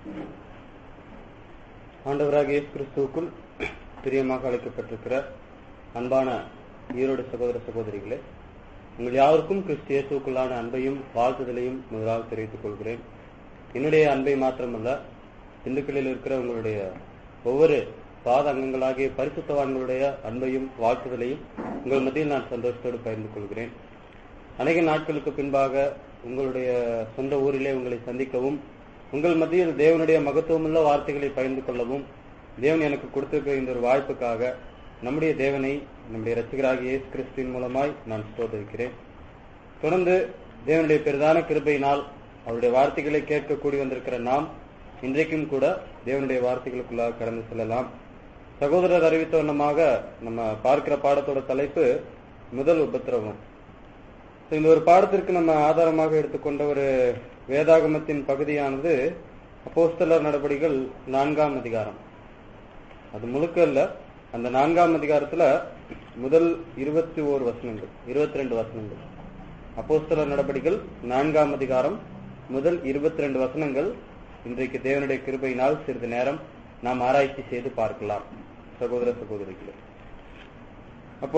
ஆண்டவராக இயேசு கிறிஸ்துவுக்குள் பிரியமாக அழைக்கப்பட்டிருக்கிற அன்பான ஈரோடு சகோதர சகோதரிகளே உங்கள் யாருக்கும் கிறிஸ்து இயேசுக்குள்ளான அன்பையும் வாழ்த்துதலையும் முதலாக தெரிவித்துக் கொள்கிறேன் என்னுடைய அன்பை மாத்திரமல்ல இந்துக்களில் இருக்கிற உங்களுடைய ஒவ்வொரு பாத அங்கங்களாகிய பரிசுத்தவான்களுடைய அன்பையும் வாழ்த்துதலையும் உங்கள் மத்தியில் நான் சந்தோஷத்தோடு பகிர்ந்து கொள்கிறேன் அநேக நாட்களுக்கு பின்பாக உங்களுடைய சொந்த ஊரிலே உங்களை சந்திக்கவும் உங்கள் மத்தியில் தேவனுடைய மகத்துவமுள்ள வார்த்தைகளை பகிர்ந்து கொள்ளவும் தேவன் எனக்கு கொடுத்திருக்கிற இந்த ஒரு வாய்ப்புக்காக நம்முடைய தேவனை நம்முடைய ரசிகராகிய இயேசு கிறிஸ்துவின் மூலமாய் நான் ஸ்தோதரிக்கிறேன் தொடர்ந்து தேவனுடைய பெரிதான கிருபையினால் அவருடைய வார்த்தைகளை கேட்க கூடி வந்திருக்கிற நாம் இன்றைக்கும் கூட தேவனுடைய வார்த்தைகளுக்குள்ளாக கடந்து செல்லலாம் சகோதரர் அறிவித்த வண்ணமாக நம்ம பார்க்கிற பாடத்தோட தலைப்பு முதல் உபத்திரவம் இந்த ஒரு பாடத்திற்கு நம்ம ஆதாரமாக எடுத்துக்கொண்ட ஒரு வேதாகமத்தின் பகுதியானது அப்போஸ்தலர் நடபடிகள் நான்காம் அதிகாரம் அது முழுக்க இல்ல அந்த நான்காம் அதிகாரத்துல முதல் இருபத்தி ஓரு வசனங்கள் இருபத்தி ரெண்டு வசனங்கள் அப்போஸ்தலர் நடபடிகள் நான்காம் அதிகாரம் முதல் இருபத்தி ரெண்டு வசனங்கள் இன்றைக்கு தேவனுடைய கிருபையினால் சிறிது நேரம் நாம் ஆராய்ச்சி செய்து பார்க்கலாம் சகோதர சகோதரிகளே அப்போ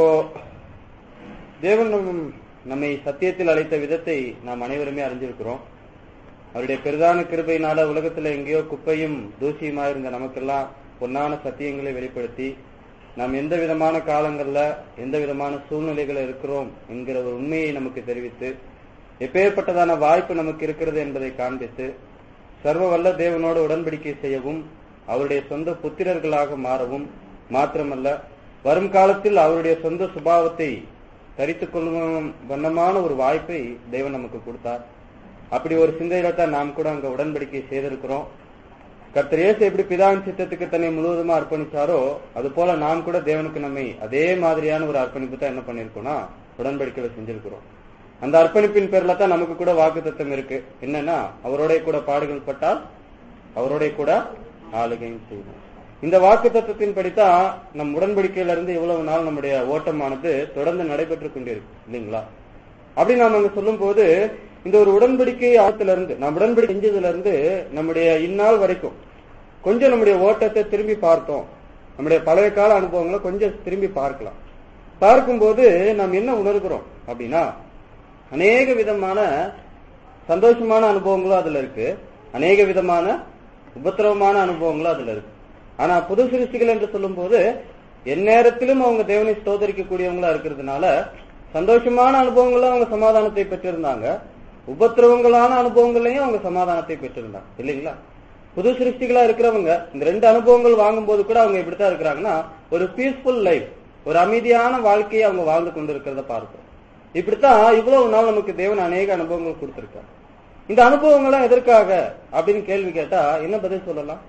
தேவன் நம்மை சத்தியத்தில் அழைத்த விதத்தை நாம் அனைவருமே அறிஞ்சிருக்கிறோம் அவருடைய பெரிதான கிருபையினால உலகத்துல எங்கேயோ குப்பையும் தூசியுமா இருந்த நமக்கெல்லாம் பொன்னான சத்தியங்களை வெளிப்படுத்தி நாம் எந்த விதமான காலங்கள்ல எந்த விதமான சூழ்நிலைகள் இருக்கிறோம் என்கிற ஒரு உண்மையை நமக்கு தெரிவித்து எப்பேற்பட்டதான வாய்ப்பு நமக்கு இருக்கிறது என்பதை காண்பித்து சர்வ வல்ல தேவனோடு உடன்படிக்கை செய்யவும் அவருடைய சொந்த புத்திரர்களாக மாறவும் மாத்திரமல்ல வரும் காலத்தில் அவருடைய சொந்த சுபாவத்தை தரித்துக் கொள்ளும் வண்ணமான ஒரு வாய்ப்பை தேவன் நமக்கு கொடுத்தார் அப்படி ஒரு சிந்தையில தான் நாம் கூட அங்க உடன்படிக்கை செய்திருக்கிறோம் கர்த்தர் இயேசு எப்படி பிதாவின் சித்தத்துக்கு தன்னை முழுவதுமா அர்ப்பணிச்சாரோ அது போல நாம் கூட தேவனுக்கு நம்மை அதே மாதிரியான ஒரு அர்ப்பணிப்பு தான் என்ன பண்ணிருக்கோம்னா உடன்படிக்கையில செஞ்சிருக்கிறோம் அந்த அர்ப்பணிப்பின் பேர்ல தான் நமக்கு கூட வாக்கு தத்துவம் இருக்கு என்னன்னா அவரோட கூட பாடுகள் பட்டால் அவரோட கூட ஆளுகையும் செய்வோம் இந்த வாக்கு தத்துவத்தின் படித்தான் நம் உடன்படிக்கையில இருந்து இவ்வளவு நாள் நம்முடைய ஓட்டமானது தொடர்ந்து நடைபெற்று கொண்டிருக்கு இல்லைங்களா அப்படி நாம் அங்க சொல்லும் போது இந்த ஒரு உடன்படிக்கை ஆத்துல இருந்து நாம் உடன்படிக்கை செஞ்சதுல இருந்து நம்முடைய இந்நாள் வரைக்கும் கொஞ்சம் நம்முடைய ஓட்டத்தை திரும்பி பார்த்தோம் நம்முடைய பழைய கால அனுபவங்களை கொஞ்சம் திரும்பி பார்க்கலாம் பார்க்கும்போது நாம் என்ன உணர்கிறோம் அப்படின்னா அநேக விதமான சந்தோஷமான அனுபவங்களும் அதுல இருக்கு அநேக விதமான உபத்திரவமான அனுபவங்களும் அதுல இருக்கு ஆனா புது சிருஷ்டிகள் என்று சொல்லும் போது எந்நேரத்திலும் அவங்க தேவனை ஸ்தோதரிக்கக்கூடியவங்களா இருக்கிறதுனால சந்தோஷமான அனுபவங்களும் அவங்க சமாதானத்தை பெற்றிருந்தாங்க உபத்திரவங்களான அனுபவங்களையும் அவங்க சமாதானத்தை பெற்றிருந்தாங்க இல்லைங்களா புது சிருஷ்டிகளா இருக்கிறவங்க இந்த ரெண்டு அனுபவங்கள் வாங்கும்போது கூட அவங்க எப்படித்தான் இருக்கிறாங்கன்னா ஒரு பீஸ்ஃபுல் லைஃப் ஒரு அமைதியான வாழ்க்கையை அவங்க வாழ்ந்து கொண்டு இருக்கிறத பார்க்கிறோம் இப்படித்தான் இவ்வளவு நாள் நமக்கு தேவன் அநேக அனுபவங்கள் கொடுத்திருக்காரு இந்த அனுபவங்கள்லாம் எதற்காக அப்படின்னு கேள்வி கேட்டா என்ன பதில் சொல்லலாம்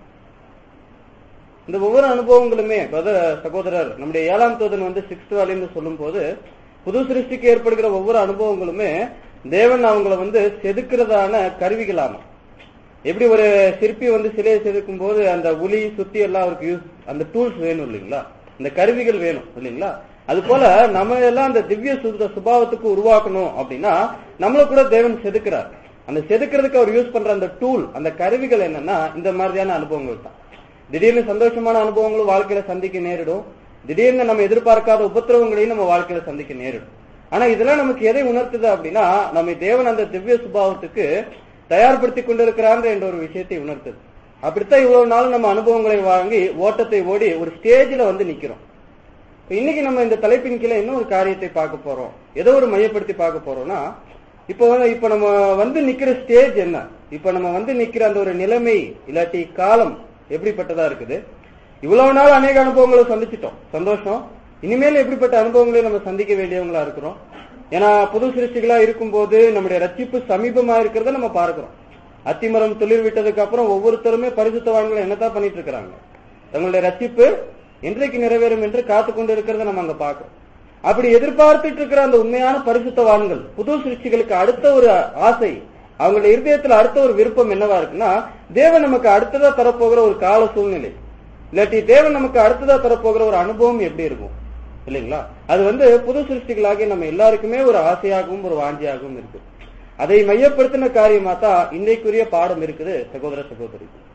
இந்த ஒவ்வொரு அனுபவங்களுமே சகோதரர் நம்முடைய ஏழாம் தோதன் வந்து சிக்ஸ்த் வேலைன்னு சொல்லும் போது புது சிருஷ்டிக்கு ஏற்படுகிற ஒவ்வொரு அனுபவங்களுமே தேவன் அவங்கள வந்து செதுக்கிறதான கருவிகளாமா எப்படி ஒரு சிற்பி வந்து சிலையை செதுக்கும் போது அந்த உளி சுத்தி எல்லாம் அவருக்கு யூஸ் அந்த டூல்ஸ் வேணும் இல்லைங்களா இந்த கருவிகள் வேணும் இல்லைங்களா அது போல நம்ம எல்லாம் அந்த திவ்ய சுபாவத்துக்கு உருவாக்கணும் அப்படின்னா நம்மள கூட தேவன் செதுக்கிறார் அந்த செதுக்கிறதுக்கு அவர் யூஸ் பண்ற அந்த டூல் அந்த கருவிகள் என்னன்னா இந்த மாதிரியான அனுபவங்கள் தான் திடீர்னு சந்தோஷமான அனுபவங்களும் வாழ்க்கையில சந்திக்க நேரிடும் திடீர்னு நம்ம எதிர்பார்க்காத உபத்திரவங்களையும் நம்ம வாழ்க்கையில சந்திக்க நேரிடும் ஆனா இதெல்லாம் நமக்கு எதை உணர்த்துது அப்படின்னா நம்ம தேவன் அந்த திவ்ய சுபாவத்துக்கு தயார்படுத்தி கொண்டிருக்கிறாங்க என்ற ஒரு விஷயத்தை உணர்த்துது அப்படித்தான் இவ்வளவு நாள் நம்ம அனுபவங்களை வாங்கி ஓட்டத்தை ஓடி ஒரு ஸ்டேஜ்ல வந்து நிக்கிறோம் இன்னைக்கு நம்ம இந்த தலைப்பின் கீழே என்ன ஒரு காரியத்தை பார்க்க போறோம் ஏதோ ஒரு மையப்படுத்தி பார்க்க போறோம்னா இப்போ இப்ப நம்ம வந்து நிக்கிற ஸ்டேஜ் என்ன இப்ப நம்ம வந்து நிக்கிற அந்த ஒரு நிலைமை இல்லாட்டி காலம் எப்படிப்பட்டதா இருக்குது இவ்வளவு நாள் அநேக அனுபவங்களை சந்திச்சிட்டோம் சந்தோஷம் இனிமேல் எப்படிப்பட்ட அனுபவங்களை நம்ம சந்திக்க வேண்டியவங்களா இருக்கிறோம் ஏன்னா புது சிருஷ்டிகளா இருக்கும்போது நம்முடைய ரட்சிப்பு சமீபமா இருக்கிறத நம்ம பார்க்கிறோம் அத்திமரம் துளிர் விட்டதுக்கு அப்புறம் ஒவ்வொருத்தருமே பரிசுத்தவான்களை என்னதான் பண்ணிட்டு இருக்கிறாங்க தங்களுடைய ரட்சிப்பு என்றைக்கு நிறைவேறும் என்று காத்து கொண்டு இருக்கிறத நம்ம அங்க பார்க்கிறோம் அப்படி எதிர்பார்த்துட்டு இருக்கிற அந்த உண்மையான பரிசுத்தவான்கள் புது சிருஷ்டிகளுக்கு அடுத்த ஒரு ஆசை அவங்களுடைய இருதயத்துல அடுத்த ஒரு விருப்பம் என்னவா இருக்குன்னா தேவன் நமக்கு அடுத்ததா தரப்போகிற ஒரு கால சூழ்நிலை இல்லாட்டி தேவன் நமக்கு அடுத்ததா தரப்போகிற ஒரு அனுபவம் எப்படி இருக்கும் இல்லைங்களா அது வந்து புது சிருஷ்டிகளாகி நம்ம எல்லாருக்குமே ஒரு ஆசையாகவும் ஒரு வாஞ்சியாகவும் இருக்கு அதை மையப்படுத்தின காரியமா தான் இன்னைக்குரிய பாடம் இருக்குது சகோதர சகோதரி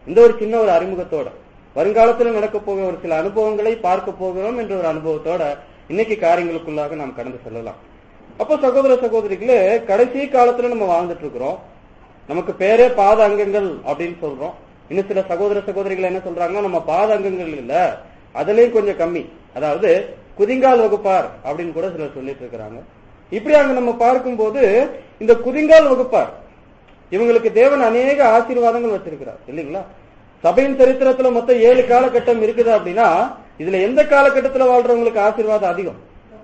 இந்த ஒரு சின்ன ஒரு அறிமுகத்தோட வருங்காலத்துல நடக்க போகிற ஒரு சில அனுபவங்களை பார்க்க போகிறோம் என்ற ஒரு அனுபவத்தோட இன்னைக்கு காரியங்களுக்குள்ளாக நாம் கடந்து செல்லலாம் அப்போ சகோதர சகோதரிகளே கடைசி காலத்துல நம்ம வாழ்ந்துட்டு இருக்கிறோம் நமக்கு பேரே பாத அங்கங்கள் அப்படின்னு சொல்றோம் இன்னும் சில சகோதர சகோதரிகள் என்ன சொல்றாங்க நம்ம பாத அங்கங்கள் இல்ல அதுலயும் கொஞ்சம் கம்மி அதாவது குதிங்கால் வகுப்பார் அப்படின்னு கூட சிலர் சொல்லிட்டு இருக்கிறாங்க இப்படி அங்க நம்ம பார்க்கும்போது இந்த குதிங்கால் வகுப்பார் இவங்களுக்கு தேவன் அநேக ஆசீர்வாதங்கள் வச்சிருக்கிறார் இல்லைங்களா சபையின் சரித்திரத்துல மொத்தம் ஏழு காலகட்டம் இருக்குது அப்படின்னா இதுல எந்த காலகட்டத்துல வாழ்றவங்களுக்கு ஆசீர்வாதம் அதிகம்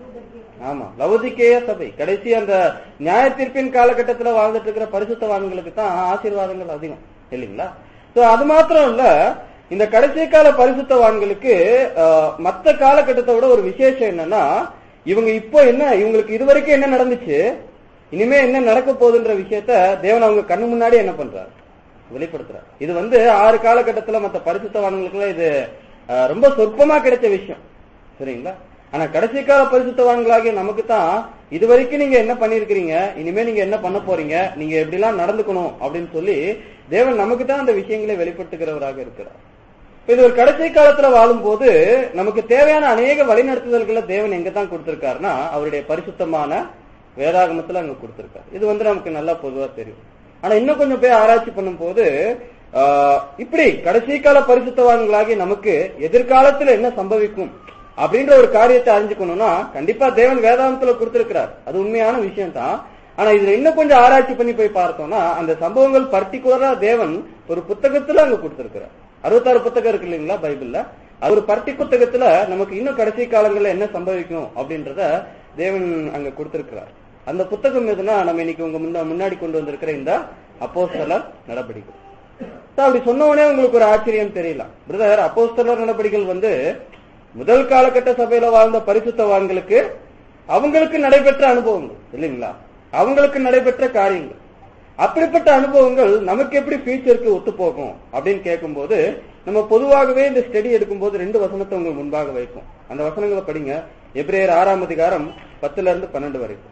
ஆமா லவுதிக்கேய சபை கடைசி அந்த நியாய தீர்ப்பின் காலகட்டத்துல வாழ்ந்துட்டு இருக்கிற பரிசுத்தவான்களுக்கு தான் ஆசீர்வாதங்கள் அதிகம் இல்லைங்களா சோ அது மாத்திரம் இல்ல இந்த கடைசி கால பரிசுத்தவான்களுக்கு அஹ், மத்த காலகட்டத்தை விட ஒரு விசேஷம் என்னன்னா இவங்க இப்போ என்ன இவங்களுக்கு இதுவரைக்கும் என்ன நடந்துச்சு இனிமே என்ன நடக்க போகுதுன்ற விஷயத்த தேவன் அவங்க கண்ணு முன்னாடி என்ன பண்றாரு வெளிப்படுத்துறார் இது வந்து ஆறு காலகட்டத்துல மத்த பரிசுத்தவான்களுக்கு இது அஹ், ரொம்ப சொற்பமா கிடைச்ச விஷயம் சரிங்களா ஆனா கடைசி கால பரிசுத்தவான்களாகிய நமக்கு தான் இது வரைக்கும் நீங்க என்ன பண்ணிருக்கிறீங்க இனிமே நீங்க என்ன பண்ண போறீங்க நீங்க எப்படிலாம் நடந்துக்கணும் அப்படின்னு சொல்லி தேவன் நமக்கு தான் அந்த விஷயங்களை வெளிப்படுத்துகிறவராக இருக்கிறார் இப்ப இது ஒரு கடைசி காலத்துல வாழும்போது நமக்கு தேவையான அநேக வழிநடத்துதல்களை தேவன் எங்க தான் கொடுத்திருக்காருன்னா அவருடைய பரிசுத்தமான வேதாகமத்துல அங்க கொடுத்திருக்காரு இது வந்து நமக்கு நல்லா பொதுவா தெரியும் ஆனா இன்னும் கொஞ்சம் போய் ஆராய்ச்சி பண்ணும்போது ஆஹ், இப்படி கடைசி கால பரிசுத்தவான்களாகி நமக்கு எதிர்காலத்துல என்ன சம்பவிக்கும் அப்படின்ற ஒரு காரியத்தை அறிஞ்சுக்கணும்னா கண்டிப்பா தேவன் வேதாந்தத்துல கொடுத்திருக்கிறார் அது உண்மையான விஷயம் தான் ஆனா இதுல இன்னும் கொஞ்சம் ஆராய்ச்சி பண்ணி போய் பார்த்தோம்னா அந்த சம்பவங்கள் பர்டிகுலரா தேவன் ஒரு புத்தகத்துல அங்க கொடுத்திருக்கிறார் அறுபத்தாறு புத்தகம் இருக்கு இல்லைங்களா பைபிள்ல அது ஒரு பர்டி புத்தகத்துல நமக்கு இன்னும் கடைசி காலங்கள்ல என்ன சம்பவிக்கும் அப்படின்றத தேவன் அங்க கொடுத்திருக்கிறார் அந்த புத்தகம் எதுனா நம்ம இன்னைக்கு உங்க முன்ன- முன்னாடி கொண்டு வந்திருக்கிற இந்த அப்போஸ்தலர் நடவடிக்கை So, அப்படி சொன்ன உடனே உங்களுக்கு ஒரு ஆச்சரியம் தெரியலாம் பிரதர் அப்போஸ்தலர் நடவடிக்கைகள் வந்து முதல் காலகட்ட சபையில வாழ்ந்த பரிசுத்தவான்களுக்கு அவங்களுக்கு நடைபெற்ற அனுபவங்கள் இல்லைங்களா அவங்களுக்கு நடைபெற்ற காரியங்கள் அப்படிப்பட்ட அனுபவங்கள் நமக்கு எப்படி ஃபியூச்சருக்கு ஒத்து போகும் அப்படின்னு கேட்கும்போது நம்ம பொதுவாகவே இந்த ஸ்டடி எடுக்கும்போது ரெண்டு வசனத்தை உங்களுக்கு முன்பாக வைப்போம் அந்த வசனங்களை படிங்க எப்ரேயர் ஆறாம் அதிகாரம் பத்துல இருந்து பன்னெண்டு வரைக்கும்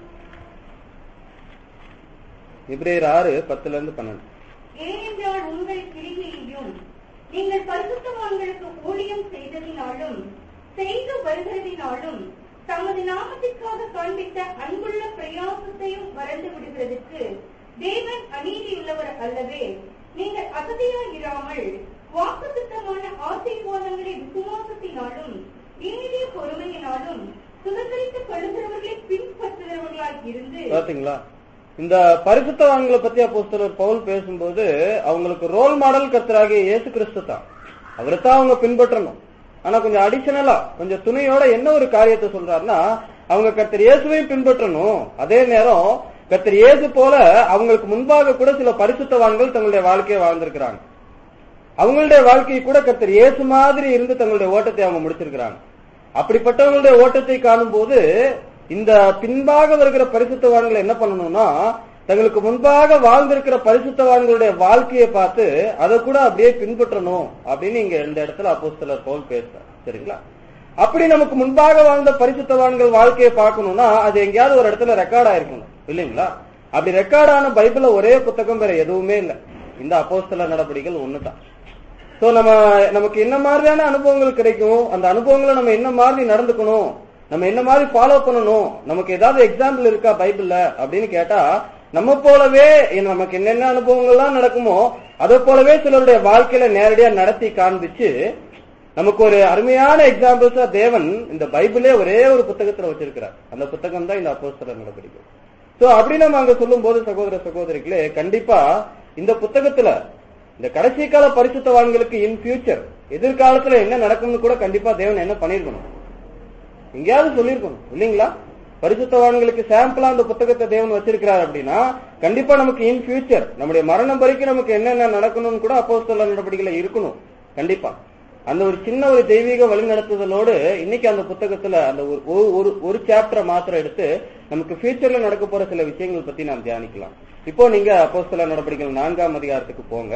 எப்ரேயர் ஆறு பத்துல இருந்து பன்னெண்டு ஏனென்றால் உங்கள் கிரிகையையும் நீங்கள் பரிசுத்தவான்களுக்கு ஊழியம் செய்ததினாலும் செய்து வருகிறதினாலும் தமது நாமத்திற்காக காண்பித்த அன்புள்ள பிரயாசத்தையும் மறந்து விடுகிறதுக்கு தேவன் அநீதியுள்ளவர் அல்லவே நீங்கள் அசதியாயிராமல் வாக்குத்தத்தமான ஆசீர்வாதங்களை விசுவாசத்தினாலும் நீடிய பொறுமையினாலும் சுதந்திரித்துக் கொள்ளுகிறவர்களை பின்பற்றுகிறவர்களாய் இருந்து பாத்தீங்களா இந்த பரிசுத்தவான்களை பத்தி அப்போஸ்தலர் பவுல் பேசும்போது அவங்களுக்கு ரோல் மாடல் கர்த்தராகிய இயேசு கிறிஸ்து தான் அவரை தான் அவங்க பின்பற்றணும் ஆனா கொஞ்சம் அடிஷனலா கொஞ்சம் துணையோட என்ன ஒரு காரியத்தை சொல்றாருன்னா அவங்க கர்த்தர் இயேசுவையும் பின்பற்றணும் அதே நேரம் கர்த்தர் இயேசு போல அவங்களுக்கு முன்பாக கூட சில பரிசுத்தவான்கள் தங்களுடைய வாழ்க்கையை வாழ்ந்திருக்கிறாங்க அவங்களுடைய வாழ்க்கையை கூட கர்த்தர் இயேசு மாதிரி இருந்து தங்களுடைய ஓட்டத்தை அவங்க முடிச்சிருக்கிறாங்க அப்படிப்பட்டவங்களுடைய ஓட்டத்தை காணும்போது இந்த பின்பாக வருகிற பரிசுத்தவான்கள் என்ன பண்ணணும்னா தங்களுக்கு முன்பாக வாழ்ந்திருக்கிற பரிசுத்தவான்களுடைய வாழ்க்கையை பார்த்து அதை கூட அப்படியே பின்பற்றணும் அப்படின்னு இங்க இந்த இடத்துல அப்போஸ்தலர் பவுல் பேசுறார் சரிங்களா அப்படி நமக்கு முன்பாக வாழ்ந்த பரிசுத்தவான்கள் வாழ்க்கையை பார்க்கணும்னா அது எங்கேயாவது ஒரு இடத்துல ரெக்கார்ட் ஆயிருக்கணும் இல்லைங்களா அப்படி ரெக்கார்டான பைபிள்ல ஒரே புத்தகம் வேற எதுவுமே இல்லை இந்த அப்போஸ்தலர் நடவடிக்கைகள் ஒண்ணுதான் சோ நம்ம நமக்கு என்ன மாதிரியான அனுபவங்கள் கிடைக்கும் அந்த அனுபவங்களை நம்ம என்ன மாதிரி நடந்துக்கணும் நம்ம என்ன மாதிரி ஃபாலோ பண்ணணும் நமக்கு ஏதாவது எக்ஸாம்பிள் இருக்கா பைபிள்ல அப்படின்னு கேட்டா நம்ம போலவே என்ன- நமக்கு என்னென்ன அனுபவங்கள்லாம் நடக்குமோ அதை போலவே சிலருடைய வாழ்க்கையில நேரடியா நடத்தி காண்பிச்சு நமக்கு ஒரு அருமையான எக்ஸாம்பிள்ஸா தேவன் இந்த பைபிளே ஒரே ஒரு புத்தகத்துல வச்சிருக்கிறார் அந்த புத்தகம் தான் இந்த அப்போஸ்தலர் நடவடிக்கை சோ அப்படி நம்ம அங்க சொல்லும் போது சகோதர சகோதரிகளே கண்டிப்பா இந்த புத்தகத்துல இந்த கடைசி கால பரிசுத்தவான்களுக்கு இன் ஃபியூச்சர் எதிர்காலத்துல என்ன நடக்கும்னு கூட கண்டிப்பா தேவன் என்ன பண்ணிருக்கணும் எங்கேயாவது சொல்லியிருக்கணும் இல்லைங்களா பரிசுத்தவான்களுக்கு சாம்பிளா அந்த புத்தகத்தை தேவன் வச்சிருக்கிறார் அப்படின்னா கண்டிப்பா நமக்கு இன் ஃபியூச்சர் நம்முடைய மரணம் வரைக்கும் நமக்கு என்னென்ன நடக்கணும்னு கூட அப்போஸ்தலர் நடவடிக்கையில இருக்கணும் கண்டிப்பா அந்த ஒரு சின்ன ஒரு தெய்வீக வழிநடத்துதலோடு இன்னைக்கு அந்த புத்தகத்துல அந்த ஒரு- ஒரு- ஒரு ஒரு சாப்டரை மாத்திரம் எடுத்து நமக்கு ஃபியூச்சர்ல நடக்க போற சில விஷயங்கள் பத்தி நாம் தியானிக்கலாம் இப்போ நீங்க அப்போஸ்தலர் நடவடிக்கைகள் நான்காம் அதிகாரத்துக்கு போங்க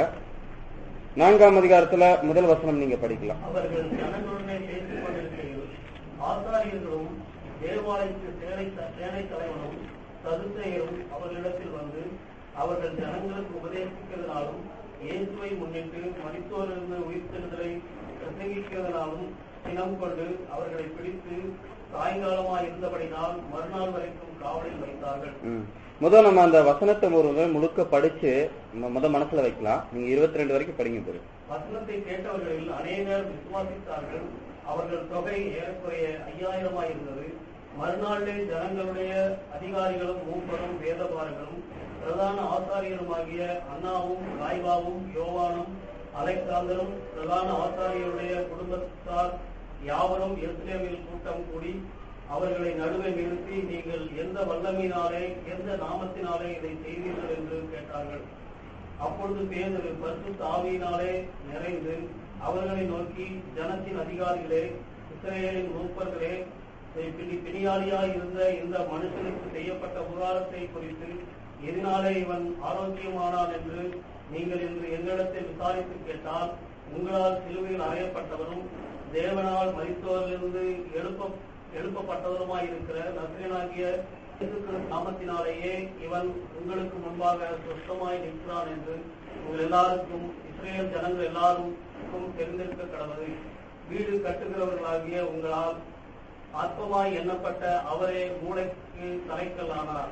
நான்காம் அதிகாரத்துல முதல் வசனம் நீங்க படிக்கலாம் அவர்கள் ஜனங்களுடனே பேசிக் கொண்டிருக்கையில் ஆசாரியர்களும் தேவாலயத்து சேனை சேனை தலைவனும் சதுசேயரும் அவர்களிடத்தில் வந்து அவர்கள் ஜனங்களுக்கு உபதேசிக்கிறதுனாலும் இயேசுவை முன்னிட்டு மரித்தோரிலிருந்து உயிர்த்தெழுதலை பிரசங்கிக்கிறதுனாலும் சினம் கொண்டு அவர்களை பிடித்து சாயங்காலமாய் இருந்தபடினால் மறுநாள் வரைக்கும் காவலில் வைத்தார்கள் ம். முதல் நம்ம அந்த வசனத்தை ஒரு முறை முழுக்க படிச்சு ம- முத மனசுல வைக்கலாம் நீங்க இருபத்தி ரெண்டு வரைக்கும் படிங்க போது வசனத்தை கேட்டவர்களில் அநேகர் விசுவாசித்தார்கள் அவர்கள் தொகை ஏறக்குறைய ஐயாயிரமாய் இருந்தது மறுநாளிலே ஜனங்களுடைய அதிகாரிகளும் மூப்பரும் வேதபாரர்களும் பிரதான ஆசாரியருமாகிய அண்ணாவும் காய்வாவும் யோவானும் அலெக்சாந்தரும் பிரதான ஆசாரியருடைய குடும்பத்தார் யாவரும் எருசலேமில் கூட்டம் கூடி அவர்களை நடுவே நிறுத்தி நீங்கள் எந்த வல்லமையினாலே எந்த நாமத்தினாலே இதை செய்தீர்கள் என்று கேட்டார்கள் அப்பொழுது பேதுரு பரிசுத்த ஆவியினாலே நிறைந்து அவர்களை நோக்கி ஜனத்தின் அதிகாரிகளே இஸ்ரேலின் மூப்பர்களே பிணி பிணியாளியாய் இருந்த இந்த மனுஷனுக்கு செய்யப்பட்ட உபகாரத்தை குறித்து எதனாலே இவன் ஆரோக்கியமானான் என்று நீங்கள் இன்று எங்களிடத்தில் விசாரித்து கேட்டால் உங்களால் சிலுவையில் அறையப்பட்டவரும் தேவனால் மரித்தோரிலிருந்து எழுப்ப எழுப்பப்பட்டவருமாய் இருக்கிற நசிரனாகிய இயேசு கிறிஸ்து நாமத்தினாலேயே இவன் உங்களுக்கு முன்பாக சொத்தமாய் நிற்கிறான் என்று உங்கள் எல்லாருக்கும் இஸ்ரேல் ஜனங்கள் எல்லாருக்கும் தெரிந்திருக்க கடவுது வீடு கட்டுகிறவர்களாகிய உங்களால் அற்பமாய் எண்ணப்பட்ட அவரே மூளைக்கு தலைக்கல்லானார்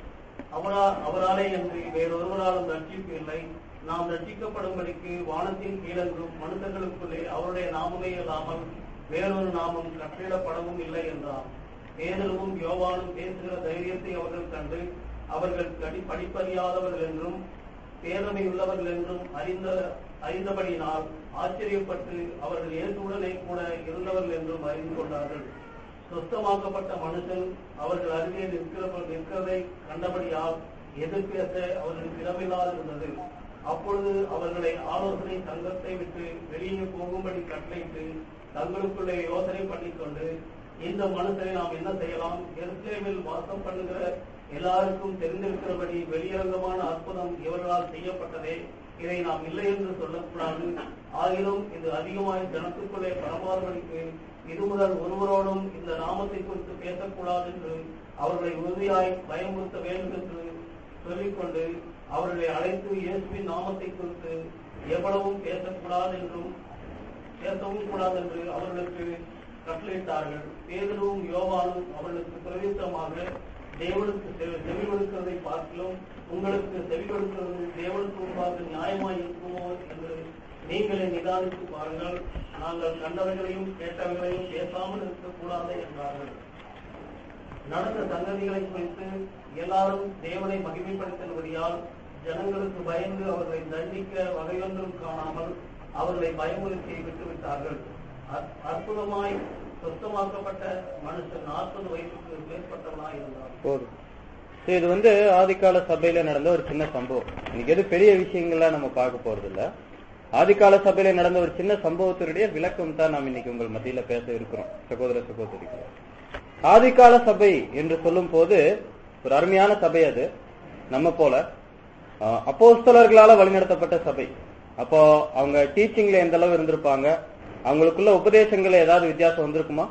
அவரா அவராலே என்று வேறொருவராலும் ரட்சிப்பு இல்லை நாம் ரட்சிக்கப்படும்படிக்கு வானத்தின் கீழென்றும் மனுஷர்களுக்குள்ளே அவருடைய நாமமே இல்லாமல் வேறொரு நாமம் கட்டிடப்படவும் இல்லை என்றார் பேதலும் யோவானும் பேசுகிற தைரியத்தை அவர்கள் கண்டு அவர்கள் கடி படிப்பறியாதவர்கள் என்றும் பேதமை உள்ளவர்கள் என்றும் அறிந்த அறிந்தபடியினால் ஆச்சரியப்பட்டு அவர்கள் இயேசுடனே கூட இருந்தவர்கள் என்றும் அறிந்து கொண்டார்கள் சுத்தமாக்கப்பட்ட மனுஷன் அவர்கள் அருகே நிற்கிறவர்கள் நிற்கிறதை கண்டபடியால் எதிர்பேச அவர்களுக்கு இடமில்லாது இருந்தது அப்பொழுது அவர்களை ஆலோசனை சங்கத்தை விட்டு வெளியே போகும்படி கட்டளையிட்டு தங்களுக்குள்ளே யோசனை பண்ணிக்கொண்டு இந்த மனுஷனை நாம் என்ன செய்யலாம் எருசலேமில் வாசம் பண்ணுகிற எல்லாருக்கும் தெரிந்திருக்கிறபடி வெளியரங்கமான அற்புதம் இவர்களால் செய்யப்பட்டதே இதை நாம் இல்லை என்று சொல்லக்கூடாது ஆகிலும் இது அதிகமாய் ஜனத்துக்குள்ளே பரமாறுபடிக்கு இது முதல் ஒருவரோடும் இந்த நாமத்தை குறித்து பேசக்கூடாது என்று அவர்களை உறுதியாய் பயமுறுத்த வேண்டும் என்று சொல்லிக்கொண்டு அவர்களை அழைத்து இயேசுவின் நாமத்தை குறித்து எவ்வளவும் பேசக்கூடாது என்றும் பேசவும் கூடாது என்று அவர்களுக்கு கட்டளையிட்டார்கள் பேதரும் யோவானும் அவர்களுக்கு பிரவேசமாக தேவனுக்கு செவி செவி கொடுக்கிறதை பார்க்கிலும் உங்களுக்கு செவி கொடுக்கிறது தேவனுக்கு முன்பாக நியாயமாய் இருக்குமோ என்று நீங்களே நிதானித்து பாருங்கள் நாங்கள் கண்டவைகளையும் கேட்டவைகளையும் பேசாமல் இருக்கக்கூடாது என்றார்கள் நடந்த சங்கதிகளை குறித்து எல்லாரும் தேவனை மகிமைப்படுத்தினபடியால் ஜனங்களுக்கு பயந்து அவர்களை தண்டிக்க வகையொன்றும் காணாமல் அவர்களை பயமுறுத்தி விட்டுவிட்டார்கள் அற்- அற்புதமாய் சுத்தமாக்கப்பட்ட மனுஷன் நாற்பது வயசுக்கு மேற்பட்டவனாய் இருந்தான் போதும் சரி, இது வந்து ஆதிக்கால சபையில நடந்த ஒரு சின்ன சம்பவம் இன்னைக்கு எது பெரிய விஷயங்கள்லாம் நம்ம பார்க்க போறது இல்ல ஆதிக்கால சபையில நடந்த ஒரு சின்ன சம்பவத்தினுடைய விளக்கம் தான் நாம் இன்னைக்கு உங்கள் மத்தியில பேச இருக்கிறோம் சகோதர சகோதரிகள் ஆதிக்கால சபை என்று சொல்லும் போது ஒரு அருமையான சபை அது நம்ம போல அஹ், அப்போஸ்தலர்களால வழிநடத்தப்பட்ட சபை அப்போ அவங்க டீச்சிங்ல எந்த அளவு இருந்திருப்பாங்க அவங்களுக்குள்ள உபதேசங்கள்ல ஏதாவது வித்தியாசம் வந்திருக்குமா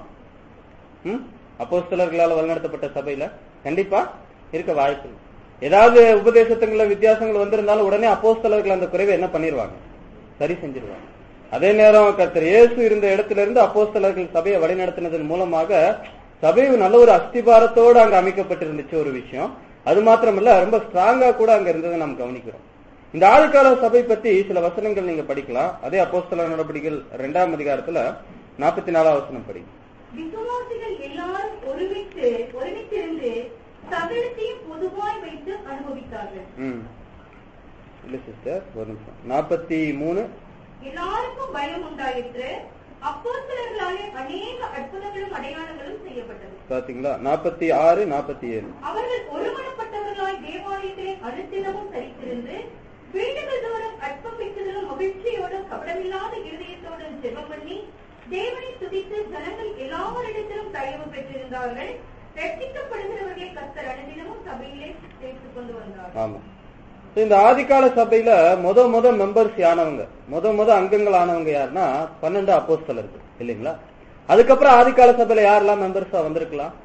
ம் அப்போஸ்தலர்களால வழிநடத்தப்பட்ட சபையில கண்டிப்பா இருக்க வாய்ப்பு இருக்கு. ஏதாவது உபதேசத்துங்கள வித்தியாசங்கள் வந்திருந்தாலும் உடனே அப்போஸ்தலர்கள் அந்த குறைவை என்ன பண்ணிருவாங்க சரி செஞ்சிருவாங்க அதே நேரம் கர்த்தர் இயேசு இருந்த இடத்துல இருந்து அப்போஸ்தலர்கள் சபையை வழிநடத்தினதன் மூலமாக சபை நல்ல ஒரு அஸ்திபாரத்தோடு அங்க அமைக்கப்பட்டிருந்துச்சு ஒரு விஷயம் அது மாத்திரமல்ல ரொம்ப ஸ்ட்ராங்கா கூட அங்க இருந்ததை நாம் கவனிக்கிறோம் இந்த ஆதிக்கால சபை பத்தி சில வசனங்கள் நீங்க படிக்கலாம் அதே அப்போஸ்தல நடவடிக்கைகள் இரண்டாம் அதிகாரத்துல நாற்பத்தி நாலாம் வசனம் படிங்க விசுவாசிகள் எல்லாரும் ஒருமித்து ஒருமித்திருந்து சகலத்தையும் பொதுவாய் வைத்து அனுபவித்தார்கள் ம் இல்ல சிஸ்டர் ஒரு நிமிஷம் நாற்பத்தி மூணு எல்லாருக்கும் பயம் உண்டாயிற்று அப்போஸ்தலர்களாலே அநேக அற்புதங்களும் அடையாளங்களும் செய்யப்பட்டது பாத்தீங்களா நாற்பத்தி ஆறு நாற்பத்தி ஏழு அவர்கள் ஒருமனப்பட்டவர்களாய் தேவாலயத்திலே அனுத்தினமும் தரித்திருந்து வீடுகள் தோறும் அற்பம் வைத்ததிலும் மகிழ்ச்சியோடும் கபடமில்லாத இருதயத்தோடும் ஜெபம் பண்ணி தேவனை துதித்து ஜனங்கள் எல்லாரிடத்திலும் தயவு பெற்றிருந்தார்கள் ரட்சிக்கப்படுகிறவர்களை கத்தர் அனுதினமும் சபையிலே சேர்த்துக் கொண்டு வந்தார் ஆமா So, இந்த ஆதிக்கால சபையில முத முத மெம்பர்ஸ் யானவங்க முத முத அங்கங்கள் ஆனவங்க யாருன்னா பன்னெண்டு அப்போஸ்தலர்கள் இல்லைங்களா அதுக்கப்புறம் ஆதிக்கால சபையில யாரெல்லாம் மெம்பர்ஸா வந்திருக்கலாம்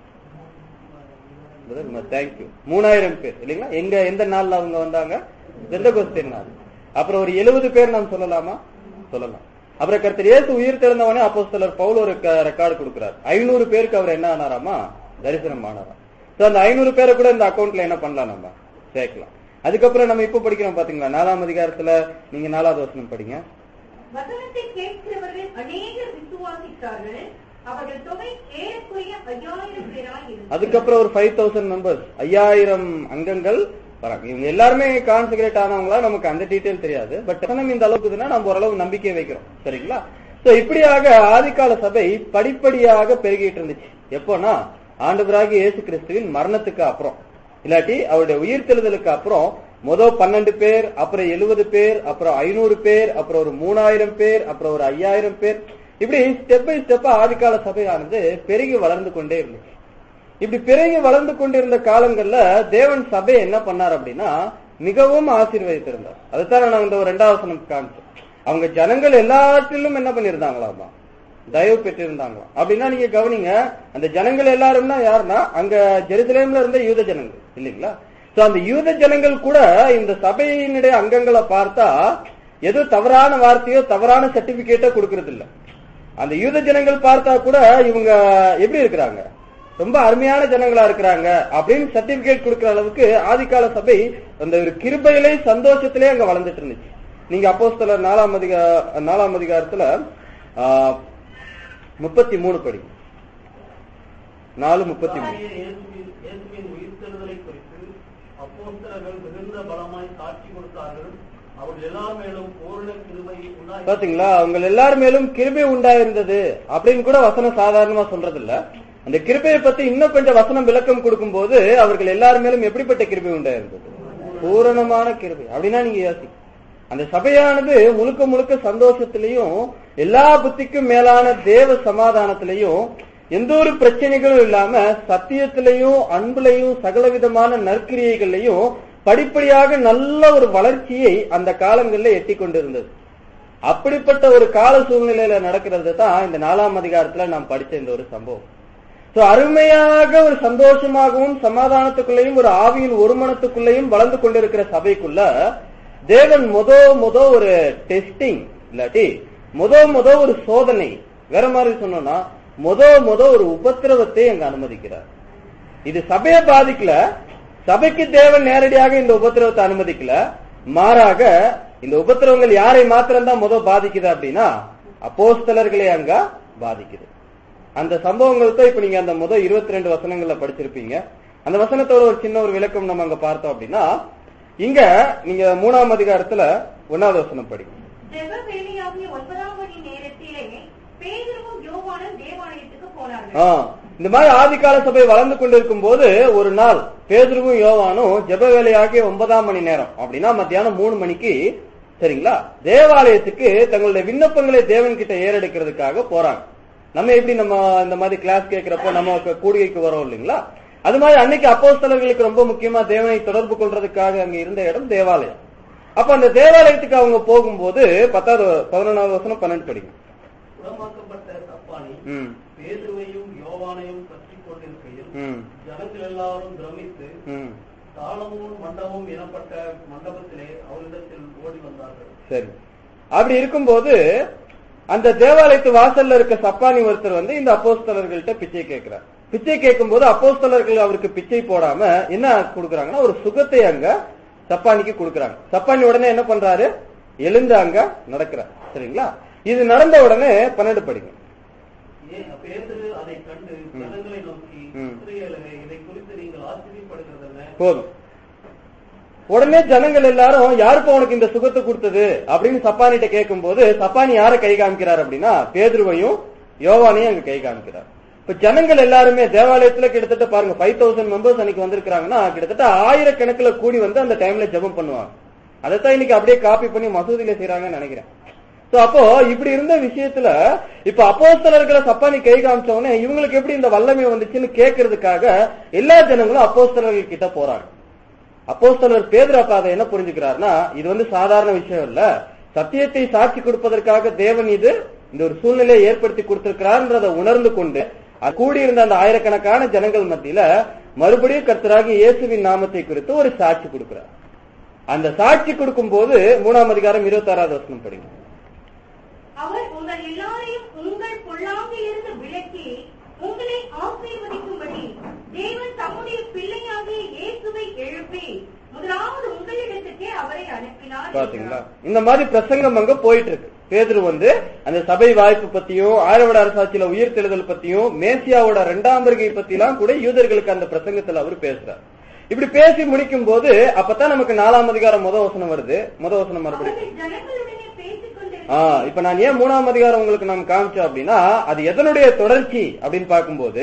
தேங்க்யூ மூணாயிரம் பேர் இல்லைங்களா எங்க எந்த நாள்ல அவங்க வந்தாங்க எந்த கொஸ்டின் நாள் அப்புறம் ஒரு எழுபது பேர் நாம் சொல்லலாமா சொல்லலாம் அப்புறம் கர்த்தர் இயேசு உயிர் திறந்தவனே அப்போஸ்தலர் பவுல் ஒரு ரெக்கார்டு கொடுக்கிறார் ஐநூறு பேருக்கு அவர் என்ன ஆனாராமா தரிசனம் ஆனாராம் So, அந்த ஐநூறு பேரை கூட இந்த அக்கவுண்ட்ல என்ன பண்ணலாம் நம்ம சேர்க்கலாம் அதுக்கப்புறம் நம்ம இப்ப படிக்கிறோம் பாத்தீங்களா நாலாம் அதிகாரத்துல நீங்க நாலாவது வசனம் படிங்க வசனத்தை கேட்கிறவர்கள் அநேகர் விசுவாசித்தார்கள் அவர்கள் தொகை ஏறக்குறைய ஐயாயிரம் பேராய் இருந்தது அதுக்கப்புறம் ஒரு ஃபைவ் தௌசண்ட் மெம்பர்ஸ் ஐயாயிரம் அங்கங்கள் வராங்க இவங்க எல்லாருமே கான்சிகரேட் ஆனவங்களா நமக்கு அந்த டீடைல் தெரியாது பட் நம்ம இந்த அளவுக்கு இதுன்னா நம்ம ஓரளவு நம்பிக்கை வைக்கிறோம் சரிங்களா சோ இப்படியாக ஆதிகால சபை படிப்படியாக பெருகிட்டு இருந்துச்சு எப்போனா ஆண்டவராகி இயேசு கிறிஸ்துவின் மரணத்துக்கு அப்புறம் இல்லாட்டி அவருடைய உயிர்த்தெழுதலுக்கு அப்புறம் மொதல் பன்னெண்டு பேர் அப்புறம் எழுபது பேர் அப்புறம் ஐநூறு பேர் அப்புறம் ஒரு மூணாயிரம் பேர் அப்புறம் ஒரு ஐயாயிரம் பேர் இப்படி ஸ்டெப் பை ஸ்டெப்பா ஆதிகால சபையானது பெருகி வளர்ந்து கொண்டே இருந்துச்சு இப்படி பிறகு வளர்ந்து கொண்டிருந்த காலங்கள்ல தேவன் சபையை என்ன பண்ணார் அப்படின்னா மிகவும் ஆசீர்வதித்திருந்தார் அதுதான் நான் இந்த ஒரு ரெண்டாவது வசனம் காமிச்சேன் அவங்க ஜனங்கள் எல்லாத்திலும் என்ன பண்ணிருந்தாங்களாமா தயவு பெற்றிருந்தாங்களாம் அப்படின்னா நீங்க கவனிங்க அந்த ஜனங்கள் எல்லாரும்னா யாருன்னா அங்க ஜெருசலேம்ல இருந்த யூத ஜனங்கள் இல்லைங்களா சோ அந்த யூத ஜனங்கள் கூட இந்த சபையினுடைய அங்கங்களை பார்த்தா ஏதோ தவறான வார்த்தையோ தவறான சர்டிபிகேட்டோ கொடுக்கறது இல்ல அந்த யூத ஜனங்கள் பார்த்தா கூட இவங்க எப்படி இருக்கிறாங்க ரொம்ப அருமையான ஜனங்களா இருக்கிறாங்க அப்படின்னு சர்டிபிகேட் கொடுக்கிற அளவுக்கு ஆதிகால சபை அந்த ஒரு கிருபையிலே சந்தோஷத்திலே அங்க வளர்ந்துட்டு இருந்துச்சு நீங்க அப்போஸ்தலர் நாலாம் அதிகா நாலாம் அதிகாரத்துல ஆஹ், முப்பத்தி மூணு படி நாலு முப்பத்தி மூணு கர்த்தராகிய இயேசுவின் இயேசுவின் உயிர்த்தெழுதலை குறித்து அப்போஸ்தலர்கள் மிகுந்த பலமாய் சாட்சி கொடுத்தார்கள் அவர்கள் எல்லார் மேலும் பூரண கிருபை உண்டாகி பாத்தீங்களா அவங்க எல்லார் மேலும் கிருபை உண்டாயிருந்தது அப்படின்னு கூட வசனம் சாதாரணமா சொல்றது இல்ல அந்த கிருபையை பத்தி இன்னும் கொஞ்சம் வசனம் விளக்கம் கொடுக்கும்போது அவர்கள் எல்லார் மேலும் எப்படிப்பட்ட கிருபை உண்டாயிருந்தது பூரணமான கிருபை அப்படின்னா நீங்க யோசி அந்த சபையானது முழுக்க முழுக்க சந்தோஷத்திலையும் எல்லா புத்திக்கும் மேலான தேவ சமாதானத்திலையும் எந்த ஒரு பிரச்சனைகளும் இல்லாம சத்தியத்திலையும் அன்புலையும் சகலவிதமான நற்கிரியைகள்லையும் படிப்படியாக நல்ல ஒரு வளர்ச்சியை அந்த காலங்களில் எட்டி கொண்டிருந்தது அப்படிப்பட்ட ஒரு கால சூழ்நிலையில நடக்கிறது தான் இந்த நாலாம் அதிகாரத்துல நாம் படிச்ச இந்த ஒரு சம்பவம் சோ அருமையாக ஒரு சந்தோஷமாகவும் சமாதானத்துக்குள்ளேயும் ஒரு ஆவியின் ஒருமனத்துக்குள்ளேயும் வளர்ந்து கொண்டிருக்கிற சபைக்குள்ள தேவன் முத முத ஒரு டெஸ்டிங் இல்லாட்டி முத முத ஒரு சோதனை வேற மாதிரி சொன்னோம்னா முத முத ஒரு உபத்திரவத்தை அங்க அனுமதிக்கிறார் இது சபையை பாதிக்கல சபைக்கு தேவன் நேரடியாக இந்த உபத்திரவத்தை அனுமதிக்கல மாறாக இந்த உபத்திரவங்கள் யாரை மாத்திரம்தான் முத பாதிக்குது அப்படின்னா அப்போஸ்தலர்களை அங்க பாதிக்குது அந்த சம்பவங்கள் தான் இப்ப நீங்க அந்த முதல் இருபத்தி ரெண்டு வசனங்கள்ல படிச்சிருப்பீங்க அந்த வசனத்தோட ஒரு சின்ன ஒரு விளக்கம் நம்ம அங்க பார்த்தோம் அப்படின்னா இங்க நீங்க மூணாம் அதிகாரத்துல ஒன்னாவது வசனம் படிக்கும் ஜெப வேலையாகிய ஒன்பதாம் மணி நேரத்திலே பேதுருவும் யோவானும் தேவாலயத்துக்கு போனார்கள் ஆ, இந்த மாதிரி ஆதிகால சபை வளர்ந்து கொண்டிருக்கும் போது ஒரு நாள் பேதுருவும் யோவானும் ஜெப வேலையாகிய ஒன்பதாம் மணி நேரம் அப்படின்னா மத்தியானம் மூணு மணிக்கு சரிங்களா தேவாலயத்துக்கு தங்களுடைய விண்ணப்பங்களை தேவன் கிட்ட ஏறெடுக்கிறதுக்காக போறாங்க நம்ம எப்படி நம்ம இந்த மாதிரி கிளாஸ் கேட்கிறப்போ நம்ம க- கூடுகைக்கு வரோம் இல்லைங்களா அது மாதிரி அன்னைக்கு அப்போஸ்தலர்களுக்கு ரொம்ப முக்கியமா தேவனை தொடர்பு கொள்றதுக்காக அங்க இருந்த இடம் தேவாலயம் அப்ப அந்த தேவாலயத்துக்கு அவங்க போகும்போது பத்தாவது பதினொன்றாவது வசனம் பன்னெண்டு படிக்கும் குணமாக்கப்பட்ட சப்பானி ம் பேதுருவையும் யோவானையும் கற்றிக் கொண்டிருக்கையில் ம் ஜனங்கள் எல்லாரும் பிரமித்து ம் தாளமும் மண்டபம் எனப்பட்ட மண்டபத்திலே அவரிடத்தில் ஓடி வந்தார்கள் சரி அப்படி இருக்கும்போது அந்த தேவாலயத்து வாசல்ல இருக்க சப்பானி ஒருத்தர் வந்து இந்த அப்போஸ்தலர்கள்ட்ட பிச்சை கேட்கிறார் பிச்சை கேட்கும்போது அப்போஸ்தலர்கள் அவருக்கு பிச்சை போடாம என்ன கொடுக்கறாங்கன்னா ஒரு சுகத்தை அங்க சப்பானிக்கு கொடுக்கறாங்க சப்பானி உடனே என்ன பண்றாரு எழுந்து அங்க நடக்கிறார் சரிங்களா இது நடந்த உடனே பன்னெண்டு படிங்க ஏ- பேதுரு அதை கண்டு ஜனங்களை நோக்கி ம். இஸ்ரவேலரே, இதை குறித்து நீங்கள் ஆச்சரியப்படுகிறது என்ன போதும் உடனே ஜனங்கள் எல்லாரும் யாருப்பா உனக்கு இந்த சுகத்தை கொடுத்தது அப்படின்னு சப்பானிட்ட கேட்கும்போது சப்பானி யாரை கை காமிக்கிறார் அப்படின்னா பேதுருவையும் யோவானையும் அங்க கை காமிக்கிறார் இப்ப ஜனங்கள் எல்லாருமே தேவாலயத்துல கிட்டத்தட்ட பாருங்க ஃபைவ் தௌசண்ட் மெம்பர்ஸ் அன்னைக்கு வந்திருக்காங்கன்னா கிட்டத்தட்ட ஆயிரக்கணக்குல கூடி வந்து அந்த டைம்ல ஜெபம் பண்ணுவாங்க அதைத்தான் இன்னைக்கு அப்படியே காப்பி பண்ணி மசூதியில செய்றாங்கன்னு நினைக்கிறேன் சோ அப்போ இப்படி இருந்த விஷயத்துல இப்ப அப்போஸ்தலர்களை சப்பானி கை காமிச்ச உடனே இவங்களுக்கு எப்படி இந்த வல்லமை வந்துச்சுன்னு கேட்கறதுக்காக எல்லா ஜனங்களும் அப்போஸ்தலர்கள் கிட்ட போறாங்க அப்போஸ்தலர் பேதுரு அப்ப அதை என்ன புரிஞ்சுக்கிறாருன்னா இது வந்து சாதாரண விஷயம் இல்ல சத்தியத்தை சாட்சி கொடுப்பதற்காக தேவன் இது இந்த ஒரு சூழ்நிலையை ஏற்படுத்தி கொடுத்திருக்கிறார்ன்றதை உணர்ந்து கொண்டு அது கூடியிருந்த அந்த ஆயிரக்கணக்கான ஜனங்கள் மத்தியில மறுபடியும் கர்த்தராகி இயேசுவின் நாமத்தை குறித்து ஒரு சாட்சி கொடுக்கிறார் அந்த சாட்சி கொடுக்கும் போது மூணாம் அதிகாரம் இருபத்தி ஆறாவது வசனம் படிங்க அவர் உங்கள் எல்லாரையும் உங்கள் பொல்லாங்கிலிருந்து விலக்கி உங்களை ஆசீர்வதிக்கும்படி தேவன் தம்முடைய பிள்ளையாகிய இயேசுவை எழுப்பி முதலாவது உங்களிடத்துக்கே அவரை அனுப்பினார் பாத்தீங்களா இந்த மாதிரி பிரசங்கம் அங்க போயிட்டு இருக்கு பேதுரு வந்து அந்த சபை வாய்ப்பு பத்தியும் ஆயிரவட அரசாட்சியில உயிர் தெழுதல் பத்தியும் மேசியாவோட இரண்டாம் வருகை பத்திலாம் கூட யூதர்களுக்கு அந்த பிரசங்கத்துல அவர் பேசுறார் இப்படி பேசி முடிக்கும் போது அப்பதான் நமக்கு நாலாம் அதிகாரம் முத வசனம் வருது முத வசனம் மறுபடியும் அவர்கள் ஜனங்களுடனே பேசிக் கொண்டிருந்த ஆ இப்ப நான் ஏன் மூணாம் அதிகாரம் உங்களுக்கு நாம் காமிச்சோம் அப்படின்னா அது எதனுடைய தொடர்ச்சி அப்படின்னு பார்க்கும்போது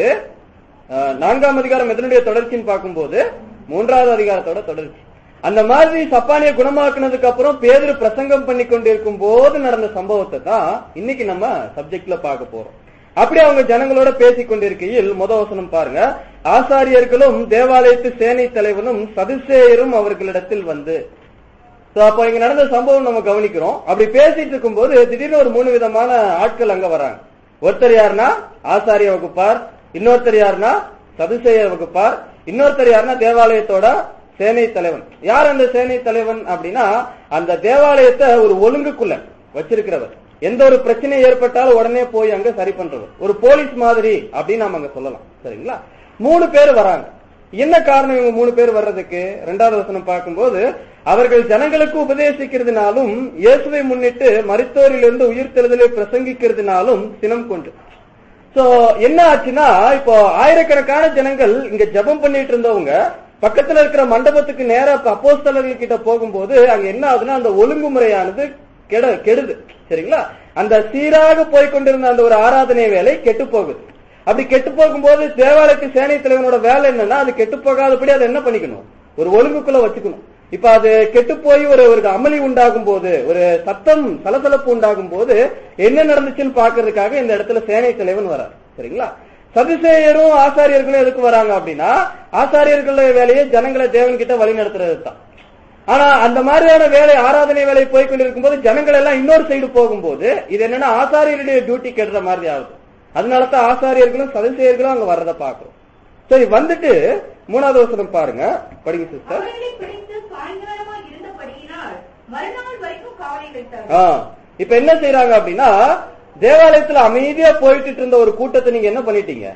ஆ, நான்காம் அதிகாரம் எதனுடைய தொடர்ச்சின்னு பார்க்கும்போது மூன்றாவது அதிகாரத்தோட தொடர்ச்சி அந்த மாதிரி சப்பானிய குணமாக்குனதுக்கு அப்புறம் பேதுரு பிரசங்கம் பண்ணி கொண்டிருக்கும் போது நடந்த சம்பவத்தை தான் இன்னைக்கு நம்ம சப்ஜெக்ட்ல பார்க்க போறோம் அப்படி அவங்க ஜனங்களோட பேசிக் கொண்டிருக்கையில் முத வசனம் பாருங்க ஆசாரியர்களும் தேவாலயத்து சேனை தலைவனும் சதுசேயரும் அவர்களிடத்தில் வந்து So, அப்போ இங்க நடந்த சம்பவம் நம்ம கவனிக்கிறோம் அப்படி பேசிட்டு இருக்கும்போது திடீர்னு ஒரு மூணு விதமான ஆட்கள் அங்க வராங்க ஒருத்தர் யாருன்னா ஆசாரிய வகுப்பார் இன்னொருத்தர் யாருன்னா சதுசேய வகுப்பார் இன்னொருத்தர் யாருன்னா தேவாலயத்தோட சேனை தலைவன் யார் அந்த சேனை தலைவன் அப்படின்னா அந்த தேவாலயத்தை ஒரு ஒழுங்குக்குள்ள வச்சிருக்கிறவர் எந்த ஒரு பிரச்சனை ஏற்பட்டாலும் உடனே போய் அங்க சரி பண்றவர் ஒரு போலீஸ் மாதிரி அப்படின்னு நாம அங்க சொல்லலாம் சரிங்களா மூணு பேர் வராங்க என்ன காரணம் இவங்க மூணு பேர் வர்றதுக்கு ரெண்டாவது வசனம் பார்க்கும்போது அவர்கள் ஜனங்களுக்கு உபதேசிக்கிறதுனாலும் இயேசுவை முன்னிட்டு மருத்துவரிலிருந்து உயிர்த்தெழுதலை பிரசங்கிக்கிறதுனாலும் சினம் கொண்டு சோ என்ன ஆச்சுன்னா இப்போ ஆயிரக்கணக்கான ஜனங்கள் இங்க ஜெபம் பண்ணிட்டு இருந்தவங்க பக்கத்துல இருக்கிற மண்டபத்துக்கு நேரா அப்போஸ்தலர்கள் கிட்ட போகும்போது அங்க என்ன ஆகுதுன்னா அந்த ஒழுங்குமுறையானது கெட கெடுது சரிங்களா அந்த சீராக போய் கொண்டிருந்த அந்த ஒரு ஆராதனை வேலை கெட்டு போகுது அப்படி கெட்டு போகும்போது தேவாலயத்து சேனை தலைவனோட வேலை என்னன்னா அது கெட்டு போகாதபடி அதை என்ன பண்ணிக்கணும் ஒரு ஒழுங்குக்குள்ள வச்சுக்கணும் இப்ப அது கெட்டு போய் ஒரு ஒரு அமளி உண்டாகும் போது ஒரு சத்தம் சலசலப்பு உண்டாகும் போது என்ன நடந்துச்சுன்னு பாக்குறதுக்காக இந்த இடத்துல சேனை தலைவன் வரார் சரிங்களா சதுசேயரும் ஆசாரியர்களும் எதுக்கு வராங்க அப்படின்னா ஆசாரியர்கள் வேலையை ஜனங்களை தேவன் கிட்ட வழி நடத்துறது தான் ஆனா அந்த மாதிரியான வேலை ஆராதனை வேலை போய் கொண்டிருக்கும் போது ஜனங்கள் எல்லாம் இன்னொரு சைடு போகும்போது இது என்னன்னா ஆசாரியருடைய டியூட்டி கெடுற மாதிரி ஆகுது அதனாலதான் ஆசாரியர்களும் சதுசேயர்களும் அங்க வர்றதை பாக்குறோம் சரி வந்துட்டு மூணாவது வசனம் பாருங்க படிங்க சிஸ்டர் அவர்களை பிடித்து சாயங்காலமா இருந்தபடியினால் மறுநாள் வரைக்கும் காவலை வைத்தார் ஆ இப்ப என்ன செய்யறாங்க அப்படின்னா தேவாலயத்துல அமைதியா போயிட்டு இருந்த ஒரு கூட்டத்தை நீங்க என்ன பண்ணிட்டீங்க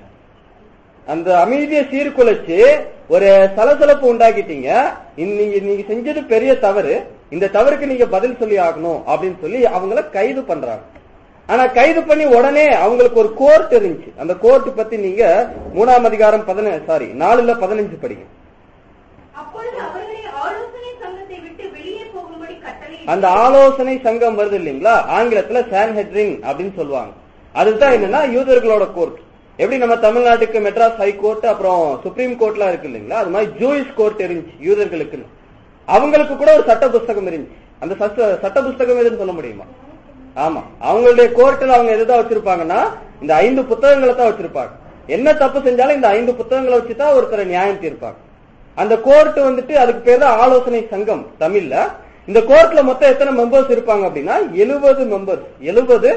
அந்த அமைதியை சீர்குலைச்சு ஒரு சலசலப்பு உண்டாக்கிட்டீங்க நீங்க நீங்க செஞ்சது பெரிய தவறு இந்த தவறுக்கு நீங்க பதில் சொல்லி ஆகணும் அப்படின்னு சொல்லி அவங்கள கைது பண்றாங்க ஆனா கைது பண்ணி உடனே அவங்களுக்கு ஒரு கோர்ட் இருந்துச்சு அந்த கோர்ட் பத்தி நீங்க மூணாம் அதிகாரம் பதினஞ்சு சாரி நாலுல பதினஞ்சு படிங்க அப்பொழுது அவர்களை ஆலோசனை சங்கத்தை விட்டு வெளியே போகும்படி கட்டளை அந்த ஆலோசனை சங்கம் வருது இல்லைங்களா ஆங்கிலத்துல சான்ஹெட்ரிங் அப்படின்னு சொல்லுவாங்க அதுதான் என்னன்னா யூதர்களோட கோர்ட் எப்படி நம்ம தமிழ்நாட்டுக்கு மெட்ராஸ் ஹை கோர்ட் அப்புறம் சுப்ரீம் கோர்ட்லாம் இருக்கு இல்லைங்களா அது மாதிரி ஜூயிஷ் கோர்ட் இருந்துச்சு யூதர்களுக்குன்னு அவங்களுக்கு கூட ஒரு சட்ட புஸ்தகம் இருந்துச்சு அந்த சட்ட- சட்ட புஸ்தகம் எதுன்னு சொல்ல முடியுமா ஆமா அவங்களுடைய கோர்ட்ல அவங்க எதுதான் வச்சிருப்பாங்கன்னா இந்த ஐந்து புத்தகங்களை தான் வச்சிருப்பாங்க என்ன தப்பு செஞ்சாலும் இந்த ஐந்து புத்தகங்களை வச்சுதான் ஒருத்தரை நியாயம் தீர்ப்பாங்க அந்த கோர்ட் வந்துட்டு அதுக்கு பேர் தான் ஆலோசனை சங்கம் தமிழ்ல இந்த கோர்ட்ல மொத்தம் எத்தனை மெம்பர்ஸ் இருப்பாங்க அப்படின்னா எழுபது மெம்பர்ஸ் எழுபது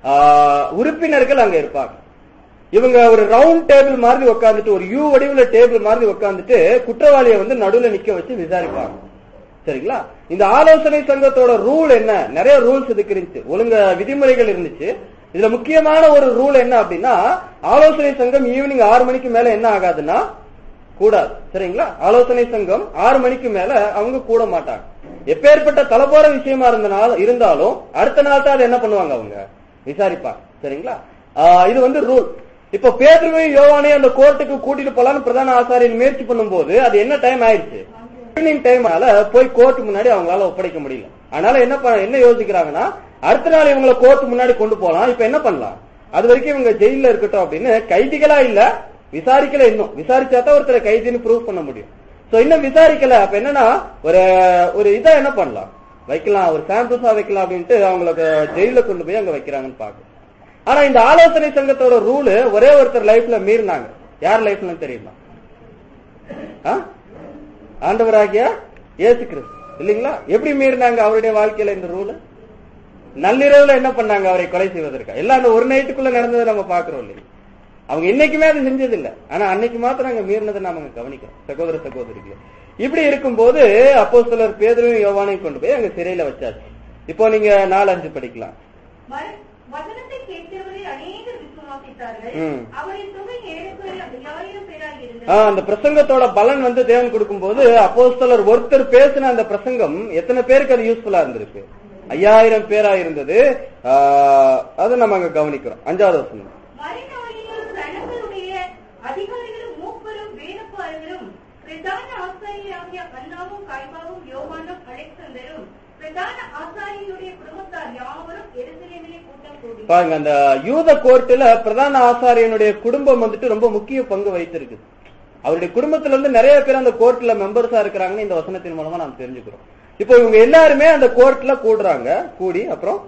உறுப்பினர்கள் அங்க இருப்பாங்க இவங்க ஒரு ரவுண்ட் டேபிள் மாதிரி உட்காந்துட்டு ஒரு யூ வடிவுல டேபிள் மாதிரி உட்காந்துட்டு குற்றவாளியை வந்து நடுவுல நிக்க வச்சு விசாரிப்பாங்க சரிங்களா இந்த ஆலோசனை சங்கத்தோட ரூல் என்ன நிறைய ரூல்ஸ் இதுக்கு இருந்துச்சு ஒழுங்க விதிமுறைகள் இருந்துச்சு இதுல முக்கியமான ஒரு ரூல் என்ன அப்படின்னா ஆலோசனை சங்கம் ஈவினிங் ஆறு மணிக்கு மேல என்ன ஆகாதுன்னா கூடாது சரிங்களா ஆலோசனை சங்கம் ஆறு மணிக்கு மேல அவங்க கூட மாட்டாங்க எப்பேற்பட்ட தலைபோற விஷயமா இருந்தனால இருந்தாலும் அடுத்த நாள் தான் அதை என்ன பண்ணுவாங்க அவங்க விசாரிப்பாங்க சரிங்களா ஆஹ் இது வந்து ரூல் இப்ப பேதுருவையும் யோவானையும் அந்த கோர்ட்டுக்கு கூட்டிட்டு போலான்னு பிரதான ஆசாரியர் முயற்சி பண்ணும்போது அது என்ன டைம் ஆயிடுச்சு ஈவினிங் டைம்னால போய் கோர்ட் முன்னாடி அவங்களால ஒப்படைக்க முடியல அதனால என்ன ப- என்ன யோசிக்கிறாங்கன்னா அடுத்த நாள் இவங்களை கோர்ட் முன்னாடி கொண்டு போலாம் இப்ப என்ன பண்ணலாம் அது வரைக்கும் இவங்க ஜெயில இருக்கட்டும் அப்படின்னு கைதிகளா இல்ல விசாரிக்கல இன்னும் விசாரிச்சா தான் ஒருத்தரை கைதின்னு ப்ரூவ் பண்ண முடியும் சோ இன்னும் விசாரிக்கல அப்ப என்னன்னா ஒரு ஒரு இதா என்ன பண்ணலாம் வைக்கலாம் ஒரு சாம்பிள்ஸா வைக்கலாம் அப்படின்ட்டு அவங்களுக்கு ஜெயில கொண்டு போய் அங்க வைக்கிறாங்கன்னு பாக்க ஆனா இந்த ஆலோசனை சங்கத்தோட ரூல் ஒரே ஒருத்தர் லைஃப்ல மீறினாங்க யார் லைஃப்ல தெரியுமா ஆ? ஆண்டவராகிய இயேசு கிறிஸ்து இல்லைங்களா எப்படி மீறினாங்க அவருடைய வாழ்க்கையில இந்த ரூல் நள்ளிரவுல என்ன பண்ணாங்க அவரை கொலை செய்வதற்கு எல்லாம் அந்த ஒரு நைட்டுக்குள்ள நடந்ததை நம்ம பாக்குறோம் இல்லைங்க அவங்க என்னைக்குமே அது செஞ்சது இல்ல ஆனா அன்னைக்கு மாத்திரம் அங்க மீறினதை நாம அங்க கவனிக்கிறோம் சகோதர சகோதரிகளே இப்படி இருக்கும்போது அப்போஸ்தலர் பேதரும் யோவானையும் கொண்டு போய் அங்க சிறையில வச்சாச்சு இப்போ நீங்க நாலு அஞ்சு படிக்கலாம் மர- வசனத்தை கேட்கிறவரில் அநேகர் விசுவாசித்தார்கள் ம். அவரின் தொகை ஏறக்குறைய ஐயாயிரம் பேராய் ஆ, இருந்தது அந்த பிரசங்கத்தோட பலன் வந்து தேவன் கொடுக்கும்போது அப்போஸ்தலர் ஒருத்தர் பேசின அந்த பிரசங்கம் எத்தனை பேருக்கு அது யூஸ்ஃபுல்லா இருந்திருக்கு ஐயாயிரம் பேரா இருந்தது ஆ, அதை நம்ம அங்க கவனிக்கிறோம் அஞ்சாவது வசனம் மறைநாளிலும் ரணங்களுடைய அதிகாரிகளும் மூப்பரும் வேதப்பாரர்களும் பிரதான ஆசாரியாகிய அண்ணாவும் காய்பாவும் யோவானும் அலெக்சந்தரும் பிரதான ஆசாரியனுடைய குடும்பத்தார் யாவரும் எருசலேமிலே கூட்டம் கூடி பாருங்க அந்த யூத கோர்ட்டுல பிரதான ஆசாரியனுடைய குடும்பம் வந்துட்டு ரொம்ப முக்கிய பங்கு வைத்திருக்கு அவருடைய குடும்பத்துல இருந்து நிறைய பேர் அந்த கோர்ட்ல மெம்பர்ஸா இருக்கிறாங்கன்னு இந்த வசனத்தின் மூலமா நாம் தெரிஞ்சுக்கிறோம் இப்போ இவங்க எல்லாருமே அந்த கோர்ட்ல கூடுறாங்க கூடி அப்புறம்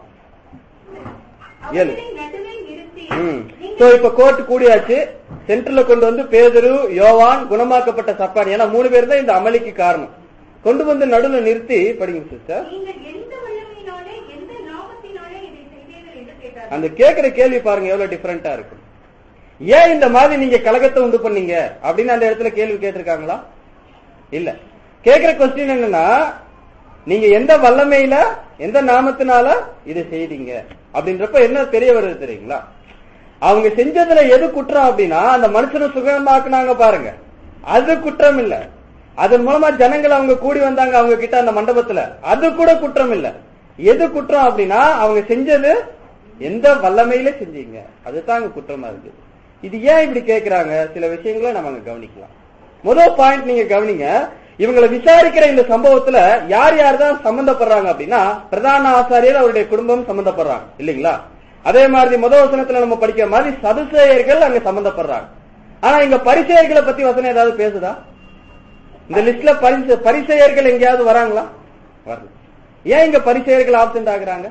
ஏழு. அவர்களை நடுவில் நிறுத்தி ம் நீங்கள் சோ இப்ப கோர்ட் கூடியாச்சு சென்டர்ல கொண்டு வந்து பேதுரு யோவான் குணமாக்கப்பட்ட சப்பான் ஏன்னா மூணு பேர் தான் இந்த அமளிக்கு காரணம் கொண்டு வந்து நடுவுல நிறுத்தி படிங்க சிஸ்டர் நீங்கள் எந்த வல்லமையினாலே எந்த நாமத்தினாலே இதை செய்தீர்கள் என்று கேட்டார் அந்த கேக்குற கேள்வி பாருங்க எவ்வளவு டிஃபரெண்டா இருக்கு ஏன் இந்த மாதிரி நீங்க கலகத்தை உண்டு பண்ணீங்க அப்படின்னு அந்த இடத்துல கேள்வி கேட்டிருக்காங்களா இல்ல கேக்குற கொஸ்டின் என்னன்னா நீங்க எந்த வல்லமையில எந்த நாமத்தினால இதை செய்தீங்க அப்படின்றப்ப என்ன தெரிய வருது தெரியுங்களா அவங்க செஞ்சதுல எது குற்றம் அப்படின்னா அந்த மனுஷனை சுகமாக்குனாங்க பாருங்க அது குற்றம் இல்ல அதன் மூலமா ஜனங்கள் அவங்க கூடி வந்தாங்க அவங்க கிட்ட அந்த மண்டபத்துல அது கூட குற்றம் இல்ல எது குற்றம் அப்படின்னா அவங்க செஞ்சது எந்த வல்லமையில செஞ்சீங்க அதுதான் அங்க குற்றமா இருக்கு இது ஏன் இப்படி கேக்குறாங்க சில விஷயங்களை நம்ம அங்க கவனிக்கலாம் முதல் பாயிண்ட் நீங்க கவனிங்க இவங்களை விசாரிக்கிற இந்த சம்பவத்துல யார் யார் தான் சம்பந்தப்படுறாங்க அப்படின்னா பிரதான ஆசாரியர் அவருடைய குடும்பம் சம்பந்தப்படுறாங்க இல்லைங்களா அதே மாதிரி முதல் வசனத்துல நம்ம படிக்கிற மாதிரி சதுசேயர்கள் அங்க சம்பந்தப்படுறாங்க ஆனா இங்க பரிசெயர்களை பத்தி வசனம் ஏதாவது பேசுதா இந்த லிஸ்ட்ல பரிசு பரிசெயர்கள் எங்கேயாவது வராங்களா வரல ஏன் இங்க பரிசெயர்கள் ஆப்சென்ட் ஆகுறாங்க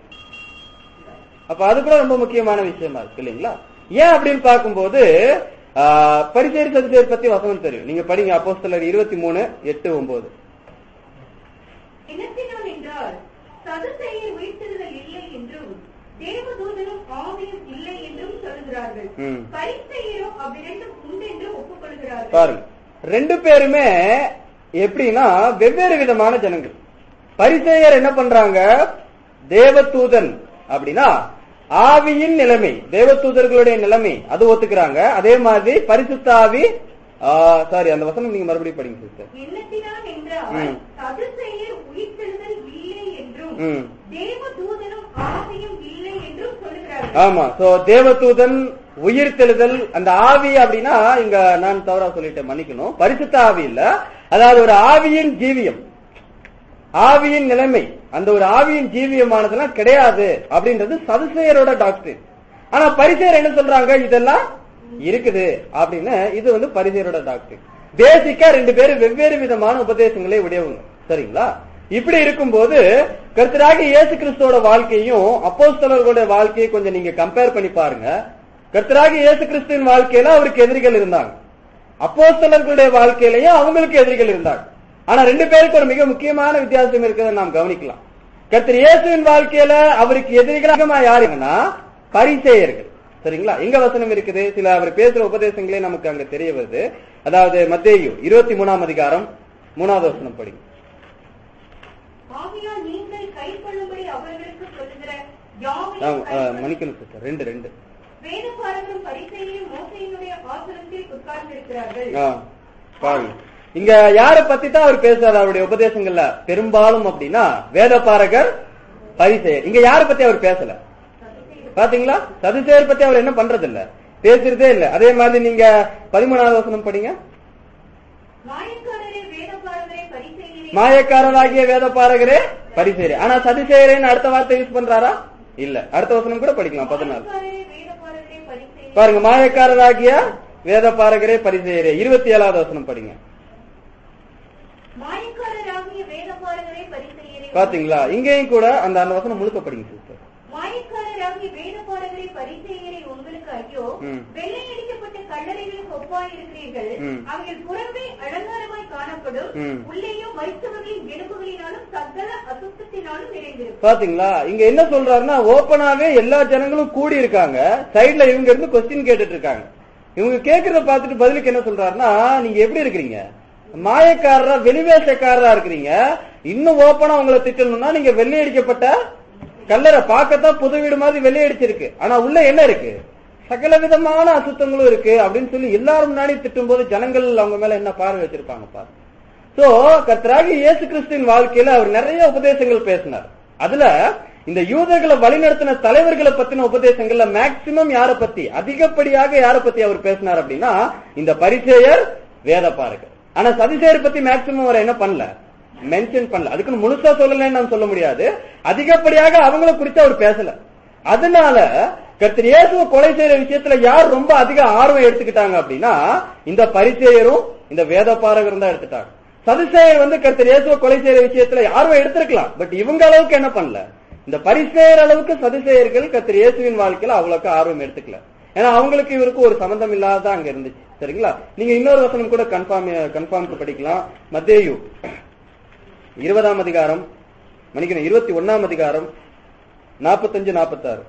அப்ப அது கூட ரொம்ப முக்கியமான விஷயமா இருக்கு இல்லைங்களா ஏன் அப்படின்னு பார்க்கும்போது ஆஹ், பரிசேர் சதுசேர் பத்தி வசனம் தெரியும் நீங்க படிங்க அப்போஸ்தலர் இருபத்தி மூணு எட்டு ஒன்பது இனத்தினால் என்றால் சதுசெயர் உயிர்த்தெழுதல் இல்லை என்றும் தேவதூதனும் ஆவியும் இல்லை என்றும் சொல்லுகிறார்கள் ம். பரிசெயரும் அவ்விரண்டும் உண்டென்று ஒப்புக்கொள்கிறார்கள் பாருங்க ரெண்டு பேருமே எப்படின்னா வெவ்வேறு விதமான ஜனங்கள் பரிசேயர் என்ன பண்றாங்க தேவதூதன் அப்படின்னா ஆவியின் நிலைமை தேவதூதர்களுடைய நிலைமை அது ஒத்துக்கிறாங்க அதே மாதிரி பரிசுத்த ஆவி சாரி அந்த வசனம் நீங்க மறுபடியும் படிங்க சிஸ்டர் எண்ணத்தினால் என்றால் ம். சதுசெயர் உயிர்த்தெழுதல் இல்லை என்றும் ம் தேவதூதனும் ஆவியும் இல்லை என்றும் சொல்லுகிறார்கள் ஆமா சோ தேவதூதன் உயிர் தெழுதல் அந்த ஆவி அப்படின்னா இங்க நான் தவறா சொல்லிட்டேன் மன்னிக்கணும் பரிசுத்த ஆவி இல்ல அதாவது ஒரு ஆவியின் ஜீவியம் ஆவியின் நிலைமை அந்த ஒரு ஆவியின் ஜீவியமானதெல்லாம் கிடையாது அப்படின்றது சதுசேயரோட டாக்டர் ஆனா பரிசேயர் என்ன சொல்றாங்க இதெல்லாம் இருக்குது அப்படின்னு இது வந்து பரிசேயரோட டாக்டர் பேசிக்கா ரெண்டு பேரும் வெவ்வேறு விதமான உபதேசங்களை உடையவங்க சரிங்களா இப்படி இருக்கும்போது கர்த்தராகி இயேசு கிறிஸ்துவோட வாழ்க்கையும் அப்போஸ்தலர்களுடைய வாழ்க்கையை கொஞ்சம் நீங்க கம்பேர் பண்ணி பாருங்க கர்த்தராகி இயேசு கிறிஸ்துவின் வாழ்க்கையில அவருக்கு எதிரிகள் இருந்தாங்க அப்போஸ்தலர்களுடைய வாழ்க்கையிலயும் அவங்களுக்கு எதிரிகள் இருந்தாங்க ஆனா ரெண்டு பேருக்கு ஒரு மிக முக்கியமான வித்தியாசம் இருக்கிறத நாம் கவனிக்கலாம் கர்த்தர் இயேசுவின் வாழ்க்கையில அவருக்கு எதிரிகளாக யாருங்கன்னா பரிசேயர்கள் சரிங்களா எங்க வசனம் இருக்குது சில அவர் பேசுற உபதேசங்களே நமக்கு அங்க தெரிய வருது அதாவது மத்தேயு இருபத்தி மூணாம் அதிகாரம் மூணாவது வசனம் படிங்க ஆகையால் நீங்கள் கை கொள்ளும்படி அவர்களுக்கு சொல்லுகிற ஆ, யாவையும் ஆ, கைக்கொள்ளுங்கள். மன்னிக்கணும் சிஸ்டர் ரெண்டு ரெண்டு வேதபாரகரும் பரிசேயரும் மோசையினுடைய ஆசனத்தில் உட்கார்ந்திருக்கிறார்கள் ஆ, பாருங்க இங்க யார பத்தி தான் அவர் பேசுறாரு அவருடைய உபதேசங்கள்ல பெரும்பாலும் அப்படின்னா வேதபாரகர் பரிசெயர் இங்க யார பத்தி அவர் பேசல பாத்தீங்களா சதுசேயர் பத்தி அவர் என்ன பண்றது இல்ல பேசுறதே இல்ல அதே மாதிரி நீங்க பதிமூணாவது வசனம் படிங்க மாயக்காரரே வேதபாரகரே பரிசேயரே மாயக்காரராகிய வேதபாரகரே பரிசெயர் ஆனா சதுசேயரேன்னு அடுத்த வார்த்தை யூஸ் பண்றாரா இல்ல அடுத்த வசனம் கூட படிக்கலாம் பதினாலு மாயக்காரரே வேதபாரகரே பரிசேயரே பாருங்க மாயக்காரராகிய வேதபாரகரே பரிசெயரே இருபத்தி ஏழாவது வசனம் படிங்க மாயக்காரராகிய வேதபாரகரே பரிசேயரே பாத்தீங்களா இங்கேயும் கூட அந்த அந்த வசனம் முழுக்க படிங்க சிஸ்டர் மாயக்காரராகிய வேதபாரகரே பரிசேயரே உங்களுக்கு ஐயோ ம். வெள்ளையடிக்கப்பட்ட கல்லறைகளுக்கு ஒப்பாயிருக்கிறீர்கள் ம். அவைகள் புறம்பே அலங்காரமாய் காணப்படும் ம். உள்ளேயும் வைத்தவர்களின் எலும்புகளினாலும் சகல அசுத்தத்தினாலும் நிறைந்திருக்கும் பாத்தீங்களா இங்க என்ன சொல்றாருன்னா ஓப்பனாவே எல்லா ஜனங்களும் கூடி இருக்காங்க சைடுல இவங்க இருந்து கொஸ்டின் கேட்டுட்டு இருக்காங்க இவங்க கேக்குறத பார்த்துட்டு பதிலுக்கு என்ன சொல்றாருன்னா நீங்க எப்படி இருக்கிறீங்க மாயக்காரரா வெளிவேஷக்காரரா இருக்கிறீங்க இன்னும் ஓப்பனா உங்களை திட்டணும்னா நீங்க வெள்ளையடிக்கப்பட்ட கல்லறை பார்க்கத்தான் புது வீடு மாதிரி வெள்ளையடிச்சிருக்கு ஆனா உள்ள என்ன இருக்கு சகல விதமான அசுத்தங்களும் இருக்கு அப்படின்னு சொல்லி எல்லாரும் முன்னாடி திட்டும் போது ஜனங்கள் அவங்க மேல என்ன பார்வை வச்சிருப்பாங்க பாரு சோ கர்த்தராகி இயேசு கிறிஸ்துவின் வாழ்க்கையில அவர் நிறைய உபதேசங்கள் பேசினார் அதுல இந்த யூதர்களை வழிநடத்தின தலைவர்களை பத்தின உபதேசங்கள்ல மேக்சிமம் யார பத்தி அதிகப்படியாக யார பத்தி அவர் பேசினார் அப்படின்னா இந்த பரிசேயர் வேத பாருங்க ஆனா சதிசேயர் பத்தி மேக்சிமம் அவர் என்ன பண்ணல மென்ஷன் பண்ணல அதுக்குன்னு முழுசா சொல்லலன்னு நான் சொல்ல முடியாது அதிகப்படியாக அவங்கள குறித்து அவர் பேசல அதனால கர்த்தர் இயேசுவை கொலை செய்யற விஷயத்துல யார் ரொம்ப அதிக ஆர்வம் எடுத்துக்கிட்டாங்க அப்படின்னா இந்த பரிசேயரும் இந்த வேத பாரகரும் தான் எடுத்துட்டாங்க சதுசேயர் வந்து கர்த்தர் இயேசுவை கொலை செய்யற விஷயத்துல ஆர்வம் எடுத்திருக்கலாம் பட் இவங்க அளவுக்கு என்ன பண்ணல இந்த பரிசேயர் அளவுக்கு சதுசேயர்கள் கர்த்தர் இயேசுவின் வாழ்க்கையில அவ்வளவுக்கு ஆர்வம் எடுத்துக்கல ஏன்னா அவங்களுக்கு இவருக்கு ஒரு சம்பந்தம் இல்லாத அங்க இருந்துச்சு சரிங்களா நீங்க இன்னொரு வசனம் கூட கன்ஃபார்ம் கன்ஃபார்ம் படிக்கலாம் மத்தேயு இருபதாம் அதிகாரம் மன்னிக்கணும் இருபத்தி ஒன்னாம் அதிகாரம் நாற்பத்தஞ்சு நாற்பத்தாறு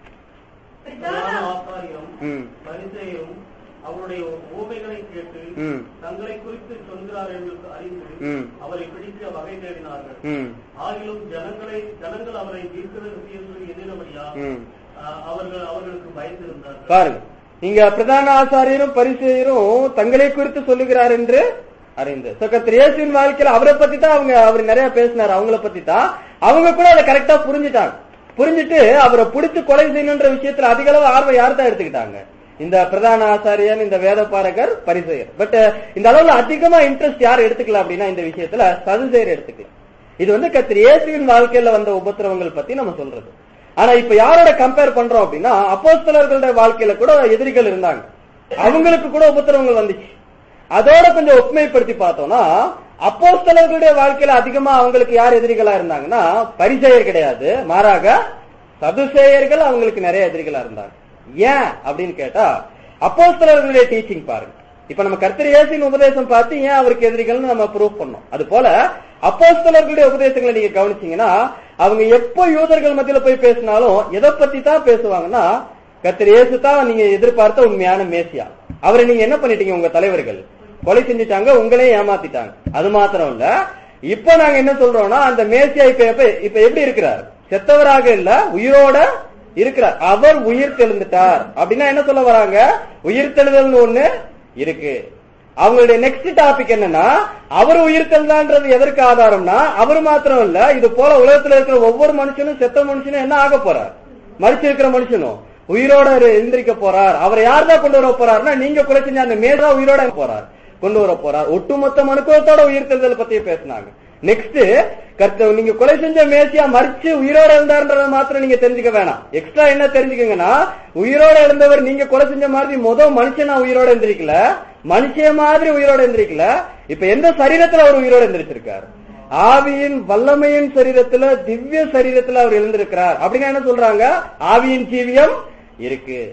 பிரதான ஆசாரியரும் ம் பரிசேயரும் அவருடைய ஊமைகளை கேட்டு ம் தங்களை குறித்து சொல்கிறார் என்று அறிந்து ம். அவரை பிடிக்க வகை தேடினார்கள் ம் ஆகிலும் ஜனங்களை ஜனங்கள் அவரை தீர்க்கதரிசி என்று எண்ணினபடியா ம் அஹ், அவர்கள் அவர்களுக்கு பயந்திருந்தார்கள் பாருங்க இங்க பிரதான ஆசாரியரும் பரிசேயரும் தங்களை குறித்து சொல்லுகிறார் என்று அறிந்து So, கர்த்தர் இயேசுவின் வாழ்க்கையில அவரை பத்தி தான் அவங்க அவர் நிறைய பேசினார் அவங்கள பத்தி தான் அவங்க கூட அதை கரெக்டா புரிஞ்சுட்டாங்க புரிஞ்சுட்டு அவரை பிடிச்சு கொலை செய்யணுன்ற விஷயத்துல அதிக அளவு ஆர்வம் யார் தான் எடுத்துக்கிட்டாங்க இந்த பிரதான ஆசாரியன் இந்த வேத பாரகர் பரிசெயர் பட் இந்த அளவுல அதிகமா இன்ட்ரெஸ்ட் யார் எடுத்துக்கல அப்படின்னா இந்த விஷயத்துல சதுசேயர் எடுத்துக்கலாம் இது வந்து கர்த்தர் இயேசுவின் வாழ்க்கையில வந்த உபத்திரவங்கள் பத்தி நம்ம சொல்றது ஆனா இப்ப யாரோட கம்பேர் பண்றோம் அப்படின்னா அப்போஸ்தலர்களுடைய வாழ்க்கையில கூட எதிரிகள் இருந்தாங்க அவங்களுக்கு கூட உபத்திரவங்கள் வந்துச்சு அதோட கொஞ்சம் ஒப்புமைப்படுத்தி பார்த்தோம்னா அப்போஸ்தலர்களுடைய வாழ்க்கையில அதிகமா அவங்களுக்கு யார் எதிரிகளா இருந்தாங்கன்னா பரிசெயர் கிடையாது மாறாக சதுசேயர்கள் அவங்களுக்கு நிறைய எதிரிகளா இருந்தாங்க ஏன் அப்படின்னு கேட்டா அப்போஸ்தலர்களுடைய டீச்சிங் பாருங்க இப்ப நம்ம கர்த்தர் இயேசுவின் உபதேசம் பார்த்து ஏன் அவருக்கு எதிரிகள்னு நம்ம ப்ரூவ் பண்ணோம் அது போல அப்போஸ்தலர்களுடைய உபதேசங்களை நீங்க கவனிச்சீங்கன்னா அவங்க எப்போ யூதர்கள் மத்தியில போய் பேசினாலும் எதை பத்தி தான் பேசுவாங்கன்னா கர்த்தர் இயேசு தான் நீங்க எதிர்பார்த்த உண்மையான மேசியா அவரை நீங்க என்ன பண்ணிட்டீங்க உங்க தலைவர்கள் கொலை செஞ்சுட்டாங்க உங்களையும் ஏமாத்திட்டாங்க அது மாத்திரம் இல்ல இப்ப நாங்க என்ன சொல்றோம்னா அந்த மேசியா இப்ப எப்ப இப்ப எப்படி இருக்கிறார் செத்தவராக இல்ல உயிரோட இருக்கிறார் அவர் உயிர் தெழுந்துட்டார் அப்படின்னா என்ன சொல்ல வராங்க உயிர் தெழுதல்னு ஒண்ணு இருக்கு அவங்களுடைய நெக்ஸ்ட் டாபிக் என்னன்னா அவர் உயிர் தெழுந்தான்றது எதற்கு ஆதாரம்னா அவர் மாத்திரம் இல்ல இது போல உலகத்துல இருக்கிற ஒவ்வொரு மனுஷனும் செத்த மனுஷனும் என்ன ஆக போறார் மறிச்சிருக்கிற மனுஷனும் உயிரோட எந்திரிக்க போறார் அவரை யார் தான் கொண்டு வர போறாருன்னா நீங்க கொலை செஞ்ச அந்த மேதா உயிரோட போறார் கொண்டு வர போறார் ஒட்டுமொத்த மனுக்குவத்தோட உயிர் தெழுதல் பத்தி பேசினாங்க நெக்ஸ்ட் கர்த்த நீங்க கொலை செஞ்ச மேசியா மறிச்சு உயிரோட இருந்தார்ன்றத மாத்திரம் நீங்க தெரிஞ்சுக்க வேணாம் எக்ஸ்ட்ரா என்ன தெரிஞ்சுக்கங்கன்னா உயிரோட இருந்தவர் நீங்க கொலை செஞ்ச மாதிரி முதல் மனுஷனா உயிரோட எந்திரிக்கல மனுஷன் மாதிரி உயிரோட எந்திரிக்கல இப்ப எந்த சரீரத்துல அவர் உயிரோட எந்திரிச்சிருக்காரு ஆவியின் வல்லமையின் சரீரத்துல திவ்ய சரீரத்துல அவர் எழுந்திருக்கிறார் அப்படின்னா என்ன சொல்றாங்க ஆவியின் ஜீவியம் இருக்கு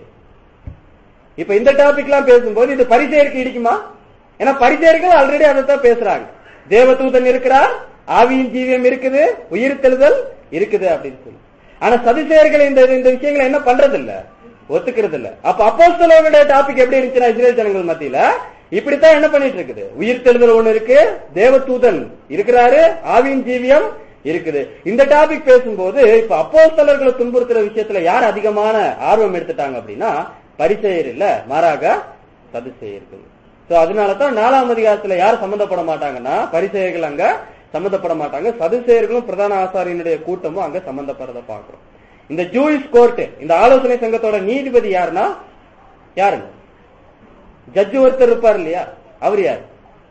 இப்ப இந்த டாபிக் எல்லாம் பேசும்போது இது பரிசெயருக்கு இடிக்குமா ஏன்னா பரிசெயர்கள் ஆல்ரெடி அதைத்தான் பேசுறாங்க தேவதூதன் இருக்கிறார் ஆவியின் ஜீவியம் இருக்குது உயிர் தெழுதல் இருக்குது அப்படின்னு சொல்லி ஆனா சதிசேயர்கள் இந்த இந்த விஷயங்களை என்ன பண்றது இல்ல ஒத்துக்கிறது இல்ல அப்ப அப்போஸ்தலர்களுடைய டாபிக் எப்படி இருந்துச்சுன்னா இஸ்ரேல் ஜனங்கள் மத்தியில இப்படித்தான் என்ன பண்ணிட்டு இருக்குது உயிர் தெழுதல் ஒண்ணு இருக்கு தேவதூதன் இருக்கிறாரு ஆவியின் ஜீவியம் இருக்குது இந்த டாபிக் பேசும்போது இப்ப அப்போஸ்தலர்களை துன்புறுத்துற விஷயத்துல யார் அதிகமான ஆர்வம் எடுத்துட்டாங்க அப்படின்னா பரிசெயர் இல்ல மாறாக சதுசெயர்கள் சோ அதனாலதான் நாலாம் அதிகாரத்துல யார் சம்பந்தப்பட மாட்டாங்கன்னா பரிசெயர்கள் அங்க சம்பந்தப்பட மாட்டாங்க சதுசேயர்களும் பிரதான ஆசாரியனுடைய கூட்டமும் அங்க சம்பந்தப்படுறத பாக்குறோம் இந்த ஜூயிஸ் கோர்ட் இந்த ஆலோசனை சங்கத்தோட நீதிபதி யாருன்னா யாருங்க ஜட்ஜு ஒருத்தர் இருப்பார் இல்லையா அவர் யார்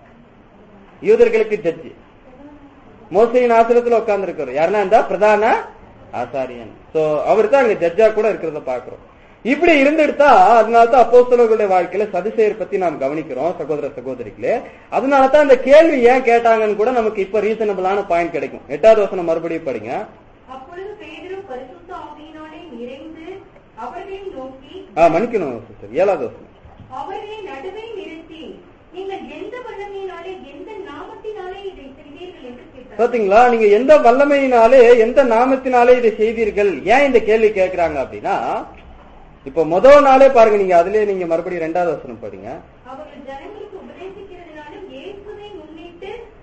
யூதர்களுக்கு ஜட்ஜி மோசையின் ஆசிரத்துல உட்கார்ந்து இருக்காரு யாருன்னா இந்த பிரதான ஆசாரியன் சோ அவர் தான் அங்க ஜட்ஜா கூட இருக்கிறத பாக்குறோம் இப்படி இருந்துட்டா அதனாலதான் அப்போஸ்தலர்களுடைய வாழ்க்கையில சதிசெயர் பத்தி நாம் கவனிக்கிறோம் சகோதர சகோதரிகளே அதனாலதான் இந்த கேள்வி ஏன் கேட்டாங்கன்னு கூட நமக்கு இப்ப ரீசனபிளான பாயிண்ட் கிடைக்கும் எட்டாவது வசனம் மறுபடியும் படிங்க அப்பொழுது பேதுரு பரிசுத்த ஆவியினாலே நிறைந்து அவர்களை நோக்கி ஆ மன்னிக்கணும் சிஸ்டர் ஏழாவது வசனம் அவர்களை நடுவே நிறுத்தி நீங்கள் எந்த வல்லமையினாலே எந்த நாமத்தினாலே இதை செய்தீர்கள் என்று கேட்டார் பாத்தீங்களா நீங்க எந்த வல்லமையினாலே எந்த நாமத்தினாலே இதை செய்தீர்கள் ஏன் இந்த கேள்வி கேட்கறாங்க அப்படின்னா இப்ப முதல் நாளே பாருங்க நீங்க அதுலயே நீங்க மறுபடியும் ரெண்டாவது வசனம் படிங்க அவர்கள் ஜனங்களுக்கு உபதேசிக்கிறதுனாலும் இயேசுவை முன்னிட்டு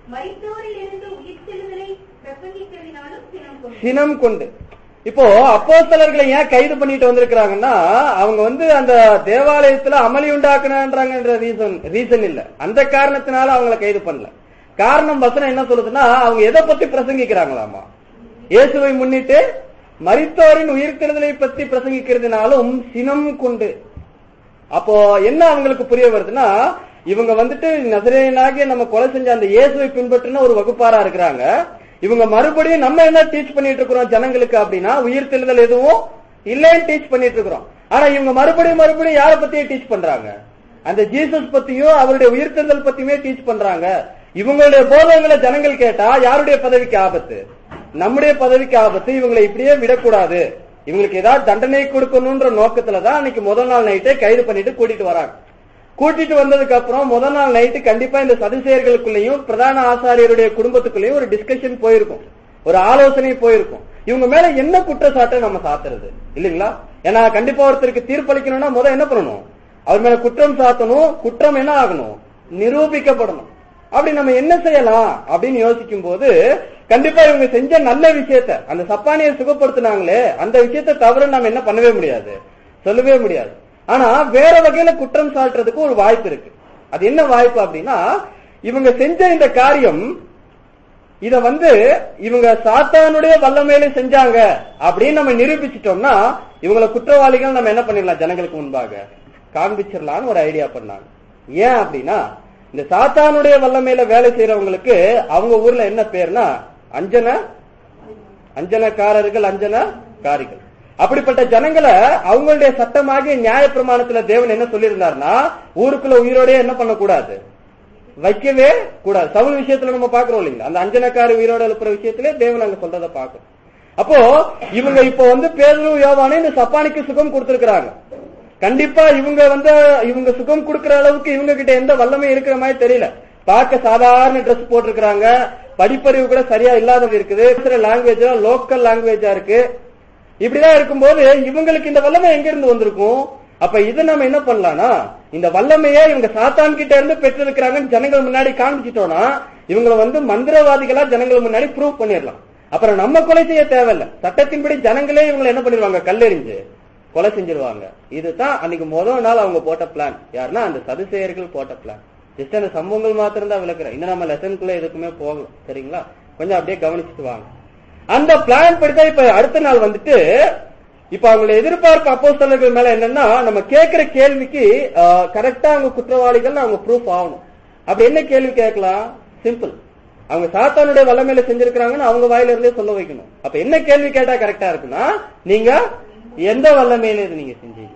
மரித்தோரில் இருந்து உயிர்த்தெழுதலை பிரசங்கிக்கிறதினாலும் சினம் கொண்டு சினம் கொண்டு இப்போ அப்போஸ்தலர்களை ஏன் கைது பண்ணிட்டு வந்திருக்கிறாங்கன்னா அவங்க வந்து அந்த தேவாலயத்துல அமளி உண்டாக்குனான்றாங்கன்ற ரீசன் ரீசன் இல்ல அந்த காரணத்தினால அவங்கள கைது பண்ணல காரணம் வசனம் என்ன சொல்லுதுன்னா அவங்க எதை பத்தி பிரசங்கிக்கிறாங்களாமா இயேசுவை முன்னிட்டு மரித்தோரின் உயிர்த்தெழுதலை பத்தி பிரசங்கிக்கிறதுனாலும் சினம் கொண்டு அப்போ என்ன அவங்களுக்கு புரிய வருதுன்னா இவங்க வந்துட்டு நசரேனாகிய நம்ம கொலை செஞ்ச அந்த இயேசுவை பின்பற்றின ஒரு வகுப்பாரா இருக்கிறாங்க இவங்க மறுபடியும் நம்ம என்ன டீச் பண்ணிட்டு இருக்கிறோம் ஜனங்களுக்கு அப்படின்னா உயிர்த்தெழுதல் எதுவும் இல்லைன்னு டீச் பண்ணிட்டு இருக்கிறோம் ஆனா இவங்க மறுபடியும் மறுபடியும் யாரை பத்தியே டீச் பண்றாங்க அந்த ஜீசஸ் பத்தியும் அவருடைய உயிர்த்தெழுதல் பத்தியுமே டீச் பண்றாங்க இவங்களுடைய போதகங்களை ஜனங்கள் கேட்டா யாருடைய பதவிக்கு ஆபத்து நம்முடைய பதவிக்கு ஆபத்து இவங்களை இப்படியே விடக்கூடாது இவங்களுக்கு ஏதாவது தண்டனை கொடுக்கணும்ன்ற நோக்கத்துல தான் அன்னைக்கு முதல் நாள் நைட்டே கைது பண்ணிட்டு கூட்டிட்டு வராங்க கூட்டிட்டு வந்ததுக்கு அப்புறம் முதல் நாள் நைட்டு கண்டிப்பா இந்த சதுசேயர்களுக்குள்ளேயும் பிரதான ஆசாரியருடைய குடும்பத்துக்குள்ளேயும் ஒரு டிஸ்கஷன் போயிருக்கும் ஒரு ஆலோசனை போயிருக்கும் இவங்க மேல என்ன குற்றச்சாட்டை நம்ம சாத்துறது இல்லைங்களா ஏன்னா கண்டிப்பா ஒருத்தருக்கு தீர்ப்பளிக்கணும்னா முதல் என்ன பண்ணணும் அவர் மேல குற்றம் சாத்தணும் குற்றம் என்ன ஆகணும் நிரூபிக்கப்படணும் அப்படி நம்ம என்ன செய்யலாம் அப்படின்னு யோசிக்கும் போது கண்டிப்பா இவங்க செஞ்ச நல்ல விஷயத்த அந்த சப்பானியை சுகப்படுத்தினாங்களே அந்த விஷயத்த தவிர நம்ம என்ன பண்ணவே முடியாது சொல்லவே முடியாது ஆனா வேற வகையில குற்றம் சாட்டுறதுக்கு ஒரு வாய்ப்பு இருக்கு அது என்ன வாய்ப்பு அப்படின்னா இவங்க செஞ்ச இந்த காரியம் இத வந்து இவங்க சாத்தானுடைய வல்லமையில செஞ்சாங்க அப்படின்னு நம்ம நிரூபிச்சிட்டோம்னா இவங்களை குற்றவாளிகள் நம்ம என்ன பண்ணிடலாம் ஜனங்களுக்கு முன்பாக காண்பிச்சிடலாம்னு ஒரு ஐடியா பண்ணாங்க ஏன் அப்படின்னா இந்த சாத்தானுடைய வல்லமையில வேலை செய்யறவங்களுக்கு அவங்க ஊர்ல என்ன பேர்னா அஞ்சன அஞ்சனக்காரர்கள் அஞ்சனக்காரிகள் அப்படிப்பட்ட ஜனங்களை அவங்களுடைய சட்டமாகிய நியாய பிரமாணத்துல தேவன் என்ன சொல்லியிருந்தாருன்னா ஊருக்குள்ள உயிரோட என்ன பண்ணக்கூடாது வைக்கவே கூடாது சவுல் விஷயத்துல நம்ம பாக்குறோம் இல்லைங்களா அந்த அஞ்சனக்காரி உயிரோட எழுப்புற விஷயத்திலே தேவன் அங்க சொல்றத பாக்குறோம் அப்போ இவங்க இப்போ வந்து பேதுரு யோவானே இந்த சப்பானிக்கு சுகம் கொடுத்திருக்கிறாங்க கண்டிப்பா இவங்க வந்து இவங்க சுகம் கொடுக்கிற அளவுக்கு இவங்க கிட்ட எந்த வல்லமை இருக்கிற மாதிரி தெரியல பார்க்க சாதாரண ட்ரெஸ் போட்டிருக்கிறாங்க படிப்பறிவு கூட சரியா இல்லாத இருக்குது லாங்குவேஜ் லோக்கல் லாங்குவேஜா இருக்கு இப்படிதான் இருக்கும்போது இவங்களுக்கு இந்த வல்லமை எங்க இருந்து வந்திருக்கும் அப்ப இதை நம்ம என்ன பண்ணலாம்னா இந்த வல்லமையே இவங்க சாத்தான் கிட்ட இருந்து பெற்றிருக்கிறாங்கன்னு ஜனங்கள் முன்னாடி காமிச்சிட்டோம்னா இவங்களை வந்து மந்திரவாதிகளா ஜனங்கள் முன்னாடி ப்ரூவ் பண்ணிடலாம் அப்புறம் நம்ம கொலை செய்ய தேவையில்ல சட்டத்தின்படி ஜனங்களே இவங்களை என்ன பண்ணிடுவாங்க கல்லெறிஞ்சு கொலை செஞ்சிருவாங்க இதுதான் அன்னைக்கு முதல் நாள் அவங்க போட்ட பிளான் யாருன்னா அந்த சதுசேயர்கள் போட்ட பிளான் ஜஸ்ட் அந்த சம்பவங்கள் மாத்திரம் தான் விளக்குறேன் இன்னும் நம்ம லெசனுக்குள்ள எதுக்குமே போகல சரிங்களா கொஞ்சம் அப்படியே கவனிச்சுட்டு வாங்க அந்த பிளான் படிதான் இப்ப அடுத்த நாள் வந்துட்டு இப்ப அவங்களை எதிர்பார்ப்பு அப்போஸ்தலர்கள் மேல என்னன்னா நம்ம கேட்கிற கேள்விக்கு கரெக்டா அவங்க குற்றவாளிகள் அவங்க ப்ரூஃப் ஆகணும் அப்படி என்ன கேள்வி கேட்கலாம் சிம்பிள் அவங்க சாத்தானுடைய வல்லமையில செஞ்சிருக்கிறாங்கன்னு அவங்க வாயில இருந்தே சொல்ல வைக்கணும் அப்ப என்ன கேள்வி கேட்டா கரெக்டா இருக்குன்னா நீங்க எந்த வல்லமையில இது நீங்க செஞ்சீங்க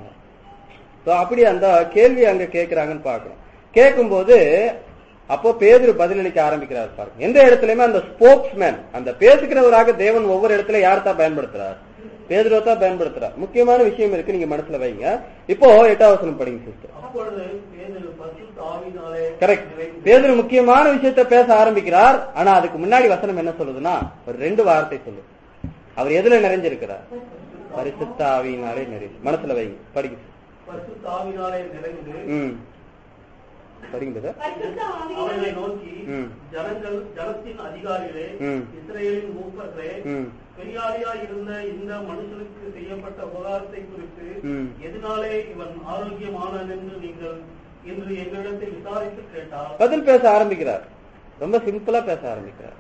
So, அப்படி அந்த கேள்வி அங்க கேட்கிறாங்கன்னு பாக்குறோம் கேட்கும்போது அப்போ பேதுரு பதிலளிக்க ஆரம்பிக்கிறார் பாருங்க எந்த இடத்துலயுமே அந்த ஸ்போக்ஸ்மேன் அந்த பேசுகிறவராக தேவன் ஒவ்வொரு இடத்துல யார் தான் பயன்படுத்துறார் பேதுருவை தான் பயன்படுத்துறார் முக்கியமான விஷயம் இருக்கு நீங்க மனசுல வைங்க இப்போ எட்டாவது வசனம் படிங்க சிஸ்டர் அப்பொழுது பேதுரு பரிசுத்த ஆவியினாலே கரெக்ட் நிறைந்து பேதுரு முக்கியமான விஷயத்த பேச ஆரம்பிக்கிறார் ஆனா அதுக்கு முன்னாடி வசனம் என்ன சொல்லுதுன்னா ஒரு ரெண்டு வார்த்தை சொல்லு அவர் எதுல நிறைஞ்சிருக்கிறார் பரிசுத்த ஆவியினாலே நிறைந்து மனசுல வைங்க படிங்க பரிசுத்த ஆவியினாலே நிறைந்து ம் படிங்க brother. பரிசுத்த அவர்களை ஆவியினாலே நோக்கி ம். ஜனங்கள் ஜனத்தின் அதிகாரிகளே ம். இஸ்ரேலின் மூப்பர்களே ம் பெரியாரியாய் இருந்த இந்த மனுஷனுக்கு செய்யப்பட்ட உபகாரத்தை குறித்து ம். எதனாலே இவன் ஆரோக்கியமானன் என்று நீங்கள் இன்று எங்களிடத்தில் விசாரித்து கேட்டால் பதில் பேச ஆரம்பிக்கிறார் ரொம்ப சிம்பிளா பேச ஆரம்பிக்கிறார்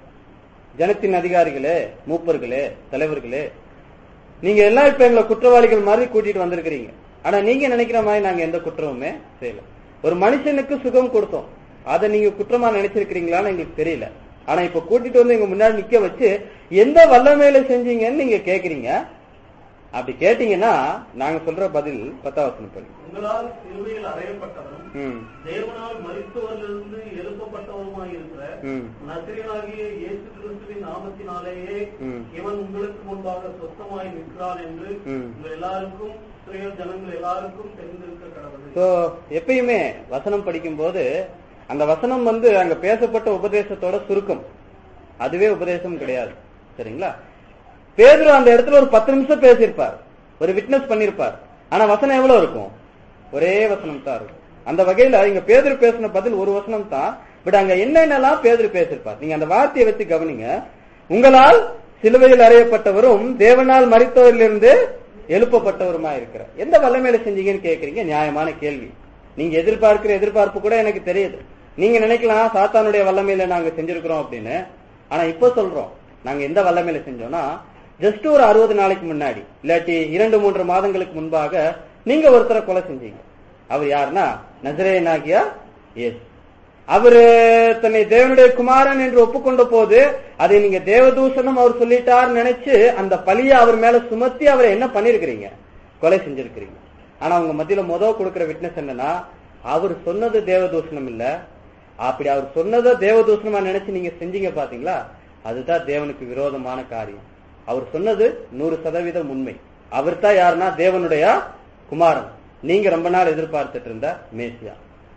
ஜனத்தின் அதிகாரிகளே மூப்பர்களே தலைவர்களே நீங்க எல்லாம் இப்ப எங்களை குற்றவாளிகள் மாதிரி கூட்டிட்டு வந்திருக்கிறீங்க ஆனா நீங்க நினைக்கிற மாதிரி நாங்க எந்த குற்றமுமே செய்யல ஒரு மனுஷனுக்கு சுகம் கொடுத்தோம் அதை நீங்க குற்றமா நினைச்சிருக்கிறீங்களான்னு எங்களுக்கு தெரியல ஆனா இப்ப கூட்டிட்டு வந்து எங்க முன்னாடி நிக்க வச்சு எந்த வல்லமையில செஞ்சீங்கன்னு நீங்க கேக்குறீங்க அப்படி கேட்டீங்கன்னா நாங்க சொல்ற பதில் பத்தாவசனம் படி உங்களால் சிலுவையில் அறையப்பட்டவரும் ம் தேவனால் மரித்தவரிலிருந்து எழுப்பப்பட்டவருமாய் இருக்கிற ம் நசிரியனாகிய இயேசு கிறிஸ்துவின் நாமத்தினாலேயே ம். இவன் உங்களுக்கு முன்பாக சொத்தமாய் நிற்கிறான் என்று ம். உங்கள் எல்லாருக்கும் இஸ்ரவேல் ஜனங்கள் எல்லாருக்கும் தெரிந்திருக்க கடவுள் சோ எப்பயுமே வசனம் படிக்கும்போது அந்த வசனம் வந்து அங்க பேசப்பட்ட உபதேசத்தோட சுருக்கம் அதுவே உபதேசம் கிடையாது சரிங்களா பேதுரு அந்த இடத்துல ஒரு பத்து நிமிஷம் பேசியிருப்பார் ஒரு விட்னஸ் பண்ணிருப்பார் ஆனா வசனம் எவ்வளவு இருக்கும் ஒரே வசனம் தான் இருக்கும் அந்த வகையில இங்க பேதுரு பேசின பதில் ஒரு வசனம் தான் பட் அங்க என்னென்னலாம் பேதர் பேசிருப்பார் நீங்க அந்த வார்த்தையை வச்சு கவனிங்க உங்களால் சிலுவையில் அறையப்பட்டவரும் தேவனால் மறித்தவரிலிருந்து எழுப்பப்பட்டவருமா இருக்கிறார் எந்த வல்லமையில செஞ்சீங்கன்னு கேக்குறீங்க நியாயமான கேள்வி நீங்க எதிர்பார்க்கிற எதிர்பார்ப்பு கூட எனக்கு தெரியுது நீங்க நினைக்கலாம் சாத்தானுடைய வல்லமையில நாங்க செஞ்சிருக்கிறோம் அப்படின்னு ஆனா இப்ப சொல்றோம் நாங்க எந்த வல்லமையில செஞ்சோம்னா ஜஸ்ட் ஒரு அறுபது நாளைக்கு முன்னாடி இல்லாட்டி இரண்டு மூன்று மாதங்களுக்கு முன்பாக நீங்க ஒருத்தரை கொலை செஞ்சீங்க அவர் யாருன்னா நசரேனாகியா எஸ் அவரு தன்னை தேவனுடைய குமாரன் என்று ஒப்புக்கொண்ட போது அதை நீங்க தேவதூஷணம் அவர் சொல்லிட்டார் நினைச்சு அந்த பழிய அவர் மேல சுமத்தி அவரை என்ன பண்ணிருக்கிறீங்க கொலை செஞ்சிருக்கிறீங்க ஆனா உங்க மத்தியில முதல் கொடுக்கிற விட்னஸ் என்னன்னா அவர் சொன்னது தேவதூஷணம் இல்ல அப்படி அவர் சொன்னதை தேவதூஷணமா நினைச்சு நீங்க செஞ்சீங்க பாத்தீங்களா அதுதான் தேவனுக்கு விரோதமான காரியம் அவர் சொன்னது நூறு சதவீதம் உண்மை அவர் தான் யாருன்னா தேவனுடைய குமாரன் நீங்க ரொம்ப நாள் எதிர்பார்த்துட்டு இருந்த மேசியா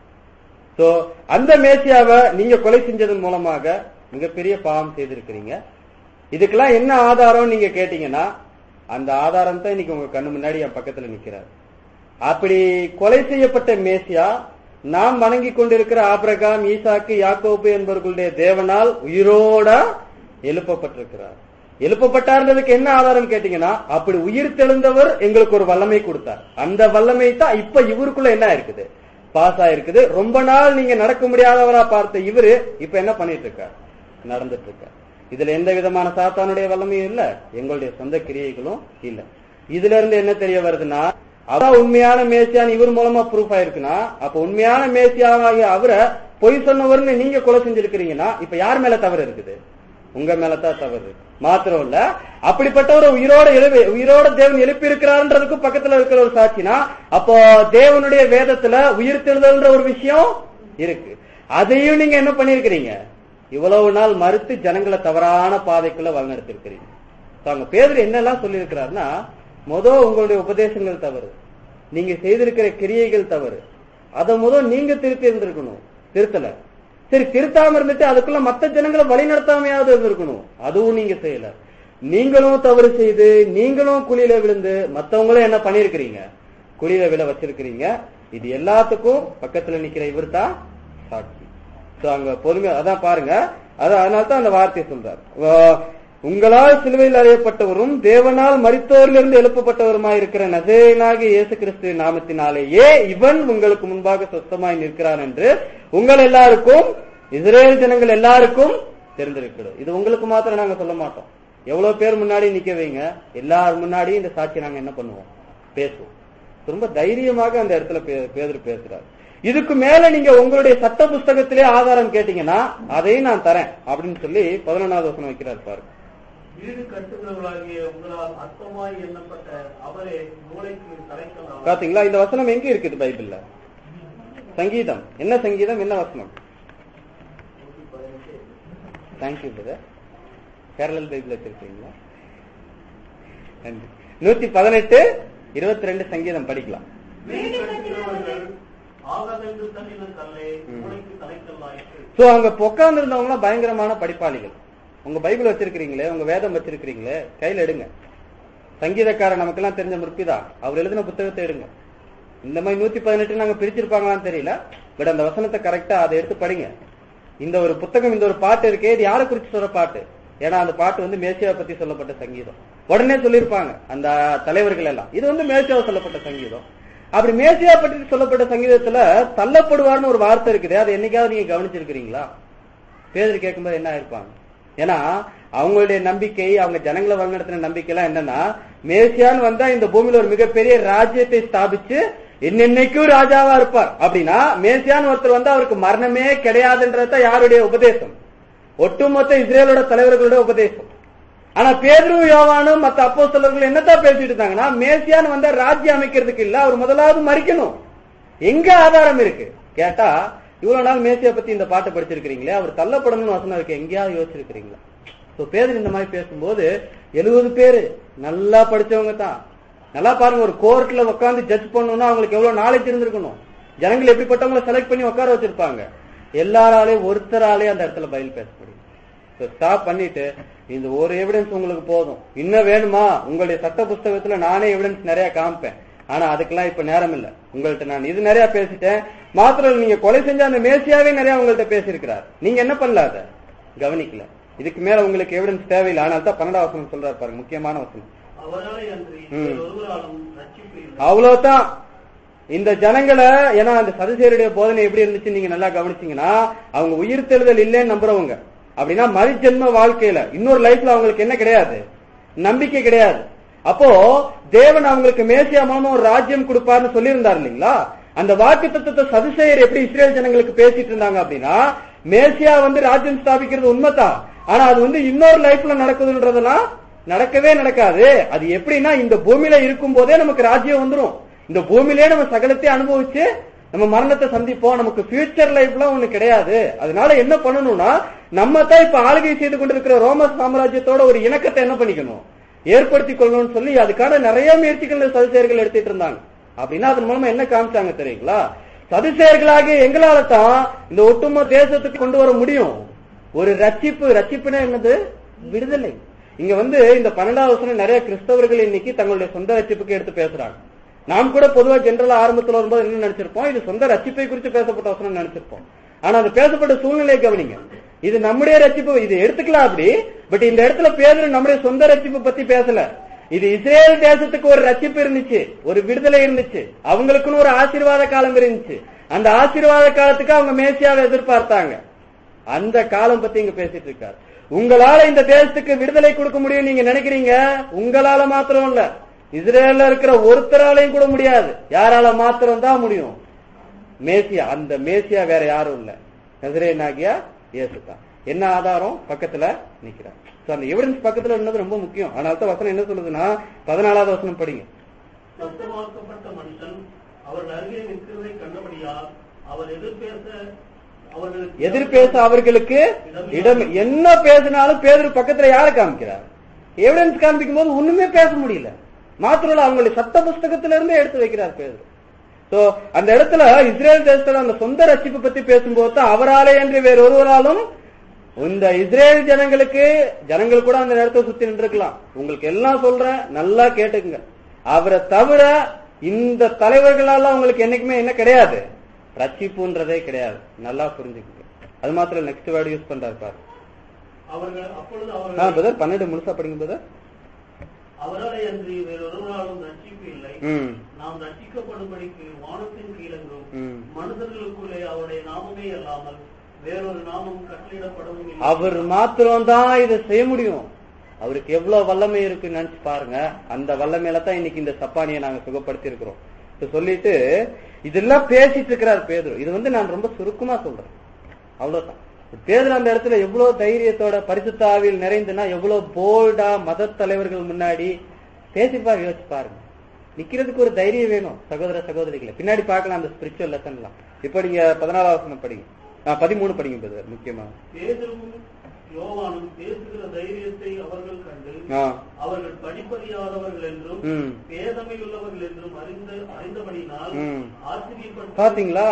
சோ அந்த மேசியாவை நீங்க கொலை செஞ்சதன் மூலமாக மிகப்பெரிய பாவம் செய்திருக்கிறீங்க இதுக்கெல்லாம் என்ன ஆதாரம் நீங்க கேட்டீங்கன்னா அந்த ஆதாரம் தான் இன்னைக்கு உங்க கண்ணு முன்னாடி என் பக்கத்துல நிக்கிறார் அப்படி கொலை செய்யப்பட்ட மேசியா நாம் வணங்கி கொண்டிருக்கிற ஆபிரகாம் ஈசாக்கு யாக்கோபு என்பவர்களுடைய தேவனால் உயிரோட எழுப்பப்பட்டிருக்கிறார் எழுப்பப்பட்டார்ன்றதுக்கு என்ன ஆதாரம் கேட்டீங்கன்னா அப்படி உயிர் தெழுந்தவர் எங்களுக்கு ஒரு வல்லமை கொடுத்தார் அந்த வல்லமை தான் இப்ப இவருக்குள்ள என்ன இருக்குது பாஸ் ஆயிருக்குது ரொம்ப நாள் நீங்க நடக்க முடியாதவரா பார்த்த இவரு இப்ப என்ன பண்ணிட்டு இருக்கார் நடந்துட்டு இருக்கார் இதுல எந்த விதமான சாத்தானுடைய வல்லமையும் இல்ல எங்களுடைய சொந்த கிரியைகளும் இல்ல இதுல இருந்து என்ன தெரிய வருதுன்னா அதான் உண்மையான மேசியான் இவர் மூலமா ப்ரூஃப் ஆயிருக்குன்னா அப்ப உண்மையான மேசியாவாகிய அவரை பொய் சொன்னவர்னு நீங்க கொலை செஞ்சிருக்கிறீங்கன்னா இப்ப யார் மேல தவறு இருக்குது உங்க மேலதான் தவறு மாத்திரம் இல்ல அப்படிப்பட்ட ஒரு உயிரோட எழுவி உயிரோட தேவன் எழுப்பி இருக்கிறார்ன்றதுக்கும் பக்கத்துல இருக்கிற ஒரு சாட்சினா அப்போ தேவனுடைய வேதத்துல உயிர் தெழுதல்ன்ற ஒரு விஷயம் இருக்கு அதையும் நீங்க என்ன பண்ணிருக்கிறீங்க இவ்வளவு நாள் மறுத்து ஜனங்களை தவறான பாதைக்குள்ள வழிநடத்திருக்கிறீங்க So, அங்க பேதர் என்னெல்லாம் சொல்லியிருக்கிறாருன்னா முத உங்களுடைய உபதேசங்கள் தவறு நீங்க செய்திருக்கிற கிரியைகள் தவறு அதை முத நீங்க திருத்தி இருந்திருக்கணும் திருத்தல சரி திருத்தாம இருந்துட்டு அதுக்குள்ள மத்த ஜனங்களை வழி நடத்தாமையாவது இருந்திருக்கணும் அதுவும் நீங்க செய்யல நீங்களும் தவறு செய்து நீங்களும் குழியில விழுந்து மத்தவங்களும் என்ன பண்ணிருக்கிறீங்க குழியில விழ வச்சிருக்கிறீங்க இது எல்லாத்துக்கும் பக்கத்துல நிக்கிற இவர் தான் சாட்சி So, அங்க பொறுமையா அதான் பாருங்க அது அதனால தான் அந்த வார்த்தையை சொல்றார் வ- உங்களால் சிலுவையில் அறையப்பட்டவரும் தேவனால் மரித்தோரிலிருந்து எழுப்பப்பட்டவருமாய் இருக்கிற நசேனாகிய இயேசு கிறிஸ்து நாமத்தினாலேயே இவன் உங்களுக்கு முன்பாக சொத்தமாய் நிற்கிறான் என்று உங்கள் எல்லாருக்கும் இஸ்ரேல் ஜனங்கள் எல்லாருக்கும் தெரிந்திருக்கிறது இது உங்களுக்கு மாத்திரம் நாங்க சொல்ல மாட்டோம் எவ்வளவு பேர் முன்னாடி நிக்க வைங்க எல்லார் முன்னாடியும் இந்த சாட்சி நாங்க என்ன பண்ணுவோம் பேசுவோம் ரொம்ப தைரியமாக அந்த இடத்துல பே- பேதுரு பேசுறாரு இதுக்கு மேல நீங்க உங்களுடைய சட்ட புஸ்தகத்திலே ஆதாரம் கேட்டீங்கன்னா அதையும் நான் தரேன் அப்படின்னு சொல்லி பதினொன்னாவது வசனம் வைக்கிறார் பாருங்க வீடு கட்டுகிறவர்களாகிய உங்களால் அற்பமாய் எண்ணப்பட்ட அவரே மூளைக்கு தலைக்கலாம் பாத்தீங்களா இந்த வசனம் எங்க இருக்குது பைபிள்ல சங்கீதம் என்ன சங்கீதம் என்ன வசனம் தேங்க்யூ பிரதர் கேரளல் பைபிள் வச்சிருக்கீங்களா நன்றி நூத்தி பதினெட்டு இருபத்தி ரெண்டு சங்கீதம் படிக்கலாம் வீடு கட்டுகிறவர்கள் ஆகவென்று தன்னின கல்லே மூளைக்கு தலைக்கல்லாயிற்று சோ அங்க உட்கார்ந்து இருந்தவங்க பயங்கரமான படிப்பாளிகள் உங்க பைபிள் வச்சிருக்கிறீங்களே உங்க வேதம் வச்சிருக்கிறீங்களே கையில எடுங்க சங்கீதக்காரன் நமக்கெல்லாம் தெரிஞ்ச முற்பிதா அவர் எழுதின புத்தகத்தை எடுங்க இந்த மாதிரி நூத்தி பதினெட்டு நாங்க பிரிச்சிருப்பாங்களான்னு தெரியல பட் அந்த வசனத்தை கரெக்டா அதை எடுத்து படிங்க இந்த ஒரு புத்தகம் இந்த ஒரு பாட்டு இருக்கே இது யாரை குறிச்சு சொல்ற பாட்டு ஏன்னா அந்த பாட்டு வந்து மேசியாவை பத்தி சொல்லப்பட்ட சங்கீதம் உடனே சொல்லியிருப்பாங்க அந்த தலைவர்கள் எல்லாம் இது வந்து மேசியாவை சொல்லப்பட்ட சங்கீதம் அப்படி மேசியா பற்றி சொல்லப்பட்ட சங்கீதத்துல தள்ளப்படுவார்னு ஒரு வார்த்தை இருக்குது அதை என்னைக்காவது நீங்க கவனிச்சிருக்கிறீங்களா பேதர் கேட்கும்போது என்ன இருப்பாங்க ஏன்னா அவங்களுடைய நம்பிக்கை அவங்க ஜனங்களை வழிநடத்தின நம்பிக்கை எல்லாம் என்னன்னா மேசியான்னு வந்தா இந்த பூமியில ஒரு மிகப்பெரிய ராஜ்யத்தை ஸ்தாபிச்சு என்னென்னைக்கும் ராஜாவா இருப்பார் அப்படின்னா மேசியான்னு ஒருத்தர் வந்து அவருக்கு மரணமே கிடையாதுன்றத யாருடைய உபதேசம் ஒட்டுமொத்த இஸ்ரேலோட தலைவர்களோட உபதேசம் ஆனா பேதுரு யோவானும் மத்த அப்போஸ்தலர்கள் என்னத்தான் பேசிட்டு இருந்தாங்கன்னா மேசியான்னு வந்தா ராஜ்யம் அமைக்கிறதுக்கு இல்ல அவர் முதலாவது மறிக்கணும் எங்க ஆதாரம் இருக்கு கேட்டா இவ்வளவு நாள் மேசியா பத்தி இந்த பாட்டு படிச்சிருக்கிறீங்களே அவர் தள்ளப்படணும்னு வசனம் இருக்கு எங்கேயாவது யோசிச்சிருக்கிறீங்களா சோ பேதர் இந்த மாதிரி பேசும்போது எழுபது பேரு நல்லா படிச்சவங்க தான் நல்லா பாருங்க ஒரு கோர்ட்ல உட்கார்ந்து ஜட்ஜ் பண்ணணும்னா அவங்களுக்கு எவ்வளவு நாலேஜ் இருந்திருக்கணும் ஜனங்கள் எப்படிப்பட்டவங்களை செலக்ட் பண்ணி உட்கார வச்சிருப்பாங்க எல்லாராலையும் ஒருத்தராலே அந்த இடத்துல பதில் பேச முடியும் ஸ்டாப் பண்ணிட்டு இந்த ஒரு எவிடன்ஸ் உங்களுக்கு போதும் இன்னும் வேணுமா உங்களுடைய சட்ட புஸ்தகத்துல நானே எவிடன்ஸ் நிறைய காமிப்பேன் ஆனா அதுக்கெல்லாம் இப்ப நேரம் இல்ல உங்கள்ட்ட நான் இது நிறைய பேசிட்டேன் மாத்திரம் இல்ல, நீங்க கொலை செஞ்ச அந்த மேசியாவே நிறைய உங்கள்ட்ட பேசியிருக்கிறார் நீங்க என்ன பண்ணல அத கவனிக்கல இதுக்கு மேல உங்களுக்கு எவிடன்ஸ் தேவையில்லை ஆனால் தான் பன்னெண்டாம் வசனம் சொல்றாரு பாருங்க முக்கியமான வசனம் அவராலே அன்றி ம். ஒருவராலும் ரட்சிப்பு இல்லை அவ்வளவுதான் இந்த ஜனங்களை ஏன்னா அந்த சதுசேருடைய போதனை எப்படி இருந்துச்சு நீங்க நல்லா கவனிச்சீங்கன்னா அவங்க உயிர் தெழுதல் இல்லைன்னு நம்புறவங்க அப்படின்னா மறுஜென்ம வாழ்க்கையில இன்னொரு லைஃப்ல அவங்களுக்கு என்ன கிடையாது நம்பிக்கை கிடையாது அப்போ தேவன் அவங்களுக்கு மேசியா மூலமா ஒரு ராஜ்யம் கொடுப்பாருன்னு சொல்லியிருந்தார் இல்லைங்களா அந்த வாக்கு தத்துவத்தை சதுசேயர் எப்படி இஸ்ரேல் ஜனங்களுக்கு பேசிட்டு இருந்தாங்க அப்படின்னா மேசியா வந்து ராஜ்யம் ஸ்தாபிக்கிறது உண்மைதான் ஆனா அது வந்து இன்னொரு லைஃப்ல நடக்குதுன்றதெல்லாம் நடக்கவே நடக்காது அது எப்படின்னா இந்த பூமியில இருக்கும் போதே நமக்கு ராஜ்யம் வந்துரும் இந்த பூமியிலே நம்ம சகலத்தையும் அனுபவிச்சு நம்ம மரணத்தை சந்திப்போம் நமக்கு ஃபியூச்சர் லைஃப்ல ஒண்ணு கிடையாது அதனால என்ன பண்ணணும்னா நம்ம தான் இப்ப ஆளுகை செய்து கொண்டிருக்கிற ரோம சாம்ராஜ்யத்தோட ஒரு இணக்கத்தை என்ன பண்ணிக்கணும் ஏற்படுத்திக் கொள்ளணும்னு சொல்லி அதுக்கான நிறைய முயற்சிகள் சதுசேர்கள் எடுத்துட்டு இருந்தாங்க அப்படின்னா அதன் மூலமா என்ன காமிச்சாங்க தெரியுங்களா சதுசேர்களாகிய எங்களால தான் இந்த ஒட்டுமொத்த தேசத்துக்கு கொண்டு வர முடியும் ஒரு ரட்சிப்பு ரட்சிப்புனா என்னது விடுதலை இங்க வந்து இந்த பன்னெண்டாவது வசனம் நிறைய கிறிஸ்தவர்கள் இன்னைக்கு தங்களுடைய சொந்த ரட்சிப்புக்கு எடுத்து பேசுறாங்க நாம் கூட பொதுவா ஜெனரலா ஆரம்பத்துல வரும்போது என்ன நினைச்சிருப்போம் இது சொந்த ரட்சிப்பை குறித்து பேசப்பட்ட வசனம் நினைச்சிருப்போம் ஆனா அது பேசப்பட்ட சூழ்நிலையை கவனிங்க இது நம்முடைய ரட்சிப்பு இது எடுத்துக்கலாம் அப்படி பட் இந்த இடத்துல பேதர் நம்முடைய சொந்த ரட்சிப்பு பத்தி பேசல இது இஸ்ரேல் தேசத்துக்கு ஒரு ரட்சிப்பு இருந்துச்சு ஒரு விடுதலை இருந்துச்சு அவங்களுக்குன்னு ஒரு ஆசீர்வாத காலம் இருந்துச்சு அந்த ஆசீர்வாத காலத்துக்கு அவங்க மேசியாவை எதிர்பார்த்தாங்க அந்த காலம் பத்தி இங்க பேசிட்டு இருக்காரு உங்களால இந்த தேசத்துக்கு விடுதலை கொடுக்க முடியும் நீங்க நினைக்கிறீங்க உங்களால மாத்திரம் இல்ல இஸ்ரேல்ல இருக்கிற ஒருத்தராலையும் கூட முடியாது யாரால மாத்திரம் தான் முடியும் மேசியா அந்த மேசியா வேற யாரும் இல்ல நசரேனாகியா இயேசுதான் என்ன ஆதாரம் பக்கத்துல நிக்கிறார் சோ அந்த எவிடன்ஸ் பக்கத்துல இருந்தது ரொம்ப முக்கியம் அதனால தான் வசனம் என்ன சொல்லுதுன்னா பதினாலாவது வசனம் படிங்க சொந்தமாக்கப்பட்ட மனுஷன் அவர்கள் அருகே நிற்கிறதை கண்டபடியால் அவர் எதிர்பேச அவர்களுக்கு எதிர்பேச அவர்களுக்கு இடம் என்ன பேசினாலும் பேதர் பக்கத்துல யார காமிக்கிறார் எவிடன்ஸ் காமிக்கும் போது ஒண்ணுமே பேச முடியல மாத்திரம் இல்ல, அவங்களுடைய சட்ட புஸ்தகத்தில இருந்தே எடுத்து வைக்கிறார் பேதர் சோ அந்த இடத்துல இஸ்ரேல் தேசத்துல அந்த சொந்த ரட்சிப்பு பத்தி பேசும்போது தான் அவராலே என்று வேற ஒருவராலும் இந்த இஸ்ரேல் ஜனங்களுக்கு ஜனங்கள் கூட அந்த நேரத்தை சுத்தி நின்றுக்கலாம் உங்களுக்கு எல்லாம் சொல்றேன் நல்லா கேட்டுக்குங்க அவரை தவிர இந்த தலைவர்களால உங்களுக்கு என்னைக்குமே என்ன கிடையாது ரட்சிப்புன்றதே கிடையாது நல்லா புரிஞ்சுக்குங்க அது மாத்திரம் நெக்ஸ்ட் வேர்டு யூஸ் பண்றாரு பாரு அவர்கள் அப்பொழுது ஆ அவர்கள் பிரதர் பன்னெண்டு முழுசா படிங்க பிரதர் அவராலே அன்றி வேறொருவராலும் ரட்சிப்பு இல்லை ம் நாம் ரட்சிக்கப்படும்படிக்கு வானத்தின் கீழெங்கும் ம் மனிதர்களுக்குள்ளே அவருடைய நாமமே அல்லாமல் வேறொரு நாமம் கட்டளையிடப்படவும் இல்லை. அவர் மாத்திரம் தான் இதை செய்ய முடியும் அவருக்கு எவ்வளவு வல்லமை இருக்குன்னு நினைச்சு பாருங்க அந்த வல்லமையில தான் இன்னைக்கு இந்த சப்பானியை நாங்க சுகப்படுத்தி இருக்கிறோம் இப்ப சொல்லிட்டு இதெல்லாம் பேசிட்டு இருக்கிறார் பேதுரு இது வந்து நான் ரொம்ப சுருக்கமா சொல்றேன் அவ்வளவுதான் பேதுரு அந்த இடத்துல எவ்வளவு தைரியத்தோட பரிசுத்த ஆவியில் நிறைந்துன்னா எவ்வளவு போல்டா மத தலைவர்கள் முன்னாடி பேசிப்பார் யோசிச்சு பாருங்க நிக்கிறதுக்கு ஒரு தைரியம் வேணும் சகோதர சகோதரிகளை பின்னாடி பார்க்கலாம் அந்த ஸ்பிரிச்சுவல் லெசன்லாம் இப்ப நீங்க பதினாலாவது வசனம் படிங்க ஆ, பதிமூணு படிங்க பிரதர் முக்கியமா பேதுருவும் யோவானும் பேசுகிற தைரியத்தை அவர்கள் கண்டு ஆ அவர்கள் படிப்பறியாதவர்கள் என்றும் ம் பேதமையுள்ளவர்கள் என்றும் அறிந்த அறிந்தபடினால் ம். ஆச்சரியப்பட்டு பாத்தீங்களா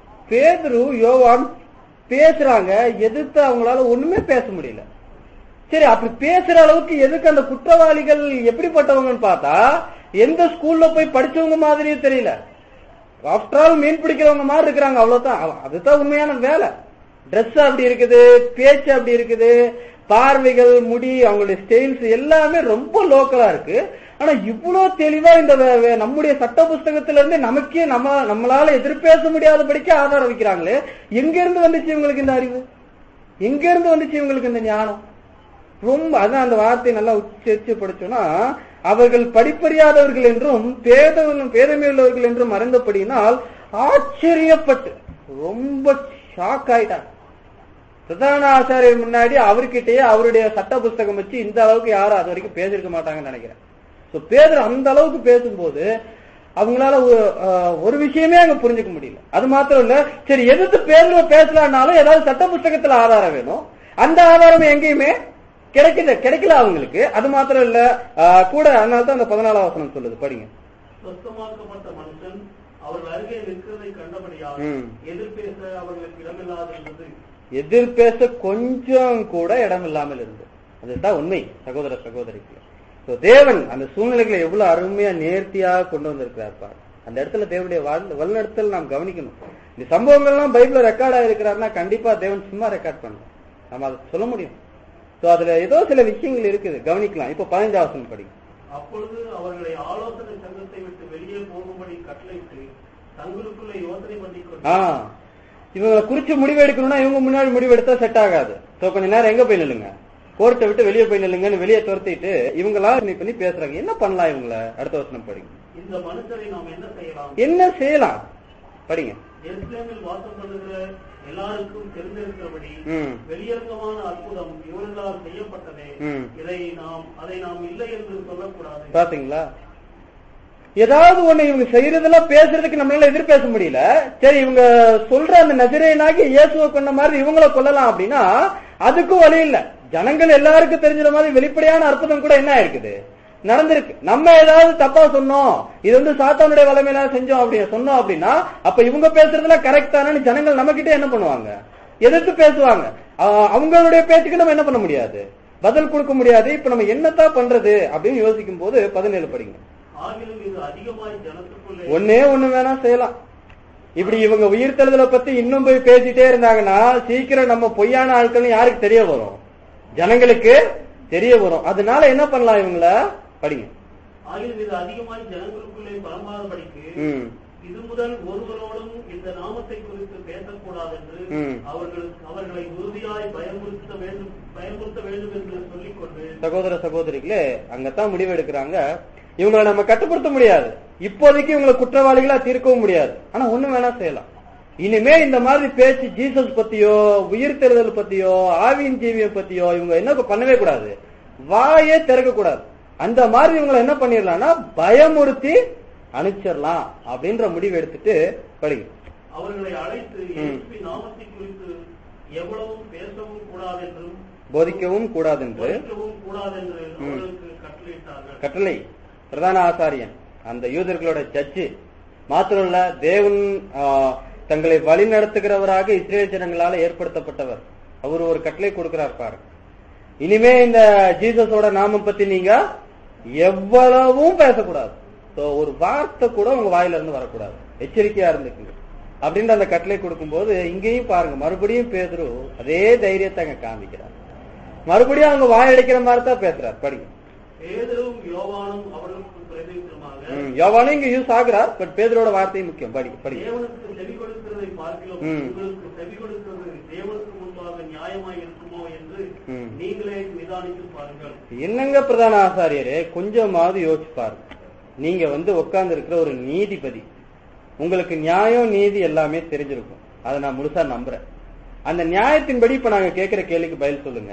பேதுரு யோவான் பேசுறாங்க எதிர்த்து அவங்களால ஒண்ணுமே பேச முடியல சரி அப்படி பேசுற அளவுக்கு எதுக்கு அந்த குற்றவாளிகள் எப்படிப்பட்டவங்கன்னு பார்த்தா எந்த ஸ்கூல்ல போய் படிச்சவங்க மாதிரியே தெரியல ஆஃப்டர் ஆல் மீன் பிடிக்கிறவங்க மாதிரி இருக்கிறாங்க அவ்வளவுதான் அவ- அதுதான் உண்மையான வேலை Dress அப்படி இருக்குது பேச்சு அப்படி இருக்குது பார்வைகள் முடி அவங்களுடைய ஸ்டைல்ஸ் எல்லாமே ரொம்ப லோக்கலா இருக்கு ஆனா இவ்வளவு தெளிவா இந்த வே- வே- நம்முடைய சட்ட புஸ்தகத்துல இருந்து நமக்கே நம்ம நம்மளால எதிர்பேச முடியாதபடிக்கு ஆதாரம் வைக்கிறாங்களே எங்க இருந்து வந்துச்சு இவங்களுக்கு இந்த அறிவு எங்க இருந்து வந்துச்சு இவங்களுக்கு இந்த ஞானம் ரொம்ப அதான் அந்த வார்த்தையை நல்லா உச்சரிச்சு படிச்சோம்னா அவர்கள் படிப்பறியாதவர்கள் என்றும் பேதவர்களும் பேதமையுள்ளவர்கள் என்றும் அறிந்தபடியினால் ஆச்சரியப்பட்டு ரொம்ப ஷாக் ஆயிட்டாங்க பிரதான ஆசாரியர் முன்னாடி அவர்கிட்டயே அவருடைய சட்ட புஸ்தகம் வச்சு இந்த அளவுக்கு யாரும் அது வரைக்கும் பேசியிருக்க மாட்டாங்கன்னு நினைக்கிறேன் சோ பேதர் அந்த அளவுக்கு பேசும்போது அவங்களால ஒரு- அஹ், ஒரு விஷயமே அங்க புரிஞ்சுக்க முடியல அது மாத்திரம் இல்ல சரி எதிர்த்து பேதுருவ பேசலாம்னாலும் ஏதாவது சட்ட புஸ்தகத்துல ஆதாரம் வேணும் அந்த ஆதாரம் எங்கேயுமே கிடைக்கல கிடைக்கல அவங்களுக்கு அது மாத்திரம் இல்ல அஹ், கூட அதனால தான் அந்த பதினாலாம் வசனம் சொல்லுது படிங்க சொஸ்தமாக்கப்பட்ட மனுஷன் அவர்கள் அருகே நிற்கிறதை கண்டபடியால் ம். எதிர்பேச அவர்களுக்கு இடமில்லாதிருந்தது எதிர்பேச கொஞ்சம் கூட இடம் இல்லாமல் இருந்தது அதுதான் உண்மை சகோதர சகோதரிக்கு So, தேவன் அந்த சூழ்நிலைகளை எவ்வளவு அருமையா நேர்த்தியா கொண்டு வந்திருக்கிறார் பாரு அந்த இடத்துல தேவனுடைய வாழ்- வழிநடத்தல் நாம் கவனிக்கணும் இந்த சம்பவங்கள்லாம் பைபிள்ல ரெக்கார்ட் ஆயிருக்கிறாருன்னா கண்டிப்பா தேவன் சும்மா ரெக்கார்ட் பண்ணலாம் நம்ம அதை சொல்ல முடியும் சோ அதுல ஏதோ சில விஷயங்கள் இருக்குது கவனிக்கலாம் இப்ப பதினஞ்சாவசனம் படி அப்பொழுது அவர்களை ஆலோசனை சங்கத்தை விட்டு வெளியே போகும்படி கட்டளையிட்டு தங்களுக்குள்ள யோசனை பண்ணிக் ஆ கொண்டு இவங்களை குறிச்சு முடிவு எடுக்கணும்னா இவங்க முன்னாடி முடிவு எடுத்தா செட் ஆகாது சோ கொஞ்ச நேரம் எங்க போய் நில்லுங்க கோர்ட்டை விட்டு வெளியே போய் நில்லுங்கன்னு வெளியே துரத்திட்டு இவங்களா பண்ணி பண்ணி பேசுறாங்க என்ன பண்ணலாம் இவங்கள அடுத்த வசனம் படிங்க இந்த மனுஷரை நாம் என்ன செய்யலாம் என்ன செய்யலாம் படிங்க எருசலேமில் வாசம் பண்ணுகிற எல்லாருக்கும் தெரிந்திருக்கிறபடி ம் வெளியரங்கமான அற்புதம் இவர்களால் செய்யப்பட்டதே ம். இதை நாம் அதை நாம் இல்லை என்று சொல்லக்கூடாது பாத்தீங்களா ஏதாவது ஒண்ணு இவங்க செய்யறதெல்லாம் பேசுறதுக்கு நம்மளால எதிர்பேச முடியல சரி இவங்க சொல்ற அந்த நஜரேனாகி இயேசுவை கொண்ட மாதிரி இவங்கள கொல்லலாம் அப்படின்னா அதுக்கும் வழி இல்ல ஜனங்கள் எல்லாருக்கும் தெரிஞ்ச மாதிரி வெளிப்படையான அற்புதம் கூட என்ன இருக்குது நடந்திருக்கு நம்ம ஏதாவது தப்பா சொன்னோம் இது வந்து சாத்தானுடைய வளமையில செஞ்சோம் அப்படின்னு சொன்னோம் அப்படின்னா அப்ப இவங்க பேசுறதுலாம் கரெக்ட் தானே ஜனங்கள் நம்ம கிட்ட என்ன பண்ணுவாங்க எதிர்த்து பேசுவாங்க ஆஹ் அவங்களுடைய பேச்சுக்கு நம்ம என்ன பண்ண முடியாது பதில் கொடுக்க முடியாது இப்ப நம்ம என்னத்தான் பண்றது அப்படின்னு யோசிக்கும் போது பதினேழு படிங்க ஆகிலும் இது அதிகமாய் ஜனத்துக்குள்ளே ஒன்னே ஒண்ணு வேணா செய்யலாம் இப்படி இவங்க உயிர்த்தெழுதலை பத்தி இன்னும் போய் பேசிட்டே இருந்தாங்கன்னா சீக்கிரம் நம்ம பொய்யான ஆட்கள்னு யாருக்கு தெரிய வரும் ஜனங்களுக்கு தெரிய வரும் அதனால என்ன பண்ணலாம் இவங்கள படிங்க ஆகிலும் இது அதிகமாய் ஜனங்களுக்குள்ளே பரம்பாதபடிக்கு ம் இது முதல் ஒருவரோடும் இந்த நாமத்தை குறித்து பேசக்கூடாது என்று ம். அவர்கள் அவர்களை உறுதியாய் பயமுறுத்த வேண்டும் பயமுறுத்த வேண்டும் என்று சொல்லிக்கொண்டு சகோதர சகோதரிகளே அங்கதான் முடிவு எடுக்கிறாங்க இவங்களை நம்ம கட்டுப்படுத்த முடியாது இப்போதைக்கு இவங்களை குற்றவாளிகளா தீர்க்கவும் முடியாது ஆனா ஒண்ணு வேணா செய்யலாம் இனிமே இந்த மாதிரி பேச்சு ஜீசஸ் பத்தியோ உயிர்த்தெழுதல் பத்தியோ ஆவியின் ஜீவியம் பத்தியோ இவங்க என்ன பண்ணவே கூடாது வாயே திறக்க கூடாது அந்த மாதிரி இவங்களை என்ன பண்ணிடலாம்னா பயமுறுத்தி அனுப்பிச்சிடலாம் அப்படின்ற முடிவு எடுத்துட்டு படிங்க அவர்களை அழைத்து ம். இயேசுவின் நாமத்தை குறித்து எவ்வளவும் பேசவும் கூடாதென்றும் போதிக்கவும் கூடாதென்று போதிக்கவும் கூடாதென்று அவர்களுக்கு கட்டளையிட்டார்கள் கட்டளை பிரதான ஆசாரியன் அந்த யூதர்களோட ஜட்ஜு மாத்திரம் இல்ல தேவன் ஆ, தங்களை வழி நடத்துகிறவராக இஸ்ரேல் ஜனங்களால ஏற்படுத்தப்பட்டவர் அவர் ஒரு கட்டளை கொடுக்கிறார் பாருங்க இனிமே இந்த ஜீசஸோட நாமம் பத்தி நீங்க எவ்வளவும் பேசக்கூடாது So, ஒரு வார்த்தை கூட உங்க வாயில இருந்து வரக்கூடாது எச்சரிக்கையா இருந்துக்குங்க அப்படின்ற அந்த கட்டளை கொடுக்கும்போது இங்கேயும் பாருங்க மறுபடியும் பேதுரு அதே தைரியத்தை அங்க காமிக்கிறார் மறுபடியும் அவங்க வாயடிக்கிற மாதிரி தான் பேசுறார் படிங்க பேதரும் யோவானும் அவர்களுக்கு பிரதிவிதமாக ம், யோவானும் இங்க யூஸ் ஆகுறார் பட் பேதரோட வார்த்தை முக்கியம் படி படி தேவனுக்கு செவி கொடுக்கிறதை பார்க்கிலும் ம். உங்களுக்கு செவி கொடுக்கிறது தேவனுக்கு முன்பாக நியாயமாய் இருக்குமோ என்று ம். நீங்களே நிதானித்து பாருங்கள் என்னங்க பிரதான ஆசாரியரே கொஞ்சமாவது யோசிச்சு பாருங்க நீங்க வந்து உட்கார்ந்து இருக்கிற ஒரு நீதிபதி உங்களுக்கு நியாயம் நீதி எல்லாமே தெரிஞ்சிருக்கும் அதை நான் முழுசா நம்புறேன் அந்த நியாயத்தின்படி இப்ப நாங்க கேட்கிற கேள்விக்கு பதில் சொல்லுங்க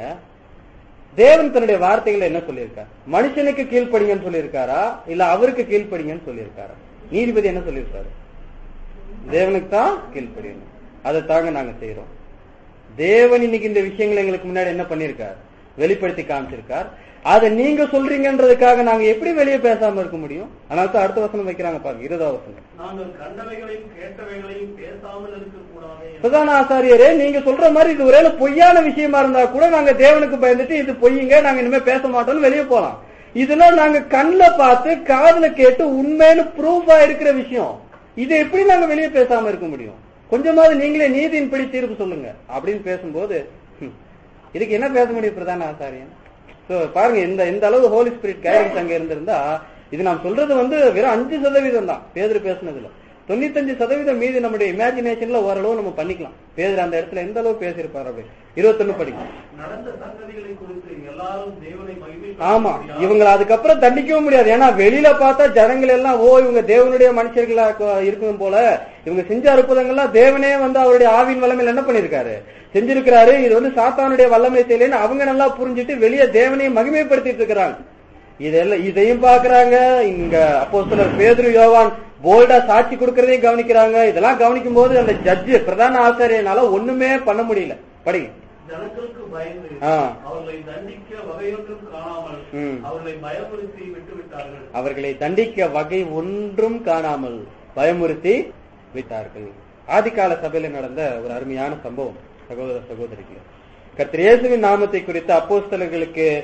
தேவன் தன்னுடைய வார்த்தைகளை என்ன சொல்லியிருக்கார் மனுஷனுக்கு கீழ்ப்படிங்கன்னு சொல்லியிருக்காரா இல்ல அவருக்கு கீழ்ப்படிங்கன்னு சொல்லியிருக்காரா நீதிபதி என்ன சொல்லியிருக்காரு தேவனுக்கு தான் கீழ்ப்படியணும் அதை தாங்க நாங்க செய்யறோம் தேவன் இன்னைக்கு இந்த விஷயங்களை எங்களுக்கு முன்னாடி என்ன பண்ணிருக்கார் வெளிப்படுத்தி காமிச்சிருக்கார் அதை நீங்க சொல்றீங்கன்றதுக்காக நாங்க எப்படி வெளியே பேசாம இருக்க முடியும் அதனால தான் அடுத்த வசனம் வைக்கிறாங்க பாருங்க இருபதாவது வசனம் நாங்கள் கண்டவைகளையும் கேட்டவைகளையும் பேசாமல் இருக்கக்கூடாதே பிரதான ஆசாரியரே நீங்க சொல்ற மாதிரி இது ஒரே பொய்யான விஷயமா இருந்தா கூட நாங்க தேவனுக்கு பயந்துட்டு இது பொய்யுங்க நாங்க இனிமே பேச மாட்டோம்னு வெளியே போலாம் இதெல்லாம் நாங்க கண்ணுல பார்த்து காதுல கேட்டு உண்மைன்னு ப்ரூஃபா இருக்கிற விஷயம் இதை எப்படி நாங்க வெளியே பேசாம இருக்க முடியும் கொஞ்சமாவது நீங்களே நீதியின்படி தீர்ப்பு சொல்லுங்க அப்படின்னு பேசும்போது ஹம், இதுக்கு என்ன பேச முடியும் பிரதான ஆசாரியன் சோ பாருங்க இந்த இந்த அளவு ஹோலி ஸ்பிரிட் கைடன்ஸ் அங்க இருந்திருந்தா இது நாம் சொல்றது வந்து வெறும் அஞ்சு சதவீதம் தான் பேதர் பேசுனதுல தொண்ணூத்தஞ்சு சதவீதம் மீது நம்முடைய இமேஜினேஷன்ல ஓரளவு நம்ம பண்ணிக்கலாம் பேதர் அந்த இடத்துல எந்த அளவு பேசியிருப்பாரு அப்படி இருபத்தொன்னு படிக்கலாம் நடந்த சங்கதிகளை குறித்து எல்லாரும் தேவனை மகிமை ஆமா இவங்களை அதுக்கப்புறம் தண்டிக்கவும் முடியாது ஏன்னா வெளியில பார்த்தா ஜனங்கள் எல்லாம் ஓ இவங்க தேவனுடைய மனுஷர்களா கொ- இருக்கும் போல இவங்க செஞ்ச அற்புதங்கள்லாம் தேவனே வந்து அவருடைய ஆவின் வல்லமையில என்ன பண்ணிருக்காரு செஞ்சிருக்கிறாரு இது வந்து சாத்தானுடைய வல்லமை செய்யலன்னு அவங்க நல்லா புரிஞ்சுட்டு வெளியே தேவனையும் மகிமைப்படுத்திட்டு இருக்கிறாங்க இதெல்லாம் இதையும் பாக்குறாங்க இங்க அப்போ சிலர் பேதுரு யோவான் போல்டா சாட்சி கொடுக்கறதையும் கவனிக்கிறாங்க இதெல்லாம் கவனிக்கும் போது அந்த ஜட்ஜு பிரதான ஆசிரியனால ஒண்ணுமே பண்ண முடியல படிங்க ஜனங்களுக்கு பயந்து ஆ. அவர்களை தண்டிக்க வகையொன்றும் காணாமல் ம். அவர்களை பயமுறுத்தி விட்டு விட்டார்கள் அவர்களை தண்டிக்க வகை ஒன்றும் காணாமல் பயமுறுத்தி விட்டார்கள் ஆதிகால சபையில நடந்த ஒரு அருமையான சம்பவம் சகோதர சகோதரிகள் கர்த்தர் இயேசுவின் நாமத்தை குறித்து அப்போஸ்தலர்களுக்கு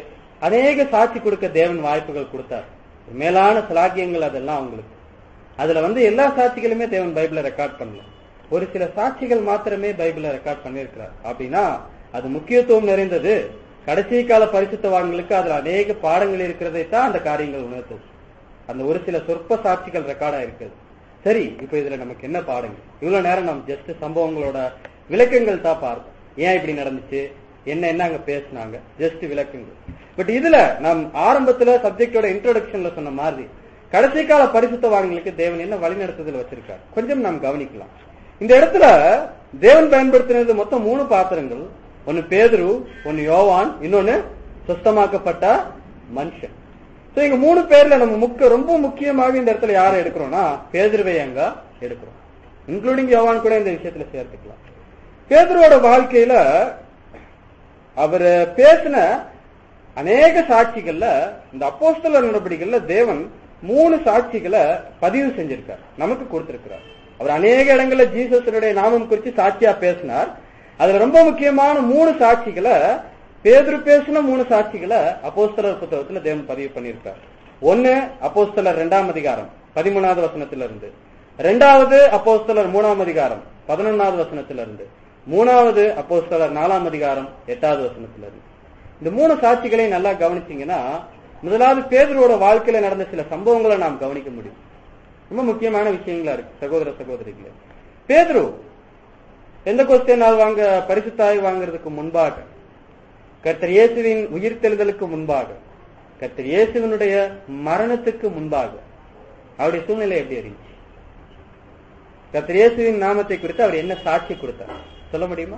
அநேக சாட்சி கொடுக்க தேவன் வாய்ப்புகள் கொடுத்தார் மேலான சலாக்கியங்கள் அதெல்லாம் அவங்களுக்கு அதுல வந்து எல்லா சாட்சிகளுமே தேவன் பைபிள ரெக்கார்ட் பண்ணல ஒரு சில சாட்சிகள் மாத்திரமே பைபிள ரெக்கார்ட் பண்ணியிருக்கிறார் அப்படின்னா அது முக்கியத்துவம் நிறைந்தது கடைசி கால பரிசுத்தவான்களுக்கு அதுல அநேக பாடங்கள் இருக்கிறதை தான் அந்த காரியங்கள் உணர்த்துது அந்த ஒரு சில சொற்ப சாட்சிகள் ரெக்கார்டா இருக்குது சரி இப்ப இதுல நமக்கு என்ன பாடங்கள் இவ்வளவு நேரம் நம்ம ஜஸ்ட் சம்பவங்களோட விளக்கங்கள் தான் பார்த்தோம் ஏன் இப்படி நடந்துச்சு என்ன என்ன அங்க பேசினாங்க ஜஸ்ட் விளக்கங்கள் பட் இதுல நாம் ஆரம்பத்துல சப்ஜெக்டோட இன்ட்ரோடக்ஷன்ல சொன்ன மாதிரி கடைசி கால பரிசுத்தவான்களுக்கு தேவன் என்ன வழிநடத்துதல் வச்சிருக்கார் கொஞ்சம் நாம் கவனிக்கலாம் இந்த இடத்துல தேவன் பயன்படுத்தினது மொத்தம் மூணு பாத்திரங்கள் ஒன்னு பேதுரு ஒன்னு யோவான் இன்னொன்னு சுத்தமாக்கப்பட்ட மனுஷன் சோ இங்க மூணு பேர்ல நம்ம முக்க ரொம்ப முக்கியமாக இந்த இடத்துல யாரை எடுக்கிறோம்னா பேதுருவை அங்க எடுக்கிறோம் இன்க்ளூடிங் யோவான் கூட இந்த விஷயத்துல சேர்த்துக்கலாம் பேதுருவோட வாழ்க்கையில அவர் பேசின அநேக சாட்சிகள்ல இந்த அப்போஸ்தலர் நடவடிக்கைகள்ல தேவன் மூணு சாட்சிகளை பதிவு செஞ்சிருக்கார் நமக்கு கொடுத்திருக்கிறார் அவர் அநேக இடங்கள்ல ஜீசஸனுடைய நாமம் குறித்து சாட்சியா பேசினார் அதுல ரொம்ப முக்கியமான மூணு சாட்சிகளை பேதுரு பேசின மூணு சாட்சிகளை அப்போஸ்தலர் புத்தகத்துல தேவன் பதிவு பண்ணியிருக்கார் ஒன்னு அப்போஸ்தலர் இரண்டாம் அதிகாரம் பதிமூணாவது வசனத்துல இருந்து ரெண்டாவது அப்போஸ்தலர் மூணாம் அதிகாரம் பதினொன்னாவது வசனத்துல இருந்து மூணாவது அப்போஸ்தலர் நாலாம் அதிகாரம் எட்டாவது வசனத்துல இருந்து இந்த மூணு சாட்சிகளை நல்லா கவனிச்சீங்கன்னா முதலாவது பேதரோட வாழ்க்கையில நடந்த சில சம்பவங்களை நாம் கவனிக்க முடியும் ரொம்ப முக்கியமான விஷயங்களா இருக்கு சகோதர சகோதரிகளே பேதுரு எந்த கொஸ்டின் நாள் வாங்க பரிசுத்தாய் வாங்குறதுக்கு முன்பாக கர்த்தர் இயேசுவின் உயிர்த்தெழுதலுக்கு முன்பாக கர்த்தர் இயேசுவினுடைய மரணத்துக்கு முன்பாக அவருடைய சூழ்நிலை எப்படி இருந்துச்சு கர்த்தர் இயேசுவின் நாமத்தை குறித்து அவர் என்ன சாட்சி கொடுத்தார் சொல்ல முடியுமா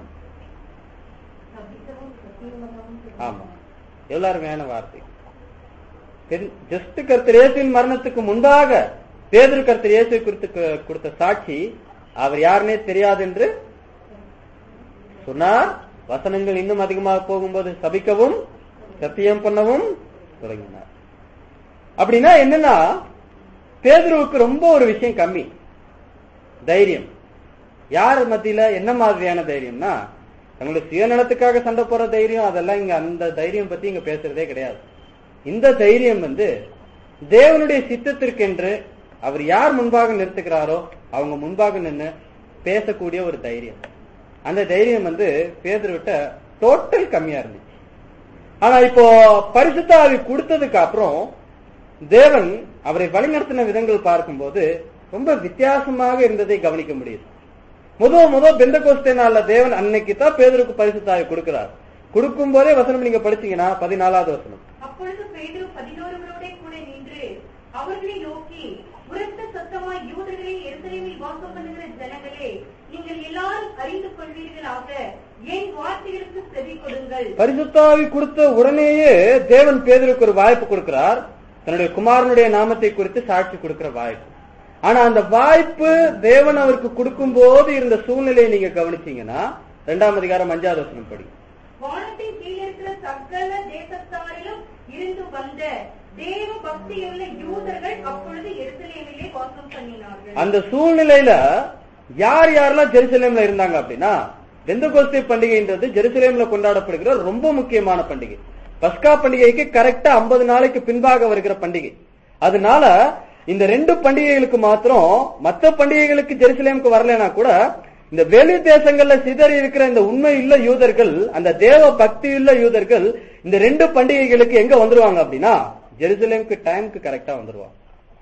ஆமா எவ்வளவு அருமையான வார்த்தை ஜஸ்ட் கர்த்தர் இயேசுவின் மரணத்துக்கு முன்பாக பேதுரு கர்த்தர் இயேசு குறித்து கு- கொடுத்த சாட்சி அவர் யாருன்னே தெரியாது என்று சொன்னார் வசனங்கள் இன்னும் அதிகமாக போகும்போது சபிக்கவும் சத்தியம் பண்ணவும் தொடங்கினார் அப்படின்னா என்னன்னா பேதுருவுக்கு ரொம்ப ஒரு விஷயம் கம்மி தைரியம் யார் மத்தியில என்ன மாதிரியான தைரியம்னா தங்களுடைய சுயநலத்துக்காக சண்டை போற தைரியம் அதெல்லாம் இங்க அந்த தைரியம் பத்தி இங்க பேசுறதே கிடையாது இந்த தைரியம் வந்து தேவனுடைய சித்தத்திற்கென்று அவர் யார் முன்பாக நிறுத்துகிறாரோ அவங்க முன்பாக நின்னு பேசக்கூடிய ஒரு தைரியம் அந்த தைரியம் வந்து பேதர்கிட்ட டோட்டல் கம்மியா இருந்துச்சு ஆனா இப்போ பரிசுத்த ஆவி கொடுத்ததுக்கு அப்புறம் தேவன் அவரை வழிநடத்தின விதங்கள் பார்க்கும்போது ரொம்ப வித்தியாசமாக இருந்ததை கவனிக்க முடியுது முதல் முதல் பெந்த கோஸ்தே நாள்ல தேவன் அன்னைக்கு தான் பேதருக்கு பரிசுத்த ஆவி கொடுக்கிறார் கொடுக்கும் போதே வசனம் நீங்க படிச்சீங்கன்னா பதினாலாவது வசனம் அப்பொழுது பேதுரு பதினோருவரோட கூட நின்று அவர்களை நோக்கி உரத்த சத்தமாய் யூதர்களே எருசலேமில் வாசம் பண்ணுகிற ஜனங்களே நீங்கள் எல்லாரும் அறிந்து கொள்வீர்களாக என் வார்த்தைகளுக்கு செவி கொடுங்கள் பரிசுத்தாவி கொடுத்த உடனேயே தேவன் பேதருக்கு ஒரு வாய்ப்பு கொடுக்கிறார் தன்னுடைய குமாரனுடைய நாமத்தை குறித்து சாட்சி கொடுக்கிற வாய்ப்பு ஆனா அந்த வாய்ப்பு தேவன் அவருக்கு கொடுக்கும் போது இருந்த சூழ்நிலையை நீங்க கவனிச்சீங்கன்னா இரண்டாம் அதிகாரம் அஞ்சாவது வசனம் படி வானத்தின் கீழ் இருக்கிற சகல தேசத்தாரிலும் இருந்து வந்த தேவ பக்தியுள்ள யூதர்கள் அப்பொழுது எருசலேமிலே வாசம் பண்ணினார்கள் அந்த சூழ்நிலையில யார் யாரெல்லாம் ஜெருசலேம்ல இருந்தாங்க அப்படின்னா பெந்தகோஸ்தே பண்டிகைன்றது ஜெருசலேம்ல கொண்டாடப்படுகிற ரொம்ப முக்கியமான பண்டிகை பஸ்கா பண்டிகைக்கு கரெக்டா 50 நாளைக்கு பின்பாக வருகிற பண்டிகை அதனால இந்த ரெண்டு பண்டிகைகளுக்கு மாத்திரம் மற்ற பண்டிகைகளுக்கு ஜெருசலேமுக்கு வரலைன்னா கூட இந்த வெளி தேசங்கள்ல சிதறி இருக்கிற இந்த உண்மை உள்ள யூதர்கள் அந்த தேவ பக்தி உள்ள யூதர்கள் இந்த ரெண்டு பண்டிகைகளுக்கு எங்க வந்துருவாங்க அப்படின்னா ஜெருசலேமுக்கு டைம்க்கு கரெக்டா வந்துருவாங்க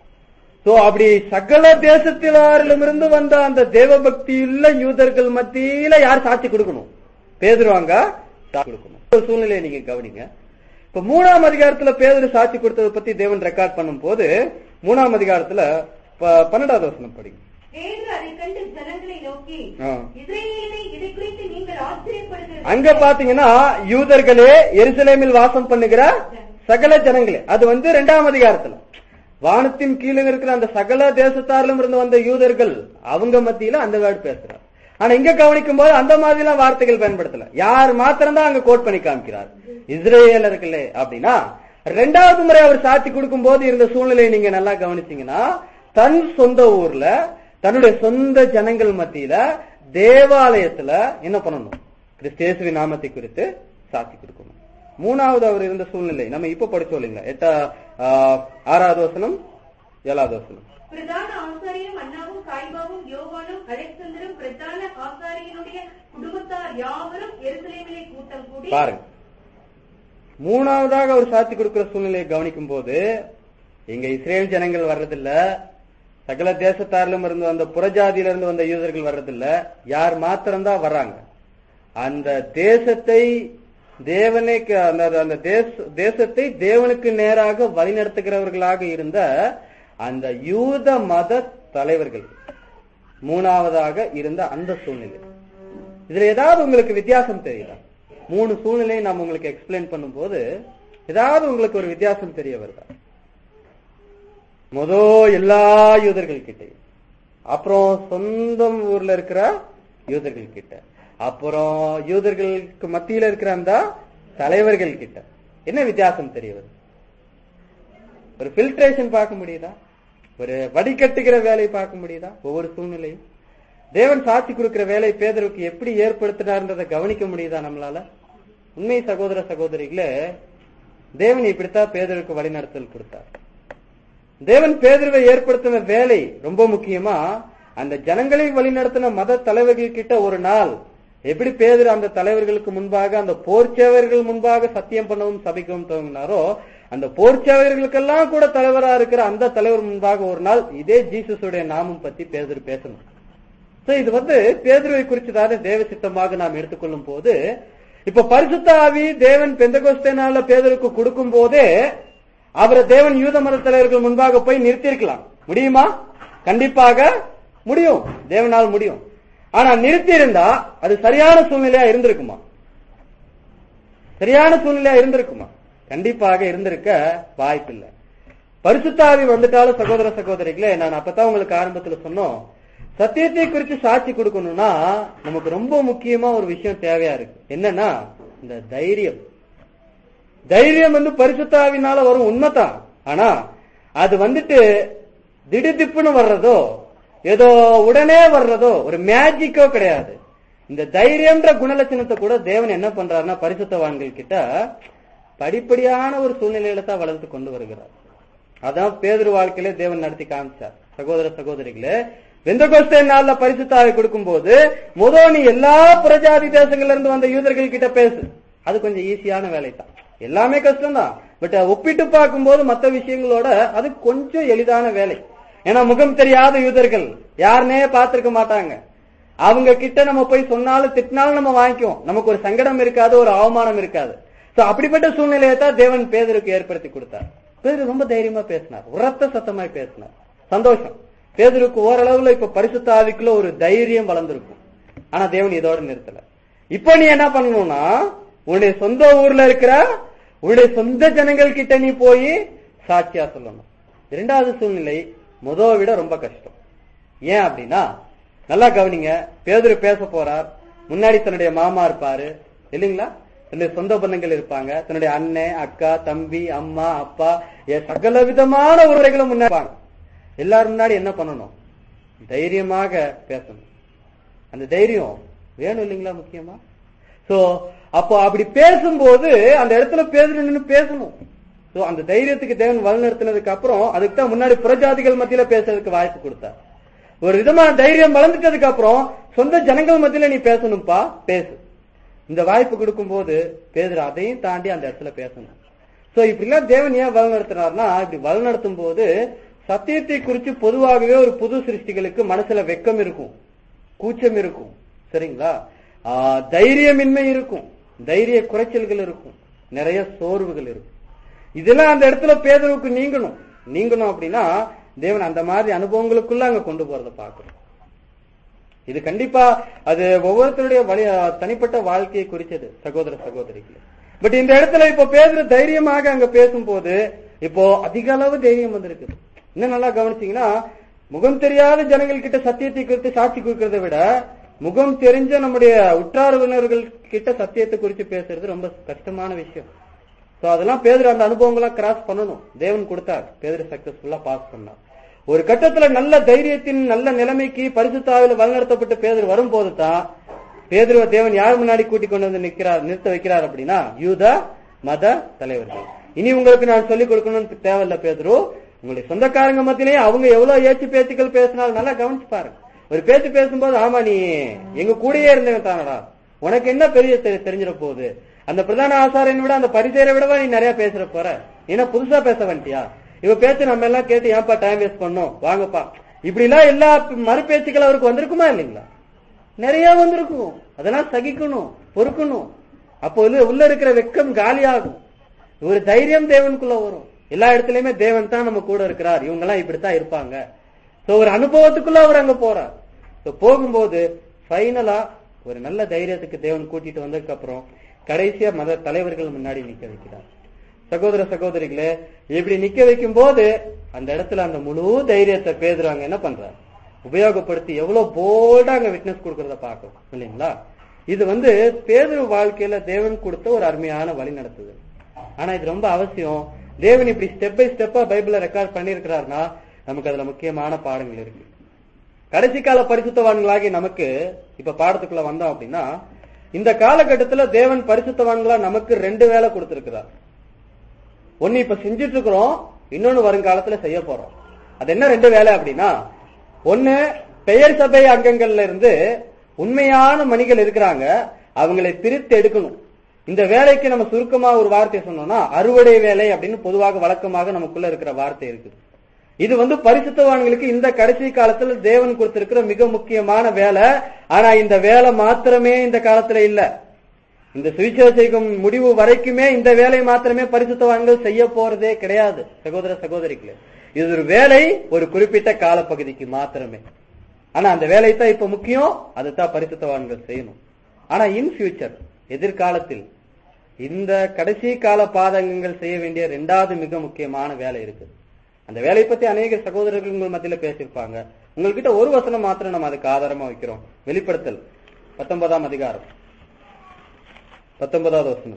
சோ அப்படி சகல தேசத்திலாரிடமிருந்து வந்த அந்த தேவபக்தியுள்ள யூதர்கள் மத்தியில யார் சாட்சி கொடுக்கணும் பேதுருவாங்க சாட்சி கொடுக்கணும் ஒரு சூழ்நிலையை நீங்க கவனிங்க இப்ப மூணாம் அதிகாரத்துல பேதுரு சாட்சி கொடுத்ததை பத்தி தேவன் ரெக்கார்ட் பண்ணும் போது மூணாம் அதிகாரத்துல ப- பன்னெண்டாவது வசனம் படிங்க பேதுரு அதைக் கண்டு ஜனங்களை நோக்கி ஆ. இஸ்ரவேலே இதை குறித்து நீங்கள் ஆச்சரியப்படுகிறது அங்க பாத்தீங்கன்னா யூதர்களே எருசலேமில் வாசம் பண்ணுகிற சகல ஜனங்களே அது வந்து இரண்டாம் அதிகாரத்துல வானத்தின் கீழே இருக்கிற அந்த சகல தேசத்தாரிலும் இருந்து வந்த யூதர்கள் அவங்க மத்தியில அந்த வேர்டு பேசுறார் ஆனா இங்க கவனிக்கும் போது அந்த மாதிரி எல்லாம் வார்த்தைகள் பயன்படுத்தல யார் மாத்திரம் தான் அங்க கோட் பண்ணி காமிக்கிறார் இஸ்ரேலர்களே அப்படின்னா ரெண்டாவது முறை அவர் சாட்சி கொடுக்கும் போது இருந்த சூழ்நிலையை நீங்க நல்லா கவனிச்சீங்கன்னா தன் சொந்த ஊர்ல தன்னுடைய சொந்த ஜனங்கள் மத்தியில தேவாலயத்துல என்ன பண்ணணும் கிறிஸ்தேசுவின் நாமத்தை குறித்து சாட்சி கொடுக்கணும் மூணாவது அவர் இருந்த சூழ்நிலை நம்ம இப்ப படிச்சோம் இல்லைங்களா எட்டா ஆஹ், ஆறாவது வசனம் ஏழாவது வசனம் பிரதான ஆசாரியரும் அண்ணாவும் காய்பாவும் யோவானும் அலெக்சந்தரும் பிரதான ஆசாரியனுடைய குடும்பத்தார் யாவரும் எருசலேமிலே கூட்டம் கூடி பாருங்க மூணாவதாக அவர் சாட்சி கொடுக்கிற சூழ்நிலையை கவனிக்கும் போது இங்க இஸ்ரேல் ஜனங்கள் வர்றதில்ல சகல தேசத்தாரிலும் இருந்து வந்த புறஜாதியில இருந்து வந்த யூதர்கள் வர்றதில்ல யார் மாத்திரம்தான் வர்றாங்க அந்த தேசத்தை தேவனை அந்த அந்த தேச- தேசத்தை தேவனுக்கு நேராக வழிநடத்துகிறவர்களாக இருந்த அந்த யூத மத தலைவர்கள் மூணாவதாக இருந்த அந்த சூழ்நிலை இதுல ஏதாவது உங்களுக்கு வித்தியாசம் தெரியுதா மூணு சூழ்நிலையை நாம் உங்களுக்கு எக்ஸ்பிளைன் பண்ணும்போது ஏதாவது உங்களுக்கு ஒரு வித்தியாசம் தெரிய வருதா மொத எல்லா யூதர்கள் கிட்டையும் அப்புறம் சொந்தம் ஊர்ல இருக்கிற யூதர்கள் கிட்ட அப்புறம் யூதர்களுக்கு மத்தியில இருக்கிற அந்த தலைவர்கள் கிட்ட என்ன வித்தியாசம் தெரிய வருது ஒரு ஃபில்ட்ரேஷன் பார்க்க முடியுதா ஒரு வடிகட்டுகிற வேலையை பார்க்க முடியுதா ஒவ்வொரு சூழ்நிலையும் தேவன் சாட்சி கொடுக்கிற வேலை பேதருக்கு எப்படி ஏற்படுத்தினார்ன்றதை கவனிக்க முடியுதா நம்மளால உண்மை சகோதர சகோதரிகளே தேவன் இப்படித்தான் பேதருக்கு வழிநடத்தல் கொடுத்தார் தேவன் பேதர்வை ஏற்படுத்தின வேலை ரொம்ப முக்கியமா அந்த ஜனங்களை வழிநடத்தின மத தலைவர்கள் கிட்ட ஒரு நாள் எப்படி பேதர் அந்த தலைவர்களுக்கு முன்பாக அந்த போர்ச்சேவர்கள் முன்பாக சத்தியம் பண்ணவும் சபிக்கவும் துவங்கினாரோ அந்த போர்ச்சேவர்களுக்கெல்லாம் கூட தலைவரா இருக்கிற அந்த தலைவர் முன்பாக ஒரு நாள் இதே ஜீசஸுடைய நாமம் பத்தி பேதர் பேசணும் சோ இது வந்து பேதுருவை குறிச்சுதான தேவ சித்தமாக நாம் எடுத்துக்கொள்ளும் போது இப்ப பரிசுத்த ஆவி தேவன் பெந்தகோஸ்தே நாள்ல பேதருக்கு கொடுக்கும் போதே அவரை தேவன் யூத மத தலைவர்கள் முன்பாக போய் நிறுத்தியிருக்கலாம் முடியுமா கண்டிப்பாக முடியும் தேவனால் முடியும் ஆனா நிறுத்தி இருந்தா அது சரியான சூழ்நிலையா இருந்திருக்குமா சரியான சூழ்நிலையா இருந்திருக்குமா கண்டிப்பாக இருந்திருக்க வாய்ப்பில்லை பரிசுத்தாவி வந்துட்டாலும் சகோதர சகோதரிகளே நான் அப்பதான் உங்களுக்கு ஆரம்பத்துல சொன்னோம் சத்தியத்தை குறித்து சாட்சி கொடுக்கணும்னா நமக்கு ரொம்ப முக்கியமா ஒரு விஷயம் தேவையா இருக்கு என்னன்னா இந்த தைரியம் தைரியம் வந்து பரிசுத்தாவினால வரும் உண்மைதான் ஆனா அது வந்துட்டு திடுதிப்புன்னு வர்றதோ ஏதோ உடனே வர்றதோ ஒரு மேஜிக்கோ கிடையாது இந்த தைரியம்ன்ற குணலட்சணத்தை கூட தேவன் என்ன பண்றாருன்னா பரிசுத்தவான்கள் கிட்ட படிப்படியான ஒரு சூழ்நிலையில தான் வளர்த்து கொண்டு வருகிறார் அதான் பேதுரு வாழ்க்கையில தேவன் நடத்தி காமிச்சார் சகோதர சகோதரிகளே வெந்தகோஸ்தே நாள்ல பரிசுத்தாவை கொடுக்கும் போது முதல் நீ எல்லா புறஜாதி தேசங்கள்ல இருந்து வந்த யூதர்கள் கிட்ட பேசு அது கொஞ்சம் ஈஸியான வேலை தான் எல்லாமே கஷ்டம் தான் பட் ஒப்பிட்டு பார்க்கும்போது மத்த விஷயங்களோட அது கொஞ்சம் எளிதான வேலை ஏன்னா முகம் தெரியாத யூதர்கள் யாருனே பார்த்திருக்க மாட்டாங்க அவங்க கிட்ட நம்ம போய் சொன்னாலும் திட்டினாலும் நம்ம வாங்கிக்குவோம் நமக்கு ஒரு சங்கடம் இருக்காது ஒரு அவமானம் இருக்காது சோ அப்படிப்பட்ட சூழ்நிலையை தான் தேவன் பேதருக்கு ஏற்படுத்தி கொடுத்தார் பேதர் ரொம்ப தைரியமா பேசினார் உரத்த சத்தமாய் பேசினார் சந்தோஷம் பேதருக்கு ஓரளவுல இப்ப பரிசுத்த ஆவிக்குள்ள ஒரு தைரியம் வளர்ந்திருக்கும் ஆனா தேவன் இதோட நிறுத்தல இப்போ நீ என்ன பண்ணணும்னா உன்னுடைய சொந்த ஊர்ல இருக்கிற உன்னுடைய சொந்த ஜனங்கள் கிட்ட நீ போய் சாட்சியா சொல்லணும் இரண்டாவது சூழ்நிலை முதவை விட ரொம்ப கஷ்டம் ஏன் அப்படின்னா நல்லா கவனிங்க பேதுரு பேச போறார் முன்னாடி தன்னுடைய மாமா இருப்பாரு இல்லைங்களா தன்னுடைய சொந்த பந்தங்கள் இருப்பாங்க தன்னுடைய அண்ணன் அக்கா தம்பி அம்மா அப்பா எ- சகல விதமான உறவுகளும் முன்னாடி இருப்பாங்க. எல்லாரும் முன்னாடி என்ன பண்ணணும் தைரியமாக பேசணும் அந்த தைரியம் வேணும் இல்லைங்களா முக்கியமா சோ அப்போ அப்படி பேசும்போது அந்த இடத்துல பேசுற நின்னு பேசணும் சோ அந்த தைரியத்துக்கு தேவன் வழிநடத்தினதுக்கு அப்புறம் அதுக்கு தான் முன்னாடி புறஜாதிகள் மத்தியில பேசுறதுக்கு வாய்ப்பு கொடுத்தார் ஒரு விதமான தைரியம் வளர்ந்துட்டதுக்கு அப்புறம் சொந்த ஜனங்கள் மத்தியில நீ பேசணும்ப்பா பேசு இந்த வாய்ப்பு கொடுக்கும்போது பேதுரு அதையும் தாண்டி அந்த இடத்துல பேசணும் சோ இப்படிலாம் தேவன் ஏன் வழிநடத்தினார்னா இப்படி வழிநடத்தும் போது சத்தியத்தை குறித்து பொதுவாகவே ஒரு புது சிருஷ்டிகளுக்கு மனசுல வெக்கம் இருக்கும் கூச்சம் இருக்கும் சரிங்களா ஆஹ், தைரியமின்மை இருக்கும் தைரிய குறைச்சல்கள் இருக்கும் நிறைய சோர்வுகள் இருக்கும் இதெல்லாம் அந்த இடத்துல பேதருக்கு நீங்கணும் நீங்கணும் அப்படின்னா தேவன் அந்த மாதிரி அனுபவங்களுக்குள்ள அங்க கொண்டு போறத பார்க்கணும் இது கண்டிப்பா அது ஒவ்வொருத்தருடைய வழி தனிப்பட்ட வாழ்க்கையை குறிச்சது சகோதர சகோதரிகள் பட் இந்த இடத்துல இப்போ பேசுற தைரியமாக அங்க பேசும்போது இப்போ அதிக அளவு தைரியம் வந்திருக்கு இன்னும் நல்லா கவனிச்சீங்கன்னா முகம் தெரியாத ஜனங்கள் கிட்ட சத்தியத்தை குறித்து சாட்சி கொடுக்கறதை விட முகம் தெரிஞ்ச நம்முடைய உற்றார்வினர்கள் கிட்ட சத்தியத்தை குறித்து பேசுறது ரொம்ப கஷ்டமான விஷயம் சோ அதெல்லாம் பேதர் அந்த அனுபவங்கள்லாம் கிராஸ் பண்ணணும் தேவன் கொடுத்தார் பேதர் சக்சஸ்ஃபுல்லா பாஸ் பண்ணார் ஒரு கட்டத்துல நல்ல தைரியத்தின் நல்ல நிலைமைக்கு பரிசுத்தாவில வழிநடத்தப்பட்டு பேதர் வரும்போது தான் பேதுருவ தேவன் யார் முன்னாடி கூட்டிக் கொண்டு வந்து நிக்கிறார் நிறுத்த வைக்கிறார் அப்படின்னா யூத மத தலைவர்கள் இனி உங்களுக்கு நான் சொல்லிக் கொடுக்கணும்னு தேவையில்ல பேதுரு உங்களுடைய சொந்தக்காரங்க மத்தியிலேயே அவங்க எவ்வளவு ஏச்சு பேச்சுக்கள் பேசினாலும் நல்லா கவனிச்சு பாருங்க ஒரு பேச்சு பேசும்போது ஆமா நீ எங்க கூடயே இருந்தவன் தானடா உனக்கு என்ன பெரிய தெரி- தெரிஞ்சிட போகுது அந்த பிரதான ஆசாரியனை விட அந்த பரிசேரை விடவா நீ நிறைய பேசுற போற நீ என்ன புதுசா பேச வந்துட்டியா இவ பேச்சு நம்ம எல்லாம் கேட்டு ஏன்பா டைம் வேஸ்ட் பண்ணோம் வாங்கப்பா இப்படி எல்லாம் எல்லா மறு பேச்சுக்கள் அவருக்கு வந்திருக்குமா இல்லைங்களா நிறைய வந்திருக்கும் அதெல்லாம் சகிக்கணும் பொறுக்கணும் அப்போ உள்ள- உள்ள இருக்கிற வெக்கம் காலியாகும் ஒரு தைரியம் தேவனுக்குள்ள வரும் எல்லா இடத்துலயுமே தேவன் தான் நம்ம கூட இருக்கிறார் இவங்க எல்லாம் இப்படித்தான் இருப்பாங்க சோ ஒரு அனுபவத்துக்குள்ள அவர் அங்க போறார் சோ போகும்போது ஃபைனலா ஒரு நல்ல தைரியத்துக்கு தேவன் கூட்டிட்டு வந்ததுக்கு அப்புறம் கடைசியா மத தலைவர்கள் முன்னாடி நிக்க வைக்கிறார் சகோதர சகோதரிகளே இப்படி நிக்க வைக்கும் போது அந்த இடத்துல அந்த முழு தைரியத்தை பேதுறாங்க என்ன பண்றார் உபயோகப்படுத்தி எவ்வளவு போல்டா அங்க விட்னஸ் கொடுக்கறத பார்க்கணும் இல்லைங்களா இது வந்து பேதுரு வாழ்க்கையில தேவன் கொடுத்த ஒரு அருமையான வழி நடத்துது ஆனா இது ரொம்ப அவசியம் தேவன் இப்படி ஸ்டெப் பை ஸ்டெப்பா பைபிள ரெக்கார்ட் பண்ணியிருக்கிறாருன்னா நமக்கு அதுல முக்கியமான பாடங்கள் இருக்கு கடைசி கால பரிசுத்தவான்களாகி நமக்கு இப்ப பாடத்துக்குள்ள வந்தோம் அப்படின்னா இந்த காலகட்டத்துல தேவன் பரிசுத்தவான்களா நமக்கு ரெண்டு வேலை கொடுத்திருக்கிறார் ஒண்ணு இப்ப செஞ்சுட்டு இருக்கிறோம் இன்னொன்னு வருங்காலத்துல செய்ய போறோம் அது என்ன ரெண்டு வேலை அப்படின்னா ஒண்ணு பெயர் சபை அங்கங்கள்ல இருந்து உண்மையான மணிகள் இருக்கிறாங்க அவங்களை பிரித்து எடுக்கணும் இந்த வேலைக்கு நம்ம சுருக்கமா ஒரு வார்த்தை சொன்னோம்னா அறுவடை வேலை அப்படின்னு பொதுவாக வழக்கமாக நமக்குள்ள இருக்கிற வார்த்தை இருக்குது இது வந்து பரிசுத்தவான்களுக்கு இந்த கடைசி காலத்துல தேவன் கொடுத்திருக்கிற மிக முக்கியமான வேலை ஆனா இந்த வேலை மாத்திரமே இந்த காலத்துல இல்ல இந்த சுவிசேஷம் முடிவு வரைக்குமே இந்த வேலை மாத்திரமே பரிசுத்தவான்கள் செய்ய போறதே கிடையாது சகோதர சகோதரிகளே இது ஒரு வேலை ஒரு குறிப்பிட்ட காலப்பகுதிக்கு மாத்திரமே ஆனா அந்த வேலை தான் இப்ப முக்கியம் அதுதான் பரிசுத்தவான்கள் செய்யணும் ஆனா இன் ஃபியூச்சர் எதிர்காலத்தில் இந்த கடைசி கால பாதகங்கள் செய்ய வேண்டிய இரண்டாவது மிக முக்கியமான வேலை இருக்கு அந்த வேலையை பத்தி அநேக சகோதரர்கள் உங்கள் மத்தியில பேசியிருப்பாங்க உங்ககிட்ட ஒரு வசனம் மாத்திரம் நம்ம அதுக்கு ஆதாரமா வைக்கிறோம் வெளிப்படுத்தல் பத்தொன்பதாம் அதிகாரம் பத்தொன்பதாவது வசனம்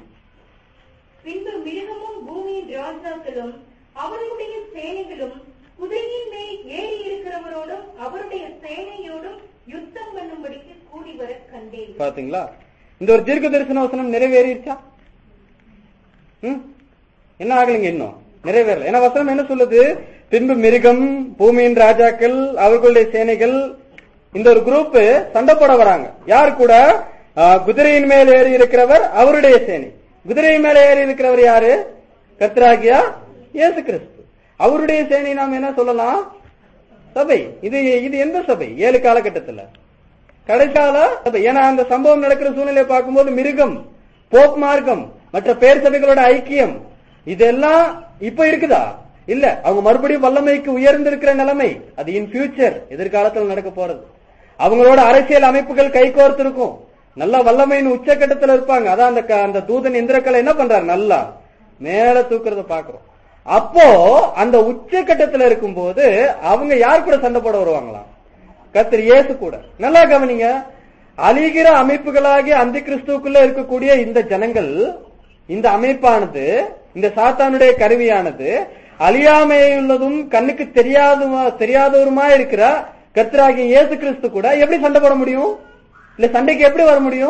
பின்பு மிருகமும் பூமியின் ராஜாக்களும் அவர்களுடைய சேனைகளும் குதிரையின் மேல் ஏறி இருக்கிறவரோடும் அவருடைய சேனையோடும் யுத்தம் பண்ணும்படிக்கு கூடி வர கண்டேன் பாத்தீங்களா இந்த ஒரு தீர்க்க தரிசன வசனம் நிறைவேறிடுச்சா ம்? என்ன ஆகலைங்க இன்னும் நிறைவேறல ஏன்னா வசனம் என்ன சொல்லுது பின்பு மிருகம் பூமியின் ராஜாக்கள் அவர்களுடைய சேனைகள் இந்த ஒரு குரூப் சண்டை போட வராங்க யார் கூட ஆ, குதிரையின் மேல் ஏறி இருக்கிறவர் அவருடைய சேனை குதிரையின் மேல ஏறி இருக்கிறவர் யாரு கர்த்தராகியா இயேசு கிறிஸ்து அவருடைய சேனை நாம் என்ன சொல்லலாம் சபை இது இது எந்த சபை ஏழு காலகட்டத்துல கடைசியால சபை ஏன்னா அந்த சம்பவம் நடக்கிற சூழ்நிலையை பார்க்கும்போது மிருகம் போப் மார்க்கம் மற்ற பேர் சபைகளோட ஐக்கியம் இதெல்லாம் இப்ப இருக்குதா இல்ல அவங்க மறுபடியும் வல்லமைக்கு உயர்ந்திருக்கிற நிலைமை அது இன் ஃபியூச்சர் எதிர்காலத்தில் நடக்க போறது அவங்களோட அரசியல் அமைப்புகள் கைகோர்த்து இருக்கும் நல்லா வல்லமையின் உச்சக்கட்டத்துல இருப்பாங்க அதான் அந்த க- அந்த தூதன் இந்திரக்கலை என்ன பண்றாரு நல்லா மேல தூக்குறத பாக்குறோம் அப்போ அந்த உச்சக்கட்டத்துல இருக்கும்போது அவங்க யார் கூட சண்டை போட வருவாங்களாம் கர்த்தர் இயேசு கூட நல்லா கவனிங்க அழிகிற அமைப்புகளாகி அந்த கிறிஸ்துக்குள்ள இருக்கக்கூடிய இந்த ஜனங்கள் இந்த அமைப்பானது இந்த சாத்தானுடைய கருவியானது அழியாமையுள்ளதும் கண்ணுக்கு தெரியாதுமா தெரியாதவருமா இருக்கிற கர்த்தராகிய இயேசு கிறிஸ்து கூட எப்படி சண்டை போட முடியும் இல்ல சண்டைக்கு எப்படி வர முடியும்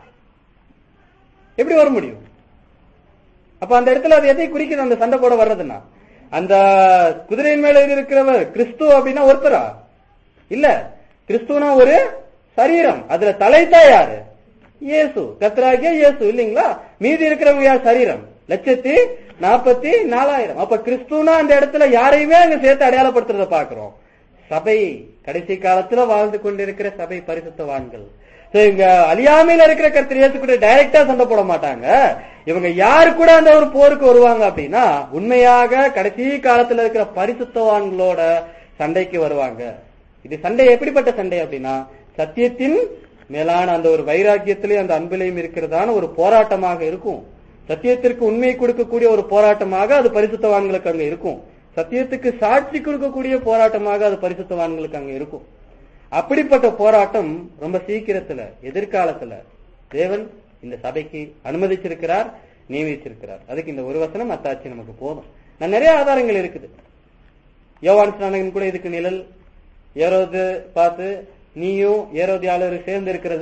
எப்படி வர முடியும் அப்ப அந்த இடத்துல அது எதை குறிக்குது அந்த சண்டை போட வர்றதுன்னா அந்த குதிரையின் மேல இருக்கிறவர் கிறிஸ்து அப்படின்னா ஒருத்தரா இல்ல கிறிஸ்துவனா ஒரு சரீரம் அதுல தலைதான் யாரு இயேசு கர்த்தராகிய இயேசு இல்லைங்களா மீதி இருக்கிறவங்க யார் சரீரம் லட்சத்தி நாற்பத்தி நாலாயிரம் அப்ப கிறிஸ்துவனா அந்த இடத்துல யாரையுமே அங்க சேர்த்து அடையாளப்படுத்துறத பாக்குறோம் சபை கடைசி காலத்துல வாழ்ந்து கொண்டிருக்கிற சபை பரிசுத்தவான்கள் So, இங்க அழியாமையில இருக்கிற கர்த்தர் இயேசு கூட டைரக்டா சண்டை போட மாட்டாங்க இவங்க யாரு கூட அந்த ஒரு போருக்கு வருவாங்க அப்படின்னா உண்மையாக கடைசி காலத்துல இருக்கிற பரிசுத்தவான்களோட சண்டைக்கு வருவாங்க இது சண்டை எப்படிப்பட்ட சண்டை அப்படின்னா சத்தியத்தின் மேலான அந்த ஒரு வைராக்கியத்திலே அந்த அன்பிலையும் இருக்கிறதான ஒரு போராட்டமாக இருக்கும் சத்தியத்திற்கு உண்மை கொடுக்கக்கூடிய ஒரு போராட்டமாக அது பரிசுத்தவான்களுக்கு அங்க இருக்கும் சத்தியத்துக்கு சாட்சி கொடுக்கக்கூடிய போராட்டமாக அது பரிசுத்தவான்களுக்கு அங்க இருக்கும் அப்படிப்பட்ட போராட்டம் ரொம்ப சீக்கிரத்துல எதிர்காலத்துல தேவன் இந்த சபைக்கு அனுமதிச்சிருக்கிறார் நியமிச்சிருக்கிறார் அதுக்கு இந்த ஒரு வசனம் அத்தாட்சி நமக்கு போதும் நான் நிறைய ஆதாரங்கள் இருக்குது யோவான் ஸ்நானகன் கூட இதுக்கு நிழல் ஏரோது பார்த்து நீயும் ஏரோதியாளரும் சேர்ந்து இருக்கிறது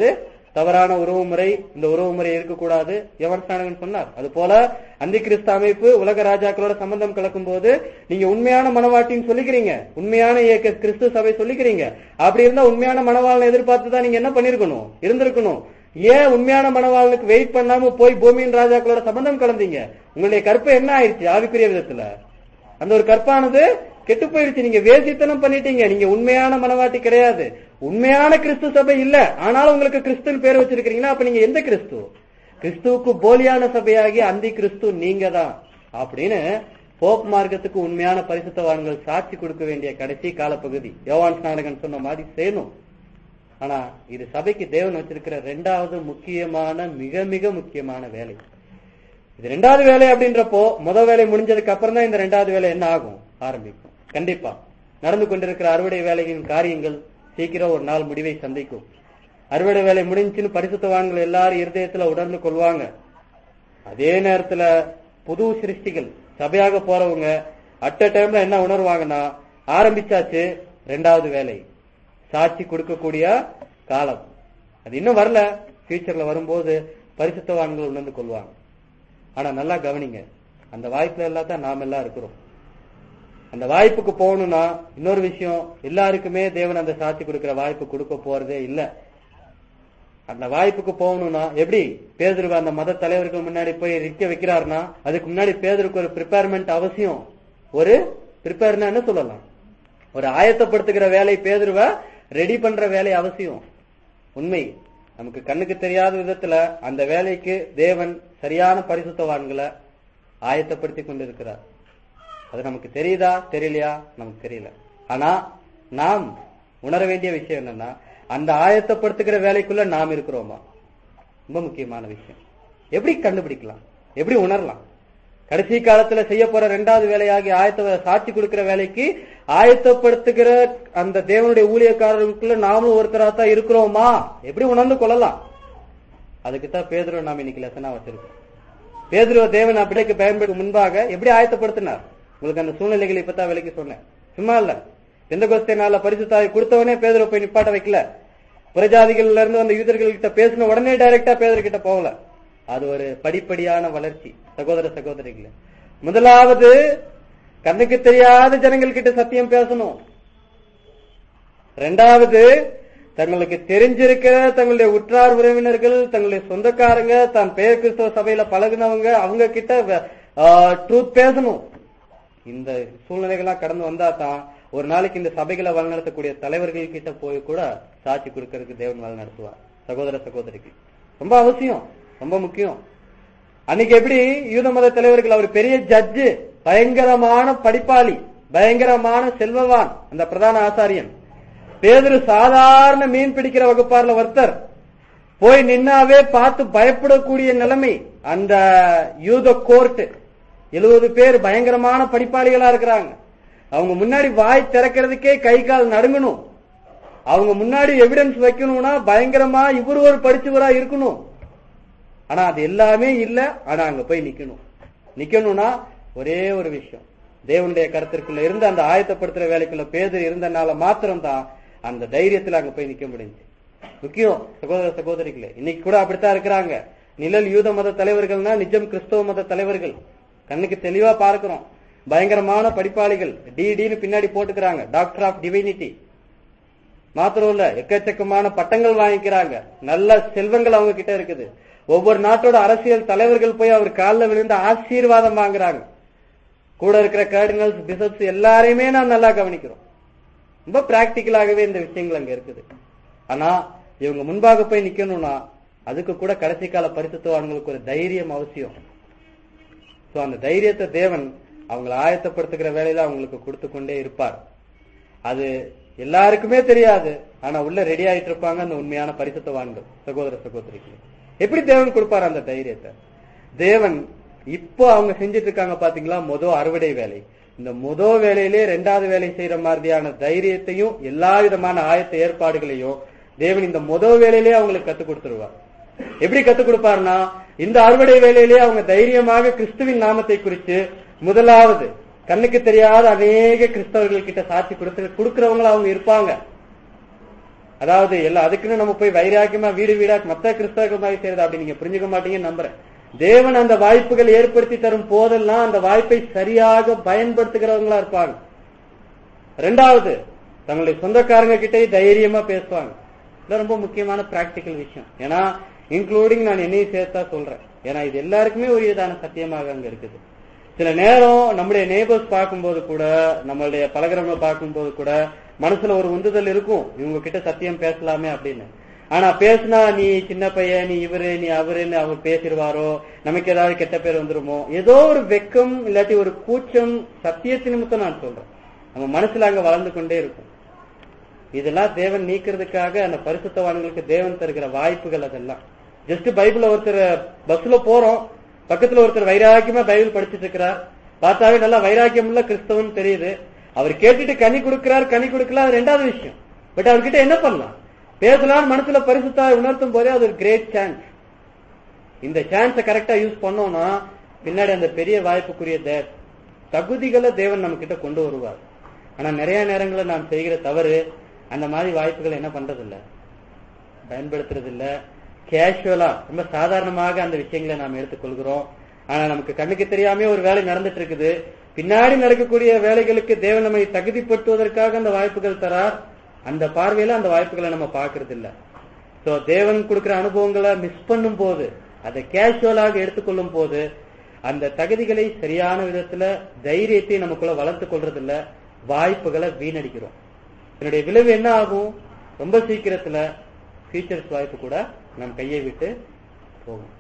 தவறான உறவு முறை இந்த உறவு முறை இருக்கக்கூடாது எவன் ஸ்நானகன் சொன்னார் அது போல அந்தி கிறிஸ்து அமைப்பு உலக ராஜாக்களோட சம்பந்தம் கலக்கும் போது நீங்க உண்மையான மனவாட்டின்னு சொல்லிக்கிறீங்க உண்மையான இயக்க கிறிஸ்து சபை சொல்லிக்கிறீங்க அப்படி இருந்தா உண்மையான மனவாளனை எதிர்பார்த்து தான் நீங்க என்ன பண்ணிருக்கணும் இருந்திருக்கணும் ஏன் உண்மையான மனவாளனுக்கு வெயிட் பண்ணாம போய் பூமியின் ராஜாக்களோட சம்பந்தம் கலந்தீங்க உங்களுடைய கற்பு என்ன ஆயிடுச்சு ஆவிக்குரிய விதத்துல அந்த ஒரு கற்பானது கெட்டு போயிருச்சு நீங்க வேசித்தனம் பண்ணிட்டீங்க நீங்க உண்மையான மனவாட்டி கிடையாது உண்மையான கிறிஸ்து சபை இல்ல ஆனாலும் உங்களுக்கு கிறிஸ்துன்னு பேர் வச்சிருக்கீங்கன்னா அப்ப நீங்க எந்த கிறிஸ்து கிறிஸ்துவுக்கு போலியான சபையாகி அந்தி கிறிஸ்து நீங்க தான் அப்படின்னு போப் மார்க்கத்துக்கு உண்மையான பரிசுத்தவான்கள் சாட்சி கொடுக்க வேண்டிய கடைசி காலப்பகுதி யோவான் ஸ்நானகன் சொன்ன மாதிரி செய்யணும் ஆனா இது சபைக்கு தேவன் வச்சிருக்கிற ரெண்டாவது முக்கியமான மிக மிக முக்கியமான வேலை இது ரெண்டாவது வேலை அப்படின்றப்போ முத வேலை முடிஞ்சதுக்கு அப்புறம் தான் இந்த ரெண்டாவது வேலை என்ன ஆகும் ஆரம்பிக்கும் கண்டிப்பா நடந்து கொண்டிருக்கிற அறுவடை வேலையின் காரியங்கள் சீக்கிரம் ஒரு நாள் முடிவை சந்திக்கும் அறுவடை வேலை முடிஞ்சுன்னு பரிசுத்தவான்கள் எல்லாரும் இருதயத்துல உணர்ந்து கொள்வாங்க அதே நேரத்துல புது சிருஷ்டிகள் சபையாக போறவங்க அட் அ டைம்ல என்ன உணர்வாங்கன்னா ஆரம்பிச்சாச்சு ரெண்டாவது வேலை சாட்சி கொடுக்கக்கூடிய காலம் அது இன்னும் வரல ஃபியூச்சர்ல வரும்போது பரிசுத்தவான்கள் உணர்ந்து கொள்வாங்க ஆனா நல்லா கவனிங்க அந்த வாய்ப்புல எல்லாம் தான் நாம எல்லாம் இருக்கிறோம் அந்த வாய்ப்புக்கு போகணும்னா இன்னொரு விஷயம் எல்லாருக்குமே தேவன் அந்த சாட்சி கொடுக்கிற வாய்ப்பு கொடுக்க போறதே இல்ல அந்த வாய்ப்புக்கு போகணும்னா எப்படி பேதருக்கு அந்த மத தலைவர்கள் முன்னாடி போய் நிக்க வைக்கிறாருன்னா அதுக்கு முன்னாடி பேதருக்கு ஒரு ப்ரிப்பேர்மெண்ட் அவசியம் ஒரு ப்ரிப்பேர்னா என்ன சொல்லலாம் ஒரு ஆயத்தப்படுத்துகிற வேலை பேதுருவ ரெடி பண்ற வேலை அவசியம் உண்மை நமக்கு கண்ணுக்கு தெரியாத விதத்துல அந்த வேலைக்கு தேவன் சரியான பரிசுத்தவான்களை ஆயத்தப்படுத்தி கொண்டிருக்கிறார் அது நமக்கு தெரியுதா தெரியலையா நமக்கு தெரியல ஆனா நாம் உணர வேண்டிய விஷயம் என்னன்னா அந்த ஆயத்தப்படுத்துகிற வேலைக்குள்ள நாம் இருக்கிறோமா ரொம்ப முக்கியமான விஷயம் எப்படி கண்டுபிடிக்கலாம் எப்படி உணரலாம் கடைசி காலத்துல செய்ய போற ரெண்டாவது வேலையாகி ஆயத்த சாட்சி கொடுக்கிற வேலைக்கு ஆயத்தப்படுத்துகிற அந்த தேவனுடைய ஊழியக்காரர்களுக்குள்ள நாமளும் ஒருத்தரா தான் இருக்கிறோமா எப்படி உணர்ந்து கொள்ளலாம் அதுக்கு தான் பேதுருவை நாம் இன்னைக்கு லெசனா வச்சிருக்கோம் பேதுருவ தேவன் அப்படிக்கு பயன்படுத்த முன்பாக எப்படி ஆயத்தப்படுத்தினார் உங்களுக்கு அந்த சூழ்நிலைகளை இப்பதான் விலைக்கு சொன்னேன் சும்மா இல்ல எந்த கோஸ்தே நாள பரிசுத்தாய் கொடுத்தவனே பேதுருவ போய் நிப்பாட்ட வைக்கல புறஜாதிகள்ல இருந்து அந்த யூதர்கள் கிட்ட பேசின உடனே டைரக்டா பேதர் கிட்ட போகல அது ஒரு படிப்படியான வளர்ச்சி சகோதர சகோதரிகளே முதலாவது கண்ணுக்கு தெரியாத ஜனங்கள் கிட்ட சத்தியம் பேசணும் ரெண்டாவது தங்களுக்கு தெரிஞ்சிருக்கிற தங்களுடைய உற்றார் உறவினர்கள் தங்களுடைய சொந்தக்காரங்க தான் பெயர் கிறிஸ்தவ சபையில பழகுனவங்க அவங்க கிட்ட ட்ரூத் பேசணும் இந்த சூழ்நிலைகள்லாம் கடந்து வந்தா தான் ஒரு நாளைக்கு இந்த சபைகளை வழிநடத்தக்கூடிய தலைவர்கள் கிட்ட போய் கூட சாட்சி கொடுக்கறதுக்கு தேவன் வழி நடத்துவார் சகோதர சகோதரிக்கு ரொம்ப அவசியம் ரொம்ப முக்கியம் அன்னைக்கு எப்படி யூத மத தலைவர்கள் அவர் பெரிய ஜட்ஜு பயங்கரமான படிப்பாளி பயங்கரமான செல்வவான் அந்த பிரதான ஆசாரியன் பேதரு சாதாரண மீன் பிடிக்கிற வகுப்பார்ல ஒருத்தர் போய் நின்னாவே பார்த்து பயப்படக்கூடிய நிலைமை அந்த யூத கோர்ட் எழுபது பேர் பயங்கரமான படிப்பாளிகளா இருக்கிறாங்க அவங்க முன்னாடி வாய் திறக்கிறதுக்கே கை கால் நடுங்கணும் அவங்க முன்னாடி எவிடன்ஸ் வைக்கணும்னா பயங்கரமா இவர் ஒரு படிச்சவரா இருக்கணும் ஆனா அது எல்லாமே இல்ல ஆனா அங்க போய் நிக்கணும் நிக்கணும்னா ஒரே ஒரு விஷயம் தேவனுடைய கருத்திற்குள்ள இருந்து அந்த ஆயத்தப்படுத்துற வேலைக்குள்ள பேதர் இருந்தனால மாத்திரம்தான் அந்த தைரியத்துல அங்க போய் நிக்க முடிஞ்சு முக்கியம் சகோதர சகோதரிகளே இன்னைக்கு கூட அப்படித்தான் இருக்கிறாங்க நிழல் யூத மத தலைவர்கள்னா நிஜம் கிறிஸ்தவ மத தலைவர்கள் கண்ணுக்கு தெளிவா பார்க்கிறோம் பயங்கரமான படிப்பாளிகள் டிடின்னு பின்னாடி போட்டுக்கிறாங்க டாக்டர் ஆஃப் டிவைனிட்டி மாத்திரம் இல்ல எக்கச்சக்கமான பட்டங்கள் வாங்கிக்கிறாங்க நல்ல செல்வங்கள் அவங்க கிட்ட இருக்குது ஒவ்வொரு நாட்டோட அரசியல் தலைவர்கள் போய் அவர் காலில் விழுந்து ஆசீர்வாதம் வாங்குறாங்க கூட இருக்கிற கார்டினல்ஸ் பிஷப்ஸ் எல்லாரையுமே நாம் நல்லா கவனிக்கிறோம் ரொம்ப பிராக்டிக்கலாகவே இந்த விஷயங்கள் அங்க இருக்குது ஆனா இவங்க முன்பாக போய் நிக்கணும்னா அதுக்கு கூட கடைசி கால பரிசுத்தவான்களுக்கு ஒரு தைரியம் அவசியம் சோ அந்த தைரியத்தை தேவன் அவங்களை ஆயத்தப்படுத்துகிற வேலையில அவங்களுக்கு கொடுத்து கொண்டே இருப்பார் அது எல்லாருக்குமே தெரியாது ஆனா உள்ள ரெடி ஆயிட்டு இருப்பாங்க அந்த உண்மையான பரிசுத்தவான்கள் சகோதர சகோதரிக்கு எப்படி தேவன் கொடுப்பார் அந்த தைரியத்தை தேவன் இப்போ அவங்க செஞ்சுட்டு இருக்காங்க பாத்தீங்களா மொத அறுவடை வேலை இந்த முத வேலையிலே ரெண்டாவது வேலை செய்யற மாதிரியான தைரியத்தையும் எல்லா விதமான ஆயத்த ஏற்பாடுகளையும் தேவன் இந்த முத வேலையிலே அவங்களுக்கு கத்துக் கொடுத்துருவார் எப்படி கத்துக் கொடுப்பார்னா இந்த அறுவடை வேலையிலே அவங்க தைரியமாக கிறிஸ்துவின் நாமத்தை குறித்து முதலாவது கண்ணுக்கு தெரியாத அநேக கிறிஸ்தவர்கள் கிட்ட சாட்சி கொடுத்து கொடுக்கிறவங்கள அவங்க இருப்பாங்க அதாவது எல்லாம் அதுக்குன்னு நம்ம போய் வைராக்கியமா வீடு வீடா மத்த கிறிஸ்தவர்கள் மாதிரி செய்யறது அப்படி நீங்க புரிஞ்சுக்க மாட்டீங்கன்னு நம்புறேன் தேவன் அந்த வாய்ப்புகள் ஏற்படுத்தி தரும் போதெல்லாம் அந்த வாய்ப்பை சரியாக பயன்படுத்துகிறவங்களா இருப்பாங்க ரெண்டாவது தங்களுடைய சொந்தக்காரங்க கிட்டே தைரியமா பேசுவாங்க இது ரொம்ப முக்கியமான பிராக்டிக்கல் விஷயம் ஏன்னா இன்க்ளூடிங் நான் என்னையும் சேர்த்தா சொல்றேன் ஏன்னா இது எல்லாருக்குமே உரியதான சத்தியமாக அங்க இருக்குது சில நேரம் நம்முடைய நேபர்ஸ் பார்க்கும்போது கூட நம்மளுடைய பலகரங்களை பார்க்கும்போது கூட மனசுல ஒரு உந்துதல் இருக்கும் இவங்க கிட்ட சத்தியம் பேசலாமே அப்படின்னு ஆனா பேசினா நீ சின்ன பையன் நீ இவரு நீ அவருன்னு அவர் பேசிடுவாரோ நமக்கு ஏதாவது கெட்ட பேர் வந்துருமோ ஏதோ ஒரு வெக்கம் இல்லாட்டி ஒரு கூச்சம் சத்தியத்து நிமித்தம் நான் சொல்றேன் நம்ம மனசுல அங்க வளர்ந்து கொண்டே இருக்கும் இதெல்லாம் தேவன் நீக்கிறதுக்காக அந்த பரிசுத்தவான்களுக்கு தேவன் தருகிற வாய்ப்புகள் அதெல்லாம் ஜஸ்ட் பைபிள ஒருத்தர் பஸ்ல போறோம் பக்கத்துல ஒருத்தர் வைராக்கியமா பைபிள் படிச்சுட்டு இருக்கிறார் பார்த்தாவே நல்லா வைராக்கியம் உள்ள கிறிஸ்தவன் தெரியுது அவர் கேட்டுட்டு கனி கொடுக்கிறார் கனி கொடுக்கல அது ரெண்டாவது விஷயம் பட் அவர்கிட்ட என்ன பண்ணலாம் பேசலாம் மனசுல பரிசுத்தா உணர்த்தும் போதே அது ஒரு கிரேட் சான்ஸ் இந்த சான்ஸை கரெக்டா யூஸ் பண்ணோம்னா பின்னாடி அந்த பெரிய வாய்ப்புக்குரிய தே- தகுதிகளை தேவன் நம்ம கிட்ட கொண்டு வருவார் ஆனா நிறைய நேரங்களில் நாம் செய்கிற தவறு அந்த மாதிரி வாய்ப்புகளை என்ன பண்றது இல்ல பயன்படுத்துறது இல்ல கேஷுவலா ரொம்ப சாதாரணமாக அந்த விஷயங்களை நாம் எடுத்துக்கொள்கிறோம் ஆனா நமக்கு கண்ணுக்கு தெரியாம ஒரு வேலை நடந்துட்டு இருக்குது பின்னாடி நடக்கக்கூடிய வேலைகளுக்கு தேவன் நம்மை தகுதிப்படுத்துவதற்காக அந்த வாய்ப்புகள் தரார் அந்த பார்வையில அந்த வாய்ப்புகளை நம்ம பார்க்கறது இல்ல சோ தேவன் கொடுக்கிற அனுபவங்களை மிஸ் பண்ணும் போது அதை கேஷுவலாக எடுத்துக்கொள்ளும் போது அந்த தகுதிகளை சரியான விதத்துல தைரியத்தை நமக்குள்ள வளர்த்துக் கொள்றது இல்ல வாய்ப்புகளை வீணடிக்கிறோம் இதனுடைய விளைவு என்ன ஆகும் ரொம்ப சீக்கிரத்துல ஃபீச்சர்ஸ் வாய்ப்பு கூட நம் கையை விட்டு போகும்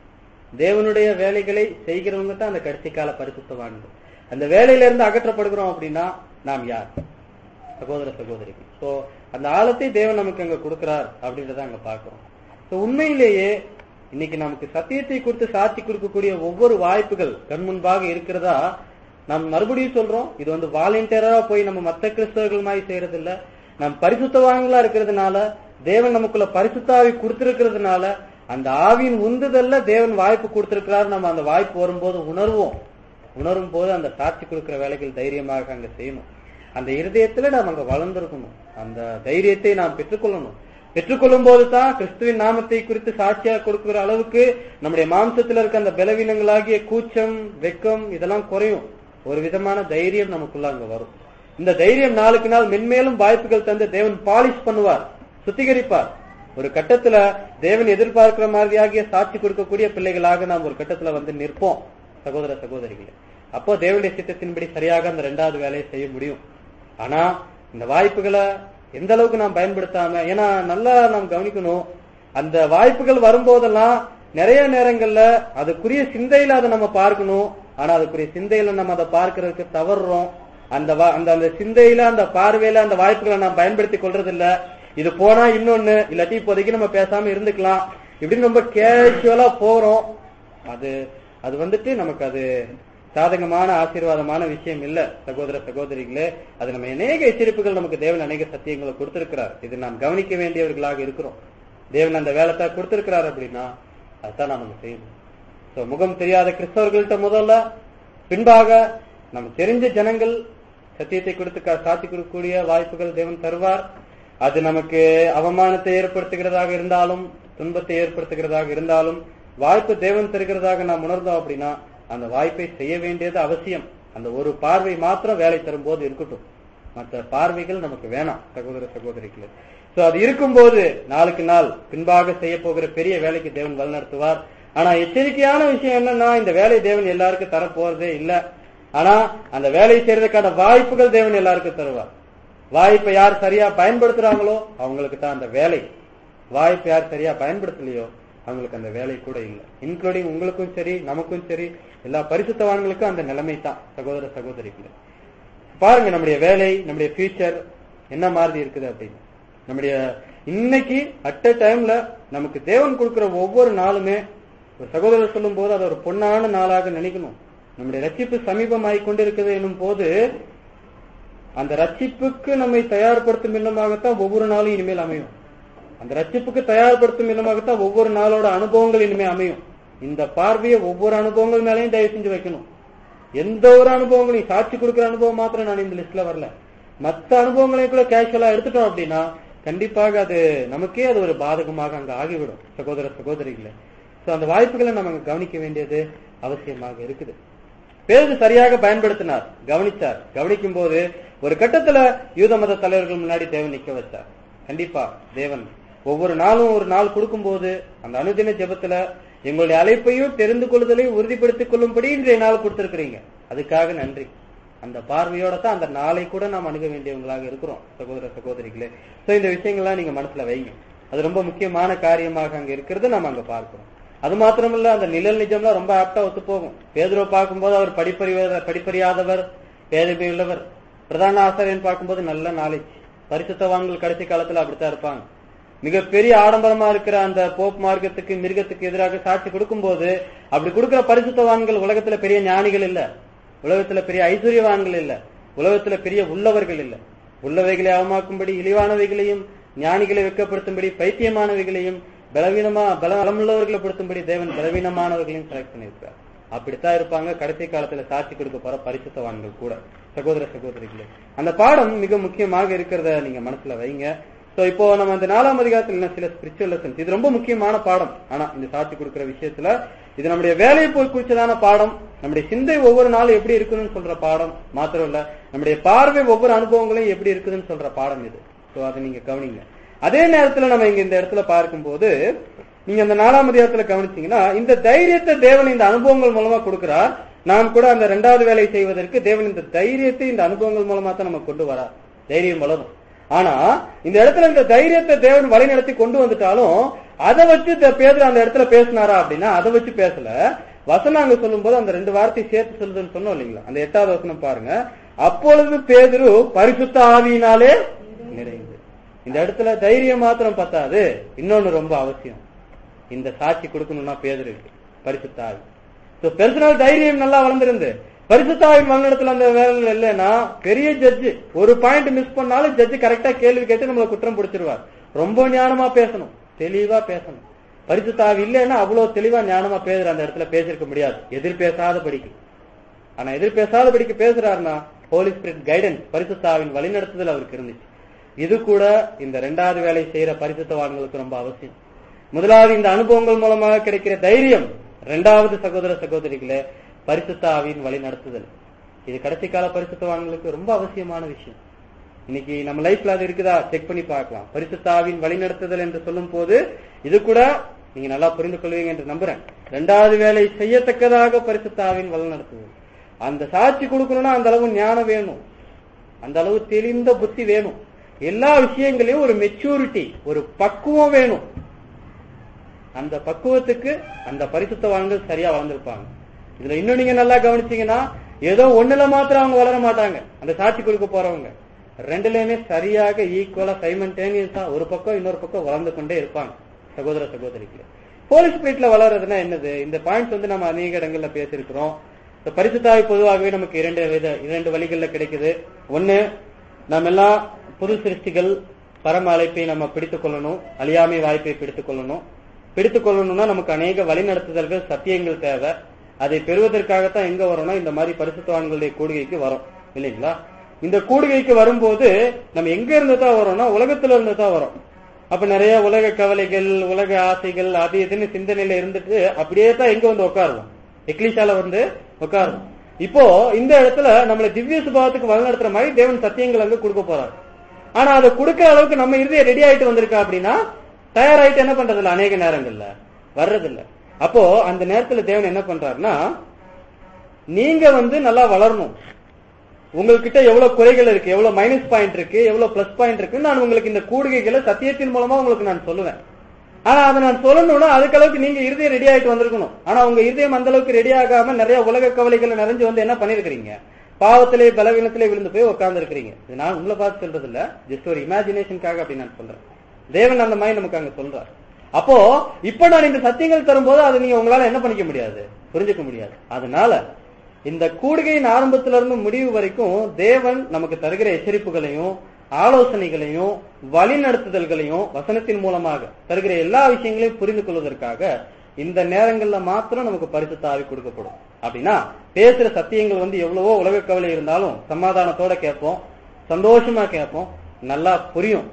தேவனுடைய வேலைகளை செய்கிறவங்க தான் அந்த கடைசி கால பரிசுத்தவான்கள் அந்த வேலையில இருந்து அகற்றப்படுகிறோம் அப்படின்னா நாம் யார் சகோதர சகோதரிகள் சோ அந்த ஆழத்தை தேவன் நமக்கு அங்க கொடுக்கிறார் அப்படின்றத அங்க பாக்குறோம் சோ உண்மையிலேயே இன்னைக்கு நமக்கு சத்தியத்தை குறித்து சாட்சி கொடுக்கக்கூடிய ஒவ்வொரு வாய்ப்புகள் கண் முன்பாக இருக்கிறதா நாம் மறுபடியும் சொல்றோம் இது வந்து வாலண்டியரா போய் நம்ம மத்த கிறிஸ்தவர்கள் மாதிரி செய்யறது இல்ல நாம் பரிசுத்தவான்களா இருக்கிறதுனால தேவன் நமக்குள்ள பரிசுத்தாவி கொடுத்திருக்கிறதுனால அந்த ஆவியின் உந்துதல்ல தேவன் வாய்ப்பு கொடுத்திருக்கிறார் நம்ம அந்த வாய்ப்பு வரும்போது உணர்வோம் உணரும் போது அந்த சாட்சி கொடுக்கிற வேலைகள் தைரியமாக அங்க செய்யணும் அந்த இருதயத்துல நாம் அங்க வளர்ந்திருக்கணும் அந்த தைரியத்தை நாம் பெற்றுக்கொள்ளணும் பெற்றுக்கொள்ளும் போது தான் கிறிஸ்துவின் நாமத்தை குறித்து சாட்சியா கொடுக்கிற அளவுக்கு நம்முடைய மாம்சத்துல இருக்க அந்த பலவீனங்களாகிய கூச்சம் வெக்கம் இதெல்லாம் குறையும் ஒரு விதமான தைரியம் நமக்குள்ள அங்க வரும் இந்த தைரியம் நாளுக்கு நாள் மென்மேலும் வாய்ப்புகள் தந்து தேவன் பாலிஷ் பண்ணுவார் சுத்திகரிப்பார் ஒரு கட்டத்துல தேவன் எதிர்பார்க்கிற மாதிரியாகிய சாட்சி கொடுக்கக்கூடிய பிள்ளைகளாக நாம் ஒரு கட்டத்துல வந்து நிற்போம் சகோதர சகோதரிகளே அப்போ தேவனுடைய சித்தத்தின்படி சரியாக அந்த ரெண்டாவது வேலையை செய்ய முடியும் ஆனா இந்த வாய்ப்புகளை எந்த அளவுக்கு நாம் பயன்படுத்தாம ஏன்னா நல்லா நாம் கவனிக்கணும் அந்த வாய்ப்புகள் வரும்போதெல்லாம் நிறைய நேரங்கள்ல அதுக்குரிய சிந்தையில அதை நம்ம பார்க்கணும் ஆனா அதுக்குரிய சிந்தையில நம்ம அதை பார்க்கறதுக்கு தவறுறோம் அந்த வா- அந்த அந்த சிந்தையில அந்த பார்வையில அந்த வாய்ப்புகளை நாம் பயன்படுத்தி கொள்றது இல்ல இது போனா இன்னொன்னு இல்லாட்டி இப்போதைக்கு நம்ம பேசாம இருந்துக்கலாம் இப்படின்னு ரொம்ப கேஷுவலா போறோம் அது அது வந்துட்டு நமக்கு அது சாதகமான ஆசீர்வாதமான விஷயம் இல்ல சகோதர சகோதரிகளே அது நம்ம அநேக எச்சரிப்புகள் நமக்கு தேவன் அநேக சத்தியங்களை கொடுத்திருக்கிறார் இது நாம் கவனிக்க வேண்டியவர்களாக இருக்கிறோம் தேவன் அந்த வேலைத்தை கொடுத்திருக்கிறார் அப்படின்னா அதுதான் நமக்கு செய்யணும் சோ முகம் தெரியாத கிறிஸ்தவர்கள்ட்ட முதல்ல பின்பாக நம்ம தெரிஞ்ச ஜனங்கள் சத்தியத்தை கொடுத்து கா- சாட்சி கொடுக்கக்கூடிய வாய்ப்புகள் தேவன் தருவார் அது நமக்கு அவமானத்தை ஏற்படுத்துகிறதாக இருந்தாலும் துன்பத்தை ஏற்படுத்துகிறதாக இருந்தாலும் வாய்ப்பு தேவன் தருகிறதாக நாம் உணர்ந்தோம் அப்படின்னா அந்த வாய்ப்பை செய்ய வேண்டியது அவசியம் அந்த ஒரு பார்வை மாத்திரம் வேலை தரும்போது இருக்கட்டும் மற்ற பார்வைகள் நமக்கு வேணாம் சகோதர சகோதரிகளே சோ அது இருக்கும்போது நாளுக்கு நாள் பின்பாக செய்ய போகிற பெரிய வேலைக்கு தேவன் வழிநடத்துவார் ஆனா எச்சரிக்கையான விஷயம் என்னன்னா இந்த வேலை தேவன் எல்லாருக்கும் தர போறதே இல்ல ஆனா அந்த வேலையை செய்யறதுக்கான வாய்ப்புகள் தேவன் எல்லாருக்கும் தருவார் வாய்ப்பை யார் சரியா பயன்படுத்துறாங்களோ அவங்களுக்கு தான் அந்த வேலை வாய்ப்பை யார் சரியா பயன்படுத்தலையோ அவங்களுக்கு அந்த வேலை கூட இல்லை இன்க்ளூடிங் உங்களுக்கும் சரி நமக்கும் சரி எல்லா பரிசுத்தவான்களுக்கும் அந்த நிலைமை தான் சகோதர சகோதரிகளே பாருங்க நம்முடைய வேலை நம்முடைய ஃபியூச்சர் என்ன மாதிரி இருக்குது அப்படின்னு நம்முடைய இன்னைக்கு அட் அ டைம்ல நமக்கு தேவன் கொடுக்கிற ஒவ்வொரு நாளுமே ஒரு சகோதரர் சொல்லும் போது அதை ஒரு பொன்னான நாளாக நினைக்கணும் நம்முடைய ரட்சிப்பு சமீபமாகி கொண்டிருக்கிறது எனும் போது அந்த ரட்சிப்புக்கு நம்மை தயார்படுத்தும் விதமாகத்தான் ஒவ்வொரு நாளும் இனிமேல் அமையும் அந்த ரட்சிப்புக்கு தயார்படுத்தும் விதமாகத்தான் ஒவ்வொரு நாளோட அனுபவங்கள் இனிமேல் அமையும் இந்த பார்வையை ஒவ்வொரு அனுபவங்கள் மேலேயும் தயவு செஞ்சு வைக்கணும் எந்த ஒரு அனுபவங்களையும் சாட்சி கொடுக்கிற அனுபவம் மாத்திரம் நான் இந்த லிஸ்ட்ல வரல மத்த அனுபவங்களையும் கூட கேஷுவலா எடுத்துட்டோம் அப்படின்னா கண்டிப்பாக அது நமக்கே அது ஒரு பாதகமாக அங்க ஆகிவிடும் சகோதர சகோதரிகளே சோ அந்த வாய்ப்புகளை நம்ம அங்க கவனிக்க வேண்டியது அவசியமாக இருக்குது பேரு சரியாக பயன்படுத்தினார் கவனிச்சார் கவனிக்கும் போது ஒரு கட்டத்துல யூத மத தலைவர்கள் முன்னாடி தேவன் நிக்க வச்சார் கண்டிப்பா தேவன் ஒவ்வொரு நாளும் ஒரு நாள் கொடுக்கும்போது அந்த அனுதின ஜெபத்துல எங்களுடைய அழைப்பையும் தெரிந்து கொள்ளுதலையும் உறுதிப்படுத்திக் கொள்ளும்படி இன்றைய நாள் கொடுத்திருக்கிறீங்க அதுக்காக நன்றி அந்த பார்வையோட தான் அந்த நாளை கூட நாம் அணுக வேண்டியவங்களாக இருக்கிறோம் சகோதர சகோதரிகளே சோ இந்த விஷயங்கள்லாம் நீங்க மனசுல வைங்க அது ரொம்ப முக்கியமான காரியமாக அங்க இருக்கிறது நம்ம அங்க பார்க்கிறோம் அது மாத்திரமல்ல அந்த நிழல் நிஜம்லாம் ரொம்ப ஆப்டா ஒத்து போகும் பேதுருவை பார்க்கும்போது அவர் படிப்பறிவ படிப்பறியாதவர் பேதமை உள்ளவர் பிரதான ஆசிரியன் பார்க்கும்போது நல்ல நாலேஜ் பரிசுத்தவான்கள் கடைசி காலத்துல அப்படித்தான் இருப்பாங்க மிகப்பெரிய ஆடம்பரமா இருக்கிற அந்த போப் மார்க்கத்துக்கு மிருகத்துக்கு எதிராக சாட்சி கொடுக்கும்போது அப்படி கொடுக்கிற பரிசுத்தவான்கள் உலகத்துல பெரிய ஞானிகள் இல்ல உலகத்துல பெரிய ஐஸ்வர்யவான்கள் இல்ல உலகத்துல பெரிய உள்ளவர்கள் இல்ல உள்ளவைகளை அவமாக்கும்படி இழிவானவைகளையும் ஞானிகளை வெக்கப்படுத்தும்படி பைத்தியமானவைகளையும் பலவீனமா பல பலமுள்ளவர்களை படுத்தும்படி தேவன் பலவீனமானவர்களையும் செலக்ட் பண்ணியிருக்கார் அப்படித்தான் இருப்பாங்க கடைசி காலத்துல சாட்சி கொடுக்க போற பரிசுத்தவான்கள் கூட சகோதர சகோதரிகளே அந்த பாடம் மிக முக்கியமாக இருக்கிறத நீங்க மனசுல வைங்க சோ இப்போ நம்ம இந்த நாலாம் அதிகாரத்துல என்ன சில ஸ்பிரிச்சுவல் லெசன்ஸ் இது ரொம்ப முக்கியமான பாடம் ஆனா இந்த சாட்சி கொடுக்கிற விஷயத்துல இது நம்முடைய வேலையை போய் குறிச்சதான பாடம் நம்முடைய சிந்தை ஒவ்வொரு நாளும் எப்படி இருக்குதுன்னு சொல்ற பாடம் மாத்திரம் இல்ல நம்முடைய பார்வை ஒவ்வொரு அனுபவங்களையும் எப்படி இருக்குதுன்னு சொல்ற பாடம் இது சோ அதை நீங்க கவனிங்க அதே நேரத்துல நம்ம இங்க இந்த இடத்துல பார்க்கும்போது நீங்க அந்த நாலாம் அதிகாரத்துல கவனிச்சீங்கன்னா இந்த தைரியத்தை தேவன் இந்த அனுபவங்கள் மூலமா கொடுக்கிறார் நாம் கூட அந்த ரெண்டாவது வேலை செய்வதற்கு தேவன் இந்த தைரியத்தை இந்த அனுபவங்கள் மூலமா தான் நம்ம கொண்டு வரார் தைரியம் வளரும் ஆனா இந்த இடத்துல இந்த தைரியத்தை தேவன் வழிநடத்தி கொண்டு வந்துட்டாலும் அதை வச்சு த- பேதுரு அந்த இடத்துல பேசினாரா அப்படின்னா அதை வச்சு பேசல வசனம் அங்க சொல்லும்போது அந்த ரெண்டு வார்த்தை சேர்த்து சொல்லுதுன்னு சொன்னோம் இல்லைங்களா அந்த எட்டாவது வசனம் பாருங்க அப்பொழுது பேதுரு பரிசுத்த ஆவியினாலே நிறைந்து இந்த இடத்துல தைரியம் மாத்திரம் பத்தாது இன்னொன்னு ரொம்ப அவசியம் இந்த சாட்சி கொடுக்கணும்னா பேதருக்கு பரிசுத்த ஆவி So, பெர்சனல் தைரியம் நல்லா வளர்ந்திருந்து பரிசுத்தாவின் வல்லிடத்துல அந்த வேலை இல்லைன்னா பெரிய ஜட்ஜு ஒரு பாயிண்ட் மிஸ் பண்ணாலும் ஜட்ஜு கரெக்டா கேள்வி கேட்டு நம்மள குற்றம் பிடிச்சிருவார் ரொம்ப ஞானமா பேசணும் தெளிவா பேசணும் பரிசுத்தாவி இல்லைன்னா அவ்வளவு தெளிவா ஞானமா பேசுற அந்த இடத்துல பேசிருக்க முடியாது எதிர் பேசாத படிக்கு ஆனா எதிர் பேசாத படிக்க பேசுறாருன்னா ஹோலி ஸ்பிரிட் கைடன்ஸ் பரிசுத்தாவின் வழிநடத்துதல் அவருக்கு இருந்துச்சு இது கூட இந்த ரெண்டாவது வேலை செய்யற பரிசுத்தவான்களுக்கு ரொம்ப அவசியம் முதலாவது இந்த அனுபவங்கள் மூலமாக கிடைக்கிற தைரியம் இரண்டாவது சகோதர சகோதரிகளே பரிசுத்தாவின் வழி நடத்துதல் இது கடைசி கால பரிசுத்தவான்களுக்கு ரொம்ப அவசியமான விஷயம் இன்னைக்கு நம்ம லைஃப்ல அது இருக்குதா செக் பண்ணி பார்க்கலாம் பரிசுத்தாவின் வழிநடத்துதல் என்று சொல்லும் போது இது கூட நீங்க நல்லா புரிந்து கொள்வீங்க என்று நம்புறேன் ரெண்டாவது வேலை செய்யத்தக்கதாக பரிசுத்தாவின் வழிநடத்துதல் அந்த சாட்சி கொடுக்கணும்னா அந்த அளவு ஞானம் வேணும் அந்த அளவு தெளிந்த புத்தி வேணும் எல்லா விஷயங்களையும் ஒரு மெச்சூரிட்டி ஒரு பக்குவம் வேணும் அந்த பக்குவத்துக்கு அந்த பரிசுத்தவான்கள் சரியா வளர்ந்திருப்பாங்க இதுல இன்னும் நீங்க நல்லா கவனிச்சீங்கன்னா ஏதோ ஒண்ணுல மாத்திரம் அவங்க வளர மாட்டாங்க அந்த சாட்சி கொடுக்க போறவங்க ரெண்டுலயுமே சரியாக ஈக்குவலா சைமன்டேனியஸா ஒரு பக்கம் இன்னொரு பக்கம் வளர்ந்து கொண்டே இருப்பாங்க சகோதர சகோதரிக்கு போலீஸ் ஸ்பிரிட்ல வளர்றதுன்னா என்னது இந்த பாயிண்ட்ஸ் வந்து நம்ம அநேக இடங்கள்ல பேசியிருக்கிறோம் இந்த பரிசுத்தாவி பொதுவாகவே நமக்கு இரண்டு வித இரண்டு வழிகள்ல கிடைக்குது ஒண்ணு நம்ம எல்லாம் புது சிருஷ்டிகள் பரம அழைப்பை நம்ம பிடித்துக் கொள்ளணும் அழியாமை வாய்ப்பை பிடித்துக் கொள்ளணும் பிடித்துக் கொள்ளணும்னா நமக்கு அநேக வழிநடத்துதல்கள் சத்தியங்கள் தேவை அதை பெறுவதற்காகத்தான் எங்க வரோம்னா இந்த மாதிரி பரிசுத்தவான்களுடைய கூடுகைக்கு வரோம் இல்லைங்களா இந்த கூடுகைக்கு வரும்போது நம்ம எங்க இருந்து தான் வரோம்னா உலகத்துல இருந்து தான் வரோம் அப்ப நிறைய உலக கவலைகள் உலக ஆசைகள் அது இதுன்னு சிந்தனையில இருந்துட்டு அப்படியே தான் எங்க வந்து உட்காருவோம் எக்லிஷால வந்து உட்காருவோம் இப்போ இந்த இடத்துல நம்மள திவ்ய சுபாவத்துக்கு வழிநடத்துற மாதிரி தேவன் சத்தியங்கள் அங்க கொடுக்க போறாரு ஆனா அதை கொடுக்கிற அளவுக்கு நம்ம இறுதிய ரெடி ஆயிட்டு வந்திருக்கா அப்படின்னா தயாராயிட்டு என்ன பண்றது இல்ல அநேக நேரங்கள்ல வர்றதில்ல அப்போ அந்த நேரத்துல தேவன் என்ன பண்றாருன்னா நீங்க வந்து நல்லா வளரணும் உங்ககிட்ட எவ்வளவு குறைகள் இருக்கு எவ்வளவு மைனஸ் பாயிண்ட் இருக்கு எவ்வளவு பிளஸ் பாயிண்ட் இருக்கு நான் உங்களுக்கு இந்த கூடுகைகளை சத்தியத்தின் மூலமா உங்களுக்கு நான் சொல்லுவேன் ஆனா அதை நான் சொல்லணும்னா அதுக்கு அளவுக்கு நீங்க இருதயம் ரெடி ஆயிட்டு வந்திருக்கணும் ஆனா உங்க இருதயம் அந்த அளவுக்கு ரெடி ஆகாம நிறைய உலக கவலைகள் நிறைஞ்சு வந்து என்ன பண்ணிருக்கீங்க பாவத்திலே பலவீனத்திலே விழுந்து போய் உட்கார்ந்து இருக்கிறீங்க இது நான் உங்களை பார்த்து சொல்றது இல்ல ஜஸ்ட் ஒரு இமேஜினேஷனுக்காக அப்படி நான் சொல்றேன் தேவன் அந்த மாதிரி நமக்கு அங்க சொல்றார் அப்போ இப்ப நான் இந்த சத்தியங்கள் தரும்போது அதை நீங்க உங்களால என்ன பண்ணிக்க முடியாது புரிஞ்சுக்க முடியாது அதனால இந்த கூடுகையின் ஆரம்பத்துல இருந்து முடிவு வரைக்கும் தேவன் நமக்கு தருகிற எச்சரிப்புகளையும் ஆலோசனைகளையும் வழிநடத்துதல்களையும் வசனத்தின் மூலமாக தருகிற எல்லா விஷயங்களையும் புரிந்து கொள்வதற்காக இந்த நேரங்கள்ல மாத்திரம் நமக்கு பரிசுத்த ஆவி கொடுக்கப்படும் அப்படின்னா பேசுற சத்தியங்கள் வந்து எவ்வளவோ உலக கவலை இருந்தாலும் சமாதானத்தோட கேட்போம் சந்தோஷமா கேட்போம் நல்லா புரியும்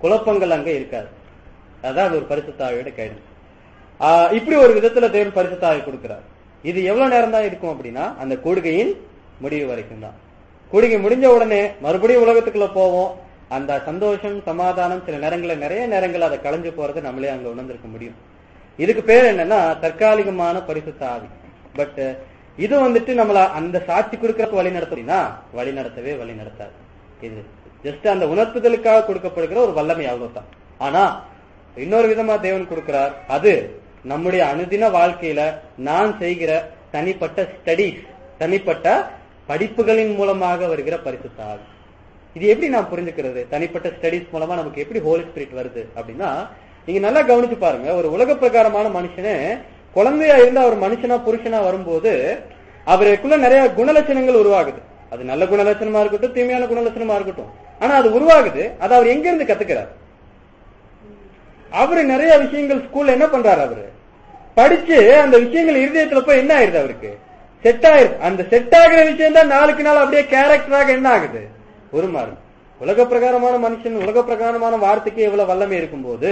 குழப்பங்கள் அங்க இருக்காது அதான் அது ஒரு பரிசுத்தாவியோட கைடன்ஸ் இப்படி ஒரு விதத்துல தேவன் பரிசுத்தாவி கொடுக்கிறார் இது எவ்வளவு நேரம் தான் இருக்கும் அப்படின்னா அந்த கூடுகையின் முடிவு வரைக்கும் தான் கூடுகை முடிஞ்ச உடனே மறுபடியும் உலகத்துக்குள்ள போவோம் அந்த சந்தோஷம் சமாதானம் சில நேரங்களில் நிறைய நேரங்கள் அதை களைஞ்சு போறதை நம்மளே அங்க உணர்ந்திருக்க முடியும் இதுக்கு பேர் என்னன்னா தற்காலிகமான பரிசுத்த ஆவி பட் இது வந்துட்டு நம்மள அந்த சாட்சி கொடுக்கறதுக்கு வழி நடத்தினா வழி நடத்தவே வழி நடத்தாது இது ஜஸ்ட் அந்த உணர்த்துதலுக்காக கொடுக்கப்படுகிற ஒரு வல்லமை அவ்வளவுதான் ஆனா இன்னொரு விதமா தேவன் கொடுக்கிறார் அது நம்முடைய அனுதின வாழ்க்கையில நான் செய்கிற தனிப்பட்ட ஸ்டடிஸ் தனிப்பட்ட படிப்புகளின் மூலமாக வருகிற பரிசுத்த ஆவி இது எப்படி நான் புரிஞ்சுக்கிறது தனிப்பட்ட ஸ்டடிஸ் மூலமா நமக்கு எப்படி ஹோலி ஸ்பிரிட் வருது அப்படின்னா நீங்க நல்லா கவனிச்சு பாருங்க ஒரு உலக பிரகாரமான மனுஷனே குழந்தையா இருந்து அவர் மனுஷனா புருஷனா வரும்போது அவருக்குள்ள நிறைய குணலட்சணங்கள் உருவாகுது அது நல்ல குணலட்சணமா இருக்கட்டும் தீமையான குணலட்சணமா இருக்கட்டும் ஆனா அது உருவாகுது அது அவர் எங்க இருந்து கத்துக்கிறார் அவரு நிறைய விஷயங்கள் ஸ்கூல்ல என்ன பண்றாரு அவரு படிச்சு அந்த விஷயங்கள் இருதயத்துல போய் என்ன ஆயிருது அவருக்கு செட் ஆயிருது அந்த செட் ஆகிற விஷயம் தான் நாளுக்கு நாள் அப்படியே கேரக்டராக என்ன ஆகுது உருமாறும் உலக பிரகாரமான மனுஷன் உலக பிரகாரமான வார்த்தைக்கு எவ்வளவு வல்லமை இருக்கும்போது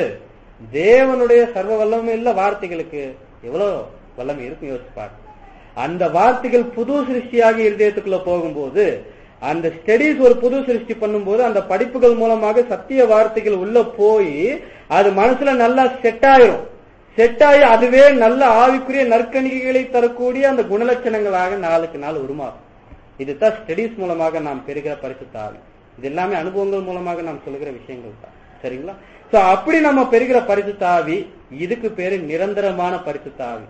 தேவனுடைய சர்வ வல்லமை இல்ல வார்த்தைகளுக்கு எவ்வளவு வல்லமை இருக்கும் யோசிச்சு பாருங்க அந்த வார்த்தைகள் புது சிருஷ்டியாக இருதயத்துக்குள்ள போகும்போது அந்த ஸ்டடிஸ் ஒரு புது சிருஷ்டி பண்ணும்போது அந்த படிப்புகள் மூலமாக சத்திய வார்த்தைகள் உள்ள போய் அது மனசுல நல்லா செட் ஆயிரும் செட் ஆகி அதுவே நல்ல ஆவிக்குரிய நற்கணிகைகளை தரக்கூடிய அந்த குணலட்சணங்களாக நாளுக்கு நாள் உருமாறும் இதுதான் ஸ்டடிஸ் மூலமாக நாம் பெறுகிற பரிசுத்த ஆவி இது எல்லாமே அனுபவங்கள் மூலமாக நாம் சொல்லுகிற விஷயங்கள் தான் சரிங்களா சோ அப்படி நம்ம பெறுகிற பரிசுத்த ஆவி இதுக்கு பேரு நிரந்தரமான பரிசுத்த ஆவி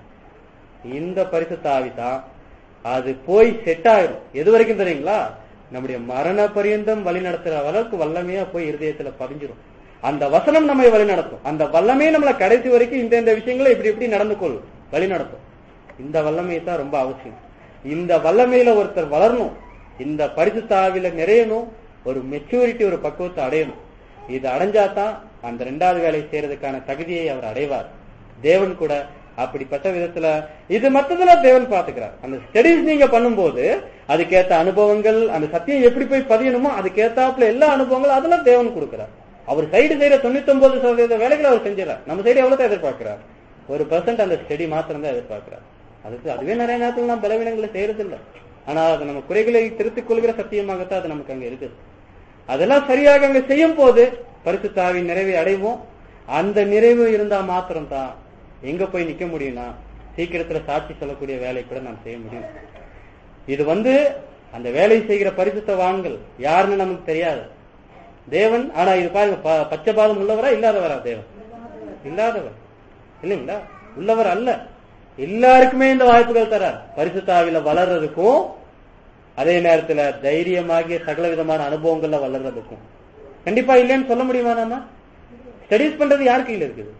இந்த பரிசுத்த ஆவி தான் அது போய் செட் ஆயிரும் எது வரைக்கும் தெரியுங்களா நம்முடைய மரண பரியந்தம் வழி நடத்துற அளவுக்கு வல்லமையா போய் இருதயத்துல பதிஞ்சிரும் அந்த வசனம் நம்மை வழி நடத்தும் அந்த வல்லமே நம்மளை கடைசி வரைக்கும் இந்த இந்த விஷயங்களை இப்படி இப்படி நடந்து கொள்ளும் வழி நடத்தும் இந்த வல்லமை தான் ரொம்ப அவசியம் இந்த வல்லமையில ஒருத்தர் வளரணும் இந்த பரிசுத்த ஆவில நிறையணும் ஒரு மெச்சூரிட்டி ஒரு பக்குவத்தை அடையணும் இது அடைஞ்சாதான் அந்த ரெண்டாவது வேலை செய்யறதுக்கான தகுதியை அவர் அடைவார் தேவன் கூட அப்படிப்பட்ட விதத்துல இது மத்ததுல தேவன் பாத்துக்கிறார் அந்த ஸ்டடிஸ் நீங்க பண்ணும்போது அதுக்கேத்த அனுபவங்கள் அந்த சத்தியம் எப்படி போய் பதியணுமோ அதுக்கேத்தாப்புல எல்லா அனுபவங்களும் அதெல்லாம் தேவன் கொடுக்கிறார் அவர் சைடு செய்யற தொண்ணூத்தி ஒன்பது சதவீத வேலைகளை அவர் செஞ்சிடறார் நம்ம சைடு எவ்வளவு எதிர்பார்க்கிறார் ஒரு பெர்சன்ட் அந்த ஸ்டடி மாத்திரம் தான் எதிர்பார்க்கிறார் அதுக்கு அதுவே நிறைய நேரத்தில் நாம் பலவீனங்களை செய்யறது இல்லை ஆனா அது நம்ம குறைகளை திருத்திக் கொள்கிற சத்தியமாகத்தான் அது நமக்கு அங்க இருக்குது அதெல்லாம் சரியாக அங்க செய்யும் போது பரிசுத்தாவின் நிறைவை அடைவோம் அந்த நிறைவு இருந்தா மாத்திரம் தான் எங்க போய் நிக்க முடியும்னா சீக்கிரத்துல சாட்சி சொல்லக்கூடிய வேலை கூட நாம் செய்ய முடியும் இது வந்து அந்த வேலை செய்கிற பரிசுத்தவான்கள் யாருன்னு நமக்கு தெரியாது தேவன் ஆனா இது பாருங்க ப- பச்சை பாதம் உள்ளவரா இல்லாதவரா தேவன் இல்லாதவர் இல்லைங்களா உள்ளவர் அல்ல எல்லாருக்குமே இந்த வாய்ப்புகள் தரார் பரிசுத்தாவில வளர்றதுக்கும் அதே நேரத்துல தைரியமாகிய சகல விதமான அனுபவங்கள்ல வளர்றதுக்கும் கண்டிப்பா இல்லைன்னு சொல்ல முடியுமா நாம ஸ்டடிஸ் பண்றது யார் கையில இருக்குது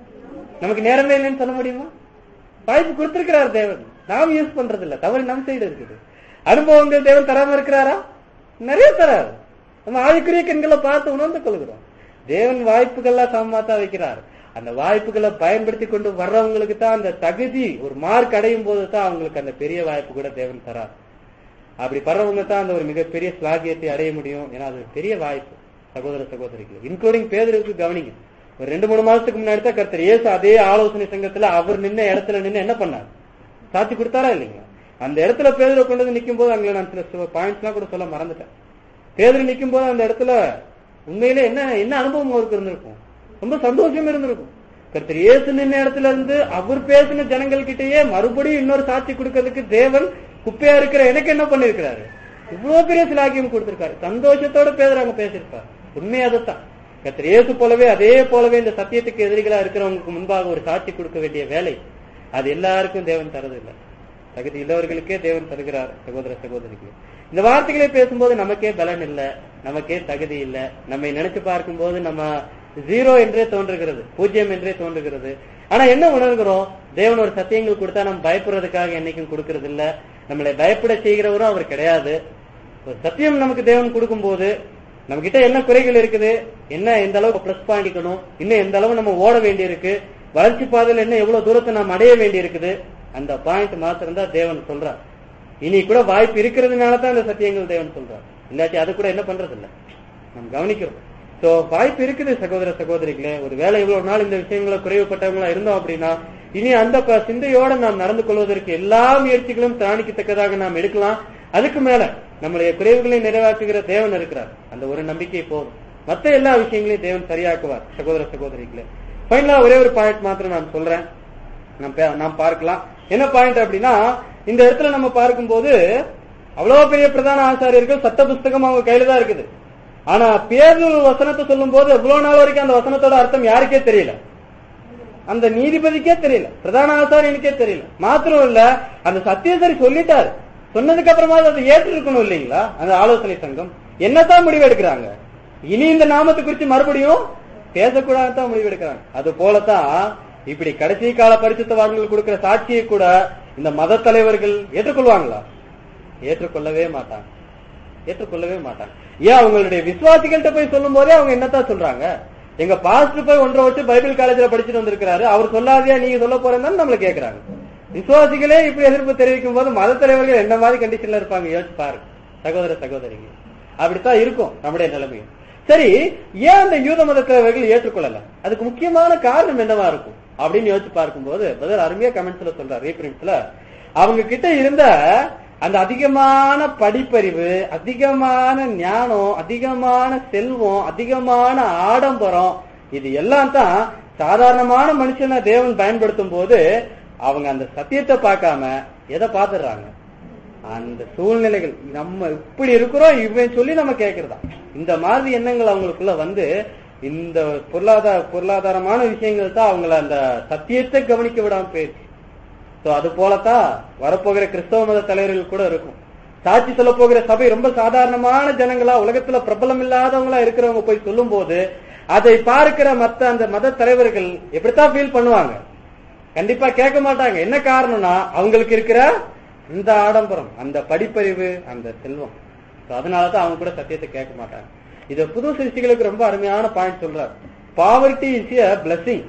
நமக்கு நேரமே இல்லைன்னு சொல்ல முடியுமா வாய்ப்பு கொடுத்திருக்கிறார் தேவன் நாம் யூஸ் பண்றது இல்ல தவறு நம் சைடு இருக்குது அனுபவங்கள் தேவன் தராம இருக்கிறாரா நிறைய தராரு நம்ம ஆவிக்குரிய கண்களை பார்த்து உணர்ந்து கொள்கிறோம் தேவன் வாய்ப்புகள்லாம் சமமா தான் வைக்கிறார் அந்த வாய்ப்புகளை பயன்படுத்தி கொண்டு வர்றவங்களுக்கு தான் அந்த தகுதி ஒரு மார்க் அடையும் போது தான் அவங்களுக்கு அந்த பெரிய வாய்ப்பு கூட தேவன் தரார் அப்படி படுறவங்க தான் அந்த ஒரு மிகப்பெரிய ஸ்லாகியத்தை அடைய முடியும் ஏன்னா அது ஒரு பெரிய வாய்ப்பு சகோதர சகோதரிகள் இன்க்ளூடிங் பேதருக்கு கவனிங்க ஒரு ரெண்டு மூணு மாசத்துக்கு முன்னாடி தான் கருத்தர் இயேசு அதே ஆலோசனை சங்கத்துல அவர் நின்ன இடத்துல நின்னு என்ன பண்ணார் சாட்சி கொடுத்தாரா இல்லைங்க அந்த இடத்துல பேதரை கொண்டு வந்து நிக்கும் போது அங்க நான் சில பாயிண்ட்ஸ் எல்லாம் கூட சொல்ல மறந்துட்டேன் பேதர் நிக்கும் போது அந்த இடத்துல உண்மையிலே என்ன என்ன அனுபவம் அவருக்கு இருந்திருக்கும் ரொம்ப சந்தோஷம் இருந்திருக்கும் கர்த்தர் இயேசு நின்ன இடத்துல இருந்து அவர் பேசின ஜனங்கள் கிட்டயே மறுபடியும் இன்னொரு சாட்சி கொடுக்கறதுக்கு தேவன் குப்பையா இருக்கிற எனக்கு என்ன பண்ணிருக்கிறாரு இவ்வளவு பெரிய சிலாகியம் கொடுத்திருக்காரு சந்தோஷத்தோட பேதர் அங்க பேசியிருப்பார் உண்மை அதுதான் கர்த்தர் இயேசு போலவே அதே போலவே இந்த சத்தியத்துக்கு எதிரிகளா இருக்கிறவங்களுக்கு முன்பாக ஒரு சாட்சி கொடுக்க வேண்டிய வேலை அது எல்லாருக்கும் தேவன் தரதில்லை தகுதி உள்ளவர்களுக்கே தேவன் தருகிறார் சகோதர சகோதரிக்கு இந்த வார்த்தைகளை பேசும்போது நமக்கே பலன் இல்ல நமக்கே தகுதி இல்ல நம்மை நினைச்சு பார்க்கும்போது நம்ம ஜீரோ என்றே தோன்றுகிறது பூஜ்ஜியம் என்றே தோன்றுகிறது ஆனா என்ன உணர்கிறோம் தேவன் ஒரு சத்தியங்கள் கொடுத்தா நம்ம பயப்படுறதுக்காக என்னைக்கும் கொடுக்கறது இல்ல நம்மளை பயப்பட செய்கிறவரும் அவர் கிடையாது ஒரு சத்தியம் நமக்கு தேவன் கொடுக்கும்போது நம்ம கிட்ட என்ன குறைகள் இருக்குது என்ன எந்த அளவுக்கு பிளஸ் பாயிண்டிக்கணும் இன்னும் எந்த அளவு நம்ம ஓட வேண்டியிருக்கு வளர்ச்சி பாதையில் என்ன எவ்வளவு தூரத்தை நாம் அடைய வேண்டி இருக்குது அந்த பாயிண்ட் மாத்திரம் தான் தேவன் சொல்றார் இனி கூட வாய்ப்பு இருக்கிறதுனால தான் அந்த சத்தியங்கள் தேவன் சொல்றார் இல்லாட்டி அது கூட என்ன பண்றது இல்ல நம்ம கவனிக்கிறோம் சோ வாய்ப்பு இருக்குது சகோதர சகோதரிகளே ஒரு வேலை இவ்வளவு நாள் இந்த விஷயங்களை குறைவுபட்டவங்களா இருந்தோம் அப்படின்னா இனி அந்த ப- சிந்தையோட நாம் நடந்து கொள்வதற்கு எல்லா முயற்சிகளும் திராணிக்கத்தக்கதாக நாம் எடுக்கலாம் அதுக்கு மேல நம்முடைய குறைவுகளை நிறைவேற்றுகிற தேவன் இருக்கிறார் அந்த ஒரு நம்பிக்கை போதும் மத்த எல்லா விஷயங்களையும் தேவன் சரியாக்குவார் சகோதர சகோதரிகளே ஃபைனலா ஒரே ஒரு பாயிண்ட் மாத்திரம் நான் சொல்றேன் நாம் பே- நாம் பார்க்கலாம் என்ன பாயிண்ட் அப்படின்னா இந்த இடத்துல நம்ம பார்க்கும்போது அவ்வளவு பெரிய பிரதான ஆசாரியர்கள் சட்ட புஸ்தகம் அவங்க கையில தான் இருக்குது ஆனா பேரு வசனத்தை சொல்லும் போது எவ்வளவு நாள் வரைக்கும் அந்த வசனத்தோட அர்த்தம் யாருக்கே தெரியல அந்த நீதிபதிக்கே தெரியல பிரதான ஆசாரியனுக்கே தெரியல மாத்திரம் இல்ல அந்த சத்தியசரி சொல்லிட்டாரு சொன்னதுக்கு அப்புறமா அதை ஏற்று இருக்கணும் இல்லைங்களா அந்த ஆலோசனை சங்கம் என்னத்தான் முடிவு எடுக்கிறாங்க இனி இந்த நாமத்தை குறித்து மறுபடியும் பேசக்கூடாதுதான் முடிவு எடுக்கிறாங்க அது போலதான் இப்படி கடைசி கால பரிசுத்தவான்கள் கொடுக்கிற சாட்சியை கூட இந்த மத தலைவர்கள் ஏற்றுக்கொள்வாங்களா ஏற்றுக்கொள்ளவே மாட்டாங்க ஏற்றுக்கொள்ளவே மாட்டாங்க ஏன் அவங்களுடைய விசுவாசிகள்கிட்ட போய் சொல்லும் போதே அவங்க என்னத்தான் சொல்றாங்க எங்க பாஸ்டர் போய் ஒன்றரை வருஷம் பைபிள் காலேஜ்ல படிச்சுட்டு வந்திருக்கிறாரு அவர் சொல்லாதையா நீங்க சொல்ல போறேன்னு நம்மள கேக்குறாங்க விசுவாசிகளே இப்படி எதிர்ப்பு தெரிவிக்கும் போது மத தலைவர்கள் என்ன மாதிரி கண்டிஷன்ல இருப்பாங்க யோசிச்சு பாருங்க சகோதர சகோதரிங்க அப்படித்தான் இருக்கும் நம்முடைய நிலைமை சரி ஏன் அந்த யூத மத தலைவர்கள் ஏற்றுக்கொள்ளல அதுக்கு முக்கியமான காரணம் என்னவா இருக்கும் அப்படின்னு யோசிச்சு பார்க்கும்போது பதில் அருமையா கமெண்ட்ஸ்ல சொல்றாரு ரீபிரிண்ட்ஸ்ல அவங்க கிட்ட இருந்த அந்த அதிகமான படிப்பறிவு அதிகமான ஞானம் அதிகமான செல்வம் அதிகமான ஆடம்பரம் இது எல்லாம் தான் சாதாரணமான மனுஷனை தேவன் பயன்படுத்தும் போது அவங்க அந்த சத்தியத்தை பார்க்காம எதை பார்த்துடுறாங்க அந்த சூழ்நிலைகள் நம்ம இப்படி இருக்கிறோம் இவன் சொல்லி நம்ம கேட்கறதா இந்த மாதிரி எண்ணங்கள் அவங்களுக்குள்ள வந்து இந்த பொருளாதார பொருளாதாரமான விஷயங்கள் தான் அவங்கள அந்த சத்தியத்தை கவனிக்க விடாம போயிடுச்சு சோ அது போலத்தான் வரப்போகிற கிறிஸ்தவ மத தலைவர்கள் கூட இருக்கும் சாட்சி சொல்ல போகிற சபை ரொம்ப சாதாரணமான ஜனங்களா உலகத்துல பிரபலம் இல்லாதவங்களா இருக்கிறவங்க போய் சொல்லும் போது அதை பார்க்கிற மத்த அந்த மத தலைவர்கள் எப்படித்தான் ஃபீல் பண்ணுவாங்க கண்டிப்பா கேட்க மாட்டாங்க என்ன காரணம்னா அவங்களுக்கு இருக்கிற அந்த ஆடம்பரம் அந்த படிப்பறிவு அந்த செல்வம் So அதனாலதான் அவங்க கூட சத்தியத்தை கேட்க மாட்டாங்க இத புது சிருஷ்டிகளுக்கு ரொம்ப அருமையான பாயிண்ட் சொல்றார் பாவர்ட்டி இஸ் எ பிளஸிங்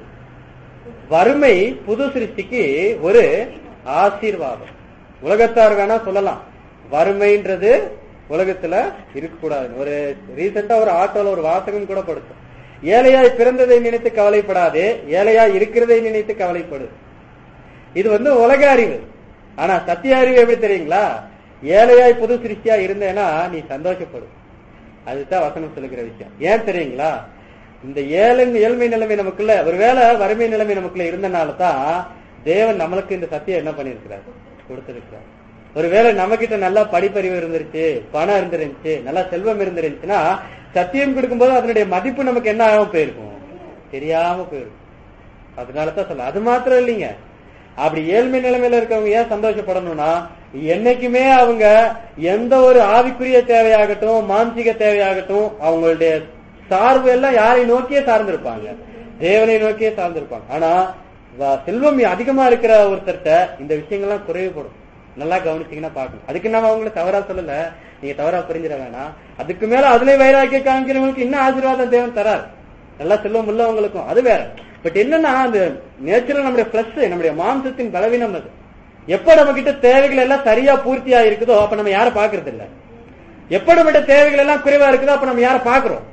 வறுமை புது சிருஷ்டிக்கு ஒரு ஆசீர்வாதம் உலகத்தார் வேணா சொல்லலாம் வறுமைன்றது உலகத்துல இருக்கக்கூடாது ஒரு ரீசெண்டா ஒரு ஆட்டோல ஒரு வாசகம் கூட படுத்தோம் ஏழையாய் பிறந்ததை நினைத்து கவலைப்படாதே ஏழையாய் இருக்கிறதை நினைத்து கவலைப்படு இது வந்து உலக அறிவு ஆனா சத்திய அறிவு எப்படி தெரியுங்களா ஏழையாய் புது சிருஷ்டியா இருந்தேன்னா நீ சந்தோஷப்படு அதுதான் வசனம் சொல்லுகிற விஷயம் ஏன் தெரியுங்களா இந்த ஏழை ஏழ்மை நிலைமை நமக்குள்ள ஒருவேளை வறுமை நிலைமை நமக்குள்ள இருந்தனால தான் தேவன் நம்மளுக்கு இந்த சத்தியம் என்ன பண்ணிருக்கிறார் கொடுத்திருக்கிறார் ஒருவேளை நம்ம கிட்ட நல்லா படிப்பறிவு இருந்துருச்சு பணம் இருந்துருந்துச்சு நல்லா செல்வம் இருந்துருந்துச்சுன்னா சத்தியம் கொடுக்கும்போது அதனுடைய மதிப்பு நமக்கு என்ன ஆகாம போயிருக்கும் தெரியாம போயிருக்கும் அதனாலதான் சொல்ல அது மாத்திரம் இல்லைங்க அப்படி ஏழ்மை நிலைமையில இருக்கவங்க ஏன் சந்தோஷப்படணும்னா என்னைக்குமே அவங்க எந்த ஒரு ஆவிக்குரிய தேவையாகட்டும் மானசீக தேவையாகட்டும் அவங்களுடைய சார்பு எல்லாம் யாரை நோக்கியே சார்ந்திருப்பாங்க தேவனை நோக்கியே சார்ந்திருப்பாங்க ஆனா வ- செல்வம் அதிகமா இருக்கிற ஒருத்தர்ட்ட இந்த விஷயங்கள்லாம் குறைவுபடும் நல்லா கவனிச்சீங்கன்னா பார்க்கணும் அதுக்கு நம்ம அவங்கள தவறா சொல்லல நீங்க தவறா புரிஞ்சிட வேணாம் அதுக்கு மேல அதுல வைராக்கிய காமிக்கிறவங்களுக்கு இன்னும் ஆசீர்வாதம் தேவன் தரார் நல்லா செல்வம் உள்ளவங்களுக்கும் அது வேற பட் என்னன்னா அந்த நேச்சுரல் நம்முடைய பிளஸ் நம்முடைய மாம்சத்தின் பலவீனம் அது எப்ப நம்ம கிட்ட தேவைகள் எல்லாம் சரியா பூர்த்தியா இருக்குதோ அப்ப நம்ம யாரை பாக்குறது இல்ல எப்ப நம்மகிட்ட தேவைகள் எல்லாம் குறைவா இருக்குதோ அப்ப நம்ம யாரை பாக்குறோம்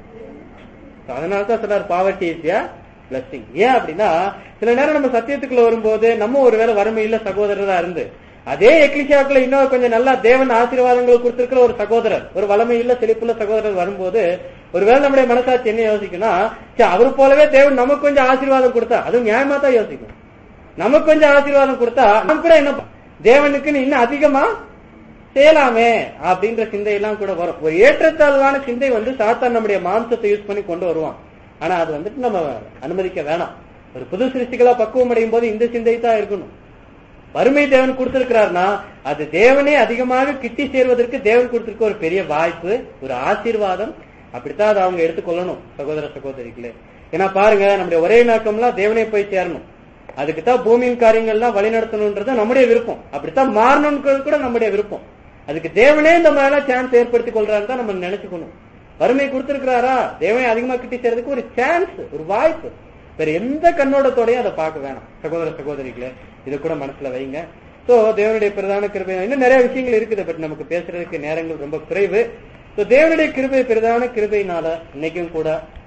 So அதனால தான் சொன்னார் பாவர்ட்டி இஸ் பிளஸிங் ஏன் அப்படின்னா சில நேரம் நம்ம சத்தியத்துக்குள்ள வரும்போது நம்ம ஒருவேளை வறுமையில சகோதரரா இருந்து அதே எக்லிஷியாக்குள்ள இன்னும் கொஞ்சம் நல்லா தேவன் ஆசீர்வாதங்கள் கொடுத்திருக்கிற ஒரு சகோதரர் ஒரு வளமையுள்ள செழிப்புள்ள சகோதரர் வரும்போது ஒருவேளை நம்முடைய மனசாட்சி என்ன யோசிக்கும்னா சரி அவரு போலவே தேவன் நமக்கு கொஞ்சம் ஆசீர்வாதம் கொடுத்தா அதுவும் நியாயமா தான் யோசிக்கும் நமக்கு கொஞ்சம் ஆசீர்வாதம் கொடுத்தா நம்ம கூட என்ன ப- தேவனுக்குன்னு இன்னும் அதிகமா செய்யலாமே அப்படின்ற சிந்தையெல்லாம் கூட வரும் ஒரு ஏற்றத்தாழ்வான சிந்தை வந்து சாத்தான் நம்முடைய மாம்சத்தை யூஸ் பண்ணி கொண்டு வருவான் ஆனா அது வந்துட்டு நம்ம அனுமதிக்க வேணாம் ஒரு புது சிருஷ்டிகளா பக்குவம் அடையும் போது இந்த சிந்தை தான் இருக்கணும் வறுமை தேவன் கொடுத்திருக்கிறார்னா அது தேவனே அதிகமாக கிட்டி சேர்வதற்கு தேவன் கொடுத்திருக்க ஒரு பெரிய வாய்ப்பு ஒரு ஆசீர்வாதம் அப்படித்தான் அதை அவங்க எடுத்துக்கொள்ளணும் சகோதர சகோதரிகளே ஏன்னா பாருங்க நம்முடைய ஒரே நோக்கம்லாம் தேவனே போய் சேரணும் அதுக்கு தான் பூமியின் காரியங்கள்லாம் வழிநடத்தணும்ன்றது நம்முடைய விருப்பம் அப்படித்தான் மாறணும்ன்றது கூட நம்முடைய விருப்பம் அதுக்கு தேவனே இந்த மாதிரிலாம் சான்ஸ் ஏற்படுத்தி கொள்றான்னு தான் நம்ம நினைச்சுக்கணும் வறுமை கொடுத்திருக்கிறாரா தேவனை அதிகமா கிட்டி சேர்றதுக்கு ஒரு சான்ஸ் ஒரு வாய்ப்பு வேற எந்த கண்ணோட்டத்தோடயும் அதை பார்க்க வேணாம் சகோதர சகோதரிகளே இது கூட மனசுல வைங்க சோ தேவனுடைய பிரதான கிருபை இன்னும் நிறைய விஷயங்கள் இருக்குது பட் நமக்கு பேசுறதுக்கு நேரங்கள் ரொம்ப குறைவு சோ தேவனுடைய கிருபை பிரதான கிருபையினால இன்னைக்கும் கூட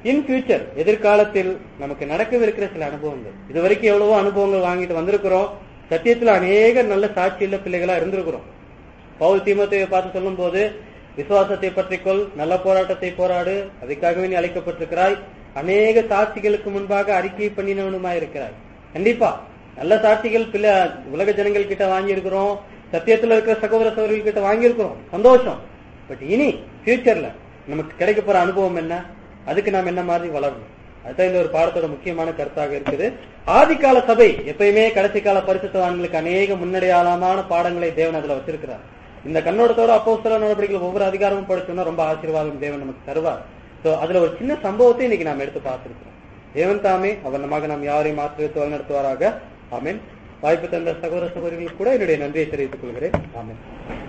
இன் ஃபியூச்சர் எதிர்காலத்தில் நமக்கு நடக்கவிருக்கிற சில அனுபவங்கள் இது வரைக்கும் எவ்வளவோ அனுபவங்கள் வாங்கிட்டு வந்திருக்கிறோம் சத்தியத்துல அநேக நல்ல சாட்சியுள்ள பிள்ளைகளா இருந்திருக்கிறோம் பவுல் தீமத்தையை பார்த்து சொல்லும் போது விசுவாசத்தை பற்றிக்கொள் நல்ல போராட்டத்தை போராடு அதுக்காகவே நீ அழைக்கப்பட்டிருக்கிறாய் அநேக சாட்சிகளுக்கு முன்பாக அறிக்கை பண்ணினவனுமாய் இருக்கிறாய் கண்டிப்பா நல்ல சாட்சிகள் பிள்ளை உலக ஜனங்கள் கிட்ட வாங்கியிருக்கிறோம் சத்தியத்துல இருக்கிற சகோதர சகோதரிகள் கிட்ட வாங்கியிருக்கிறோம் சந்தோஷம் பட் இனி ஃபியூச்சர்ல நமக்கு கிடைக்க போற அனுபவம் என்ன அதுக்கு நாம் என்ன மாதிரி வளரணும் அதுதான் இந்த ஒரு பாடத்தோட முக்கியமான கருத்தாக இருக்குது ஆதிகால சபை எப்பயுமே கடைசி கால பரிசுத்தவான்களுக்கு அநேக முன்னடையாளமான பாடங்களை தேவன் அதுல வச்சிருக்கிறார் இந்த கண்ணோட்டத்தோட அப்போஸ்தல நடவடிக்கைகள் ஒவ்வொரு அதிகாரமும் படிச்சோம்னா ரொம்ப ஆசீர்வாதம் தேவன் நமக்கு தருவார் சோ அதுல ஒரு சின்ன சம்பவத்தை இன்னைக்கு நாம் எடுத்து பார்த்திருக்கிறோம் தேவன் தாமே அவனமாக நாம் யாரையும் ஆசிரியத்து வழிநடத்துவாராக ஆமென் வாய்ப்பு தந்த சகோதர சகோதரிகளுக்கு கூட என்னுடைய நன்றியை தெரிவித்துக் கொள்கிறேன் ஆமென்